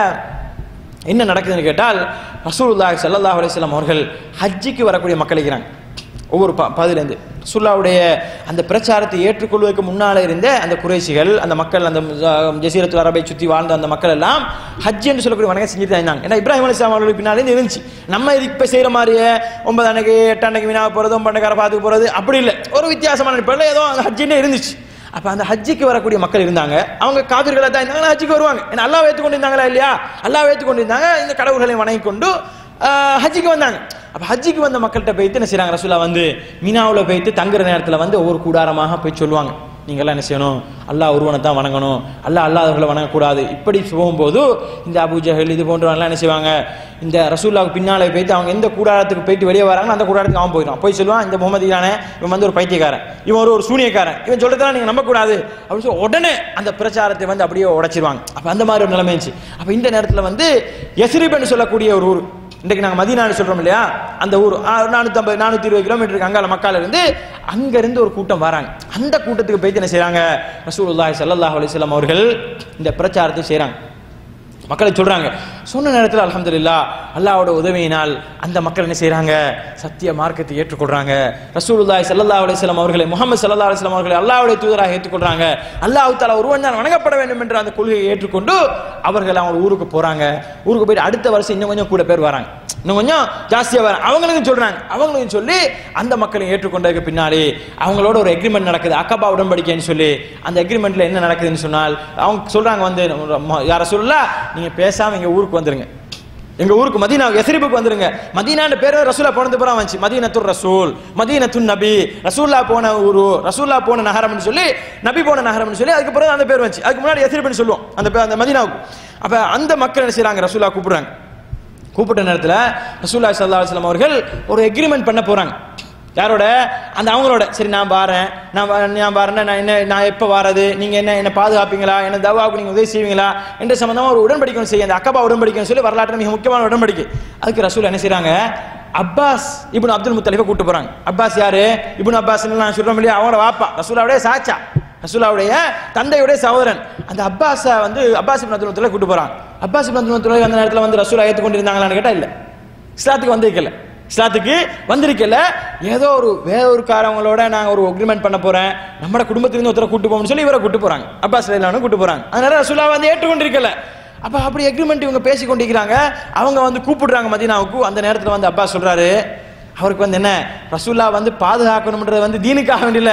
என்ன நடக்குதுன்னு கேட்டால் ரசூலுல்லாஹி ஸல்லல்லாஹு அலைஹி வஸல்லம் அவர்கள் ஹஜ்ஜிக்கு வரக்கூடிய மக்கள் இருக்கிறாங்க ஒவ்வொரு ப பதிலேருந்து சுல்லாவுடைய அந்த பிரச்சாரத்தை ஏற்றுக்கொள்வதற்கு முன்னால இருந்த அந்த குறைசிகள் அந்த மக்கள் அந்த ஜசீரத்து அரபை சுற்றி வாழ்ந்த அந்த மக்கள் எல்லாம் ஹஜ் என்று சொல்லக்கூடிய வணக்கம் செஞ்சுட்டு தான் இருந்தாங்க ஏன்னா இப்ராஹிம் அலிஸ்லாம் அவர்களுக்கு பின்னாலே இருந்து இருந்துச்சு நம்ம இது இப்போ செய்கிற மாதிரியே ஒன்பது அன்னைக்கு எட்டு அன்னைக்கு வினா போகிறது ஒன்பது அன்னைக்கு பார்த்துக்கு போகிறது அப்படி இல்லை ஒரு வித்தியாசமான அடிப்படையில் ஏதோ அந்த ஹஜ்ஜின்னே இருந்துச்சு அப்ப அந்த ஹஜ்ஜிக்கு வரக்கூடிய மக்கள் இருந்தாங்க அவங்க காவிர்களாக தான் இருந்தாங்க ஹஜ்ஜிக்கு வருவாங்க ஏன்னா அல்லாஹ் ஏற்றுக்கொண்டு இருந்தாங்களா இல்லையா அல்லாஹ் ஏற்றுக்கொண்டு இருந்தாங்க இந்த கடவுள்களை வணங்கி கொண்டு ஆஹ், ஹஜ்ஜிக்கு வந்தாங்க அப்ப ஹஜ்ஜிக்கு வந்த மக்கள்கிட்ட போயிட்டு என்ன செய்றாங்க ரசூலா வந்து மீனாவுல போயிட்டு தங்குற நேரத்துல வந்து ஒவ்வொரு கூடாரமாக போய் சொல்லுவாங்க நீங்கள்லாம் என்ன செய்யணும் அல்லாஹ் ஒருவனை தான் வணங்கணும் அல்லாஹ் அல்லாதவர்களை வணங்கக்கூடாது இப்படி போகும்போது இந்த அபூஜஹல் இது போன்றவங்கலாம் என்ன செய்வாங்க இந்த ரசூல்லாவுக்கு பின்னாலே போயிட்டு அவங்க எந்த கூடாரத்துக்கு போயிட்டு வெளியே வராங்களோ அந்த கூடாரத்துக்கு அவன் போயிடும் போய் சொல்லுவான் இந்த முகமது ஈரானே இவன் வந்து ஒரு பைத்தியக்காரன் இவன் ஒரு ஒரு சூனியக்காரன் இவன் சொல்றதெல்லாம் நீங்க நம்பக்கூடாது அப்படின்னு சொல்லி உடனே அந்த பிரச்சாரத்தை வந்து அப்படியே உடைச்சிருவாங்க அப்ப அந்த மாதிரி ஒரு நிலைமை இருந்துச்சு அப்ப இந்த நேரத்துல வந்து எஸ்ரிபன் சொல்லக்கூடிய ஒரு ஊர் இன்றைக்கு நாங்கள் மதினான்னு சொல்றோம் இல்லையா அந்த ஊர் நானூற்றம்பது நானூற்றி இருபது கிலோமீட்டருக்கு அங்கால மக்கால இருந்து அங்க இருந்து ஒரு கூட்டம் வராங்க அந்த கூட்டத்துக்கு போயிட்டு என்ன செய்றாங்க ரசூலுல்லாஹி ஸல்லல்லாஹு அலைஹி வஸல்லம் அவர்கள் இந்த பிரச்சாரத்தை செய்றாங்க மக்களை சொல்றாங்க சொன்ன நேரத்தில் அல்ஹம்துலில்லாஹ் அல்லாஹ்வோட உதவியினால் அந்த மக்கள் என்ன செய்றாங்க சத்திய மார்க்கத்தை ஏற்றுக்கொள்றாங்க ரசூலுல்லாஹி ஸல்லல்லாஹு அலைஹி வஸல்லம் அவர்களை முஹம்மது ஸல்லல்லாஹு அலைஹி வஸல்லம் அவர்களை அல்லாஹ்வுடைய தூதராக ஏற்றுக்கொள்றாங்க அல்லாஹ் தஆலா ஒருவன் தான் வணங்கப்பட வேண்டும் என்ற அந்த கொள்கையை ஏற்றுக்கொண்டு அவர்கள் அவங்க ஊருக்கு போறாங்க ஊருக்கு போயிட்டு அடுத்த வருஷம் இன்னும் கொஞ்சம் கூட பேர் வராங்க இன்னும் கொஞ்சம் ஜாஸ்தியா வர அவங்களுக்கும் சொல்றாங்க அவங்களுக்கும் சொல்லி அந்த மக்களை ஏற்றுக்கொண்டதுக்கு பின்னாடி அவங்களோட ஒரு எக்ரிமெண்ட் நடக்குது அக்கபா உடன்படிக்கைன்னு சொல்லி அந்த எக்ரிமெண்ட்ல என்ன நடக்குதுன்னு சொன்னால் அவங்க சொல்றாங்க வந்து யார சொல்லலாம் நீங்க பேசாம எங்க ஊருக்கு வந்துருங்க எங்க ஊருக்கு மதீனா எசரிபுக்கு வந்துருங்க மதீனான்ற பேர் ரசூலா போனது புறம் வந்துச்சு மதீனத்துர் ரசூல் மதீனத்துன் நபி ரசூல்லா போன ஊரு ரசூல்லா போன நகரம்னு சொல்லி நபி போன நகரம்னு சொல்லி அதுக்கு பிறகு அந்த பேர் வந்துச்சு அதுக்கு முன்னாடி எசரிபுன்னு சொல்லுவோம் அந்த பே- அந்த மதீனாவுக்கு அப்ப அந்த மக்கள் என்ன செய்றாங்க ரசூலா கூப்பிடுறாங்க கூப்பிட்ட நேரத்தில் ரசூல்லா சல்லா அலுவலாம் அவர்கள் ஒரு எக்ரிமெண்ட் பண்ண போறாங்க யாரோட அந்த அவங்களோட சரி நான் வாரேன் நான் வா- நான் வரேன் நான் என்ன நான் எப்போ வாரது நீங்கள் என்ன என்ன பாதுகாப்பீங்களா என்ன தவாவுக்கு நீங்கள் உதவி செய்வீங்களா என்ற சம்பந்தமாக ஒரு உடன்படிக்கை ஒண்ணு செய்ய அந்த அக்கபா உடன்படிக்கைன்னு சொல்லி வரலாற்று மிக முக்கியமான உடன்படிக்கை அதுக்கு ரசூல் என்ன செய்றாங்க அப்பாஸ் இப்னு அப்துல் முத்தலிஃபை கூட்டு போறாங்க அப்பாஸ் யாரு இப்னு அப்பாஸ் நான் சொல்றோம் இல்லையா அவங்களோட வாப்பா ரசூலாவுடைய சாச்சா ரசூலாவுடைய தந்தையுடைய சகோதரன் அந்த அப்பாஸை வந்து அப்பாஸ் இப்னு அப்துல் முத்தலிஃபை கூட்டு போறாங்க அப்பாஸ் இப்னு அப்துல் முத்தலிஃப் அந்த நேரத்தில் வந்து ரசூலா ஏற்றுக்கொண்டு இருந்தாங்களான்னு கேட்டா இல்ல இஸ்லாத்துக்கு வந்திருக்கல இஸ்லாத்துக்கு வந்திருக்கல ஏதோ ஒரு வேற ஒரு காரவங்களோட நாங்க ஒரு அக்ரிமெண்ட் பண்ண போறேன் நம்ம குடும்பத்திலிருந்து ஒருத்தரை கூட்டு போகணும்னு சொல்லி இவரை கூட்டு போறாங்க அப்பாஸ் ரயிலானு கூட்டு போறாங்க அதனால ரசூலா வந்து ஏற்றுக்கொண்டிருக்கல அப்ப அப்படி அக்ரிமெண்ட் இவங்க பேசி கொண்டிருக்கிறாங்க அவங்க வந்து கூப்பிடுறாங்க மதீனாவுக்கு அந்த நேரத்துல வந்து அப்பாஸ் சொல்றாரு அவருக்கு வந்து என்ன ரசூல்லா வந்து பாதுகாக்கணும்ன்றது வந்து தீனுக்காக வேண்டிய இல்ல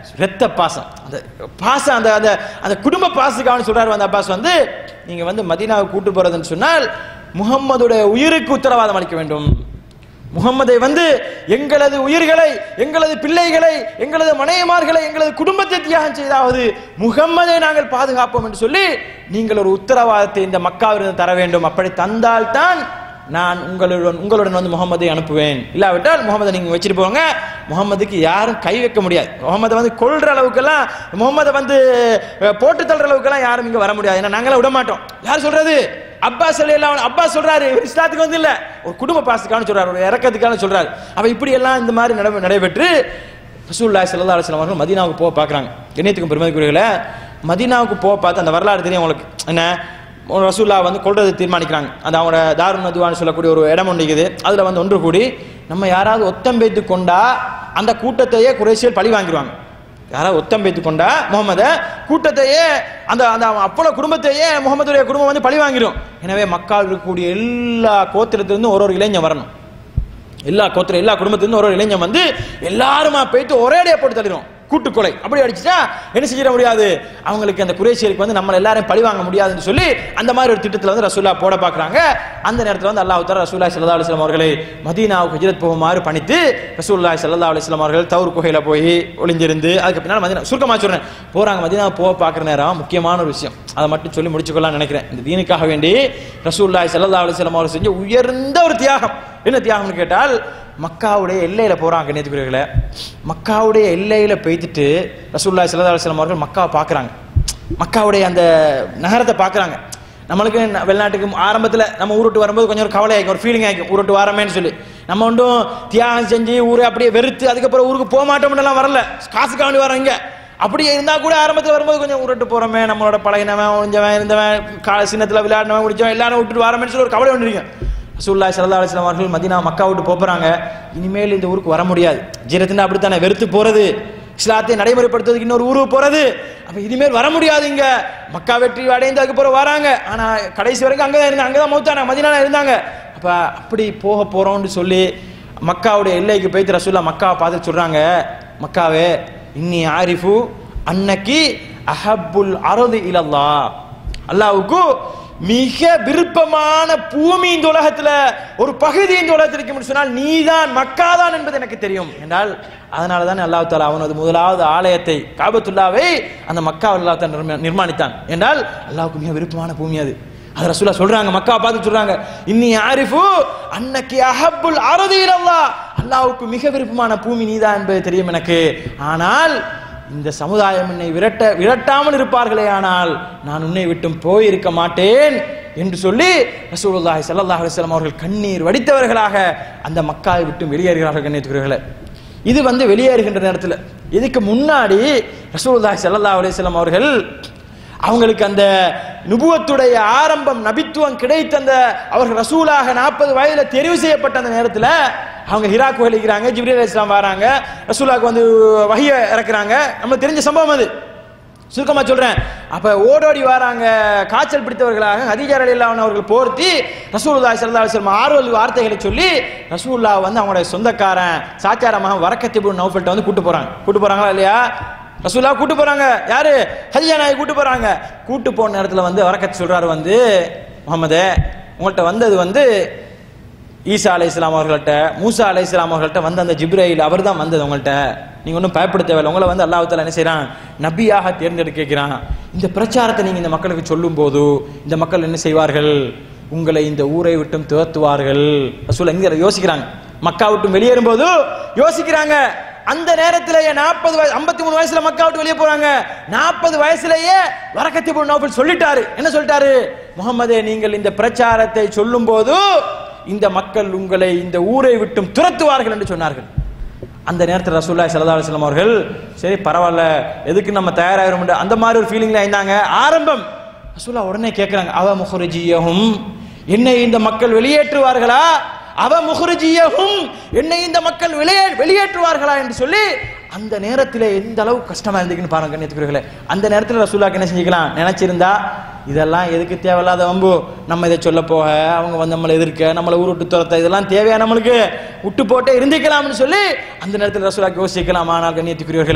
இரத்த பாசம் அந்த பாசம் அந்த அந்த அந்த குடும்ப பாசத்துக்காக சொல்றாரு அந்த அப்பாஸ் வந்து நீங்க வந்து மதீனாவுக்கு கூட்டு போறதுன்னு சொன்னால் முகம்மதுடைய உயிருக்கு உத்தரவாதம் அளிக்க வேண்டும் முகம்மதை வந்து எங்களது உயிர்களை எங்களது பிள்ளைகளை எங்களது மனைவிமார்களை எங்களது குடும்பத்தை தியாகம் செய்தாவது முகம்மதை நாங்கள் பாதுகாப்போம் என்று சொல்லி நீங்கள் ஒரு உத்தரவாதத்தை இந்த மக்காவிலிருந்து தர வேண்டும் அப்படி தந்தால்தான் நான் உங்களுடன் உங்களுடன் வந்து முகமதை அனுப்புவேன் இல்லாவிட்டால் முகமதை நீங்க வச்சுட்டு போங்க முகமதுக்கு யாரும் கை வைக்க முடியாது முகமதை வந்து கொல்ற அளவுக்கெல்லாம் முகமதை வந்து அஹ், போட்டு தள்ளுற அளவுக்கெல்லாம் யாரும் இங்க வர முடியாது ஏன்னா நாங்களாம் விட மாட்டோம் யார் சொல்றது அப்பாஸ் எல்லாம் அப்பாஸ் சொல்றாரு இவர் இஸ்லாத்துக்கு வந்து இல்ல ஒரு குடும்ப பாசத்துக்கான சொல்றாரு ஒரு இறக்கத்துக்கான சொல்றாரு அப்ப இப்படி எல்லாம் இந்த மாதிரி நட நடைபெற்று ரசூலுல்லாஹி ஸல்லல்லாஹு அலைஹி வஸல்லம் அவர்கள் மதீனாவுக்கு போக பார்க்கறாங்க கண்ணியத்துக்கும் பெருமதிக்குரியவர்களே மதீனாவுக்கு போக பார்த்து அந்த வரலாறு தெரியும் உங்களுக்கு என்ன ஒரு ரசூல்லா வந்து கொள்றது தீர்மானிக்கிறாங்க அந்த அவங்களோட தாருண் நதுவான்னு சொல்லக்கூடிய ஒரு இடம் ஒன்று இருக்குது அதில் வந்து ஒன்று கூடி நம்ம யாராவது ஒத்தம் வைத்து கொண்டா அந்த கூட்டத்தையே குறைசியல் பழி வாங்கிடுவாங்க யாராவது ஒத்தம் வைத்து கொண்டா முகமதை கூட்டத்தையே அந்த அந்த அப்போலோ குடும்பத்தையே முகமதுடைய குடும்பம் வந்து பழி வாங்கிடும் எனவே மக்கள் இருக்கக்கூடிய எல்லா கோத்திரத்திலிருந்தும் ஒரு ஒரு இளைஞன் வரணும் எல்லா கோத்திரம் எல்லா குடும்பத்திலிருந்து ஒரு ஒரு இளைஞன் வந்து எல்லாருமா போயிட்டு ஒரே அடியா போட்டு தள்ளிடும் கூட்டுக்கொலை அப்படி அடிச்சுட்டா என்ன செஞ்சிட முடியாது அவங்களுக்கு அந்த குரேஷியருக்கு வந்து நம்ம எல்லாரையும் பழி வாங்க முடியாதுன்னு சொல்லி அந்த மாதிரி ஒரு திட்டத்தில் வந்து ரசூல்லா போட பார்க்குறாங்க அந்த நேரத்தில் வந்து அல்லாஹ் தஆலா ரசூல்லா ஸல்லல்லாஹு அலைஹி வஸல்லம் அவர்களை மதீனாவுக்கு ஹிஜ்ரத் போகுமாறு பணித்து ரசூல்லா ஸல்லல்லாஹு அலைஹி வஸல்லம் அவர்கள் தௌர் குகையில போய் ஒளிஞ்சிருந்து அதுக்கு பின்னால் மதீனா சுருக்கமாக சொல்றேன் போறாங்க மதீனா போக பார்க்குற நேரம் முக்கியமான ஒரு விஷயம் அதை மட்டும் சொல்லி முடிச்சுக்கொள்ளலாம்னு நினைக்கிறேன் இந்த தீனுக்காக வேண்டி ரசூல்லாய் ஸல்லல்லாஹு அலைஹி வஸல்லம் அவர்கள் செஞ்ச உயர்ந்த ஒரு தியாகம் என்ன தியாகம்னு கேட்டால் மக்காவுடைய எல்லையில போறாங்க நேத்துக்குரியவர்களே மக்காவுடைய எல்லையில பெய்த்துட்டு ரசூல்லாய் ஸல்லல்லாஹு அலைஹி வஸல்லம் அவர்கள் மக்காவை பார்க்கறாங்க மக்காவுடைய அந்த நகரத்தை பார்க்கறாங்க நம்மளுக்கு ந- வெளிநாட்டுக்கு ஆரம்பத்தில் நம்ம ஊருட்டு வரும்போது கொஞ்சம் ஒரு கவலை ஆகிக்கும் ஒரு ஃபீலிங் ஆகிக்கும் ஊருட்டு வரமேன்னு சொல்லி நம்ம ஒன்றும் தியாகம் செஞ்சு ஊரை அப்படியே வெறுத்து அதுக்கப்புறம் ஊருக்கு போக மாட்டோம்னுலாம் வரல காசுக்காக வேண்டி வரோம் இங்க அப்படி இருந்தா கூட ஆரம்பத்தில் வரும்போது கொஞ்சம் உருட்டு போறோமே நம்மளோட பழகினவன் ஒழிஞ்சவன் இருந்தவன் கா சின்னத்தில் விளையாடினவன் முடிச்சவன் எல்லாரும் விட்டுட்டு வரமேன்னு சொல்லி ஒரு கவலை ஒன்று ரசூல்லா ஸல்லல்லாஹு அலைஹி வஸல்லம் அவர்கள் மதீனா மக்கா விட்டு போப் போறாங்க இனிமேல் இந்த ஊருக்கு வர முடியாது ஜீரத்தின் அப்படித்தானே வெறுத்து போறது இஸ்லாத்தை நடைமுறைப்படுத்துறதுக்கு இன்னொரு ஊருக்கு போறது அப்ப இனிமேல் வர முடியாது இங்க மக்கா வெற்றி அடைந்து அதுக்கப்புறம் வராங்க ஆனா கடைசி வரைக்கும் அங்கதான் இருந்தாங்க அங்கதான் மௌத்தான மதீனால இருந்தாங்க அப்ப அப்படி போக போறோம்னு சொல்லி மக்காவுடைய எல்லைக்கு போயிட்டு ரசூல்லா மக்காவை பார்த்து சொல்றாங்க மக்காவே இன்னி ஆரிஃபு அன்னக்கி அஹப்புல் அரது இலல்லா அல்லாவுக்கு மிக விருப்பமான பூமி இந்த உலகத்துல ஒரு பகுதி இந்த உலகத்தில் இருக்கும் சொன்னால் நீதான் மக்காதான் என்பது எனக்கு தெரியும் என்றால் அதனால தான் அல்லாஹ் தாலா அவனது முதலாவது ஆலயத்தை காபத்துல்லாவை அந்த மக்காவில் அல்லாஹ் தாலா நிர்மா- நிர்மாணித்தான் என்றால் அல்லாஹ்வுக்கு மிக விருப்பமான பூமி அது அது ரசூலா சொல்றாங்க மக்கா பார்த்து சொல்றாங்க இன்னி ஆரிஃபு அன்னக்கி அஹப்புல் அரதியில் அல்லாஹ் அல்லாஹ்வுக்கு மிக விருப்பமான பூமி நீதான் என்பது தெரியும் எனக்கு ஆனால் இந்த சமுதாயம் என்னை விரட்ட விரட்டாமல் இருப்பார்களே ஆனால் நான் உன்னை விட்டும் போயிருக்க மாட்டேன் என்று சொல்லி ரசூலுல்லாஹி ஸல்லல்லாஹு அலைஹி வஸல்லம் அவர்கள் கண்ணீர் வடித்தவர்களாக அந்த மக்காவை விட்டு வெளியேறுகிறார்கள் கண்ணியத்துக்குரியவர்களே இது வந்து வெளியேறுகின்ற நேரத்தில் இதுக்கு முன்னாடி ரசூலுல்லாஹி ஸல்லல்லாஹு அலைஹி வஸல்லம் அவர்கள் அவங்களுக்கு அந்த நுபுவத்துடைய ஆரம்பம் நபித்துவம் கிடைத்த அந்த அவர்கள் ரசூலாக நாற்பது வயதுல தெரிவு செய்யப்பட்ட அந்த நேரத்தில் அவங்க ஹிரா கோயிலிக்கிறாங்க ஜிப்ரீல் அலைஹிஸ்ஸலாம் வராங்க ரசூலாக்கு வந்து வஹிய இறக்குறாங்க நம்ம தெரிஞ்ச சம்பவம் அது சுருக்கமா சொல்றேன் அப்ப ஓடோடி வராங்க காய்ச்சல் பிடித்தவர்களாக ஹதீஜா ரலியல்லாஹு அவர்கள் போர்த்தி ரசூலுல்லாஹி ஸல்லல்லாஹு அலைஹி வஸல்லம் ஆறுதல் வார்த்தைகளை சொல்லி ரசூலுல்லா வந்து அவங்களுடைய சொந்தக்காரன் சாச்சார மகன் வரக்கத் இப்னு நௌஃபல்ட்ட வந்து கூட்டு போறாங்க கூட்டு போறாங்களா இல்லையா ரசூலா கூட்டு போறாங்க யாரு ஹதியா நாயை கூட்டு போறாங்க கூட்டு போன நேரத்துல வந்து வரக்கத் சொல்றாரு வந்து முகமதே உங்கள்கிட்ட வந்தது வந்து ஈசா அலை இஸ்லாம் அவர்கள்ட்ட மூசா அலை இஸ்லாம் அவர்கள்ட்ட வந்த அந்த ஜிப்ரையில் அவர் தான் வந்தது உங்கள்கிட்ட நீங்க ஒன்றும் பயப்பட தேவையில்லை உங்களை வந்து அல்லாஹ் தாலா என்ன செய்றான் நபியாக தேர்ந்தெடுக்கிறான் இந்த பிரச்சாரத்தை நீங்க இந்த மக்களுக்கு சொல்லும் போது இந்த மக்கள் என்ன செய்வார்கள் உங்களை இந்த ஊரை விட்டும் துரத்துவார்கள் ரசூல் எங்க யோசிக்கிறாங்க மக்கா விட்டும் வெளியேறும் போது யோசிக்கிறாங்க அந்த நேரத்திலேயே நாற்பது வயசு ஐம்பத்தி மூணு வயசுல மக்கா விட்டு வெளியே போறாங்க நாற்பது வயசுலயே வரக்கத்தி நோபல் சொல்லிட்டாரு என்ன சொல்லிட்டாரு முகமதே நீங்கள் இந்த பிரச்சாரத்தை சொல்லும் போது இந்த மக்கள் உங்களை இந்த ஊரை விட்டும் துரத்துவார்கள் என்று சொன்னார்கள் அந்த நேரத்தில் ரசூல்லா ஸல்லல்லாஹு அலைஹி வஸல்லம் அவர்கள் சரி பரவாயில்ல எதுக்கு நம்ம தயாராகிறோம் அந்த மாதிரி ஒரு ஃபீலிங்ல இருந்தாங்க ஆரம்பம் ரசூல்லா உடனே கேட்குறாங்க அவ முஹரிஜியஹும் என்னை இந்த மக்கள் வெளியேற்றுவார்களா அவ முஹரிஜியஹும் என்னை இந்த மக்கள் வெளியே வெளியேற்றுவார்களா என்று சொல்லி அந்த நேரத்தில் எந்த அளவு கஷ்டமா இருந்துக்குன்னு பாருங்க கண்ணியத்துக்குரியவர்களே அந்த நேரத்தில் ரசூலாக்கு என்ன செஞ்சுக்கலாம் நினைச்சிருந்தா இதெல்லாம் எதுக்கு தேவையில்லாத வம்பு நம்ம இதை சொல்ல போக அவங்க வந்து நம்மளை எதிர்க்க நம்மளை ஊர் விட்டு துரத்த இதெல்லாம் தேவையா நம்மளுக்கு விட்டு போட்டே இருந்திக்கலாம்னு சொல்லி அந்த நேரத்தில் ரசூலாக்கு யோசிக்கலாம் ஆனால் கண்ணியத்துக்குரியவர்களே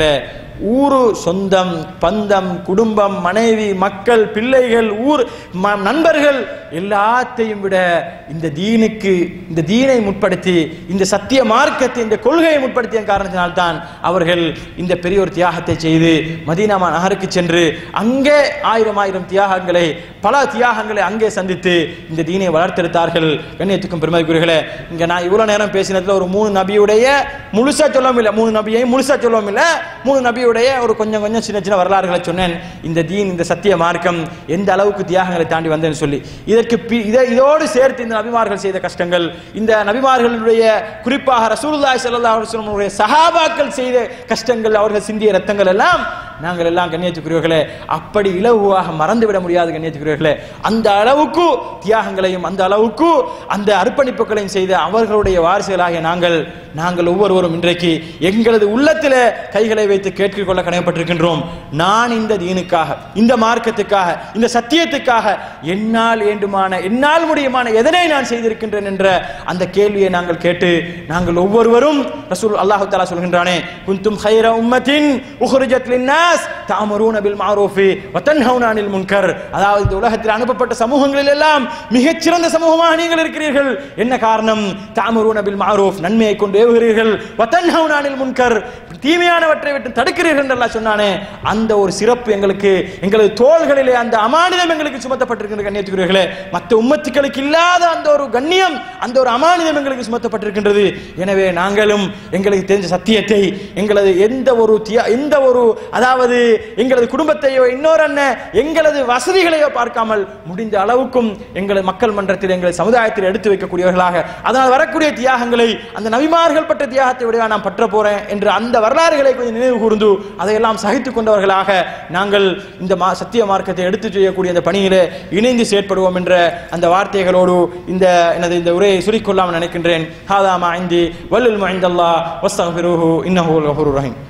ஊரு சொந்தம் பந்தம் குடும்பம் மனைவி மக்கள் பிள்ளைகள் ஊர் ம- நண்பர்கள் எல்லாத்தையும் விட இந்த தீனுக்கு இந்த தீனை முற்படுத்தி இந்த சத்திய மார்க்கத்தை இந்த கொள்கையை முற்படுத்திய காரணத்தினால்தான் அவர்கள் இந்த பெரிய ஒரு தியாகத்தை செய்து மதீனா நகருக்கு சென்று அங்கே ஆயிரம் ஆயிரம் தியாகங்களை பல தியாகங்களை அங்கே சந்தித்து இந்த தீனை வளர்த்தெடுத்தார்கள் கண்ணியத்துக்கும் பெருமதிக்குரியர்களே இங்க நான் இவ்வளவு நேரம் பேசினதுல ஒரு மூணு நபியுடைய முழுசா சொல்லவும் இல்லை மூணு நபியை முழுசா சொல்லவும் இல்லை மூணு நபியுடைய ஒரு கொஞ்சம் கொஞ்சம் சின்ன சின்ன வரலாறுகளை சொன்னேன் இந்த தீன் இந்த சத்திய மார்க்கம் எந்த அளவுக்கு தியாகங்களை தாண்டி வந்தேன்னு சொல்லி இதற்கு பி- இதை இதோடு சேர்த்து இந்த நபிமார்கள் செய்த கஷ்டங்கள் இந்த நபிமார்களுடைய குறிப்பாக ரசூலுல்லாஹி ஸல்லல்லாஹு அலைஹி வஸல்லம் அவருடைய சஹாபாக்கள் செய்த கஷ்டங்கள் அவர்கள் சிந்திய ரத்தங்கள் எல்லாம் நாங்கள் எல்லாம் கண்ணியத்துக்குரியவர்களே அப்படி இலகுவாக மறந்துவிட முடியாது கண்ணியத்துக்குரியவர்களே அந்த அளவுக்கு தியாகங்களையும் அந்த அளவுக்கு அந்த அர்ப்பணிப்புகளையும் செய்த அவர்களுடைய வாரிசுகளாகிய நாங்கள் நாங்கள் ஒவ்வொருவரும் இன்றைக்கு எங்களது உள்ளத்திலே கைகளை வைத்து கேட்டுக்கொள்ள கடமைப்பட்டிருக்கின்றோம் நான் இந்த தீனுக்காக இந்த மார்க்கத்துக்காக இந்த சத்தியத்துக்காக என்னால் வேண்டுமான என்னால் முடியுமான எதனை நான் செய்திருக்கின்றேன் என்ற அந்த கேள்வியை நாங்கள் கேட்டு நாங்கள் ஒவ்வொருவரும் ரசூல் அல்லாஹ் தஆலா சொல்கின்றானே குந்தும் ஹைர உம்மத்தின் உஹ்ரிஜத் லின்னாஸ் தஅமரூன பில் மஅரூஃபி வ தன்ஹவுன அனில் முன்கர் அதாவது இந்த உலகத்தில் அனுப்பப்பட்ட சமூகங்களில் எல்லாம் மிகச்சிறந்த சமூகமாக நீங்கள் இருக்கிறீர்கள் என்ன காரணம் தஅமரூன பில் மஅரூஃப் நன்மையை கொண்டு ஏவுகிறீர்கள் வ தன்ஹவுன அனில் முன்கர் தீமையானவற்றை விட்டு தடுக்கிறீர்கள் என்று அல்லாஹ் சொன்னானே அந்த ஒரு சிறப்பு எங்களுக்கு எங்களது தோள்களிலே அந்த அமானிதம் எங்களுக்கு சுமத்தப்பட்டிருக்கின்ற கண்ணியத்துக்குரியவர்களே மற்ற உம்மத்துக்களுக்கு இல்லாத அந்த ஒரு கண்ணியம் அந்த ஒரு அமானிதம் எங்களுக்கு சுமத்தப்பட்டிருக்கின்றது எனவே நாங்களும் எங்களுக்கு தெரிஞ்ச சத்தியத்தை எங்களது எந்த ஒரு தியா- எந்த ஒரு அதாவது எங்களது குடும்பத்தையோ இன்னொரு அண்ணன் எங்களது வசதிகளையோ பார்க்காமல் முடிந்த அளவுக்கும் எங்களது மக்கள் மன்றத்தில் எங்களை சமுதாயத்தில் எடுத்து வைக்கக்கூடியவர்களாக அதனால் வரக்கூடிய தியாகங்களை அந்த நபிமார்கள் பட்ட தியாகத்தை விட நான் பற்ற போறேன் என்று அந்த வரலாறுகளை கொஞ்சம் நினைவு கூர்ந்து அதையெல்லாம் சகித்துக் கொண்டவர்களாக நாங்கள் இந்த மா சத்திய மார்க்கத்தை எடுத்து செய்யக்கூடிய அந்த பணியிலே இணைந்து செயற்படுவோம் என்ற அந்த வார்த்தைகளோடு இந்த எனது இந்த உரையை சுருக்கொள்ளாமல் நினைக்கின்றேன் ஹாதா மா இந்தி வல்லுல் மா இந்தல்லா வஸ்தக்ஃபிருஹு இன்னஹு அல் கஃபூருர் ரஹீம்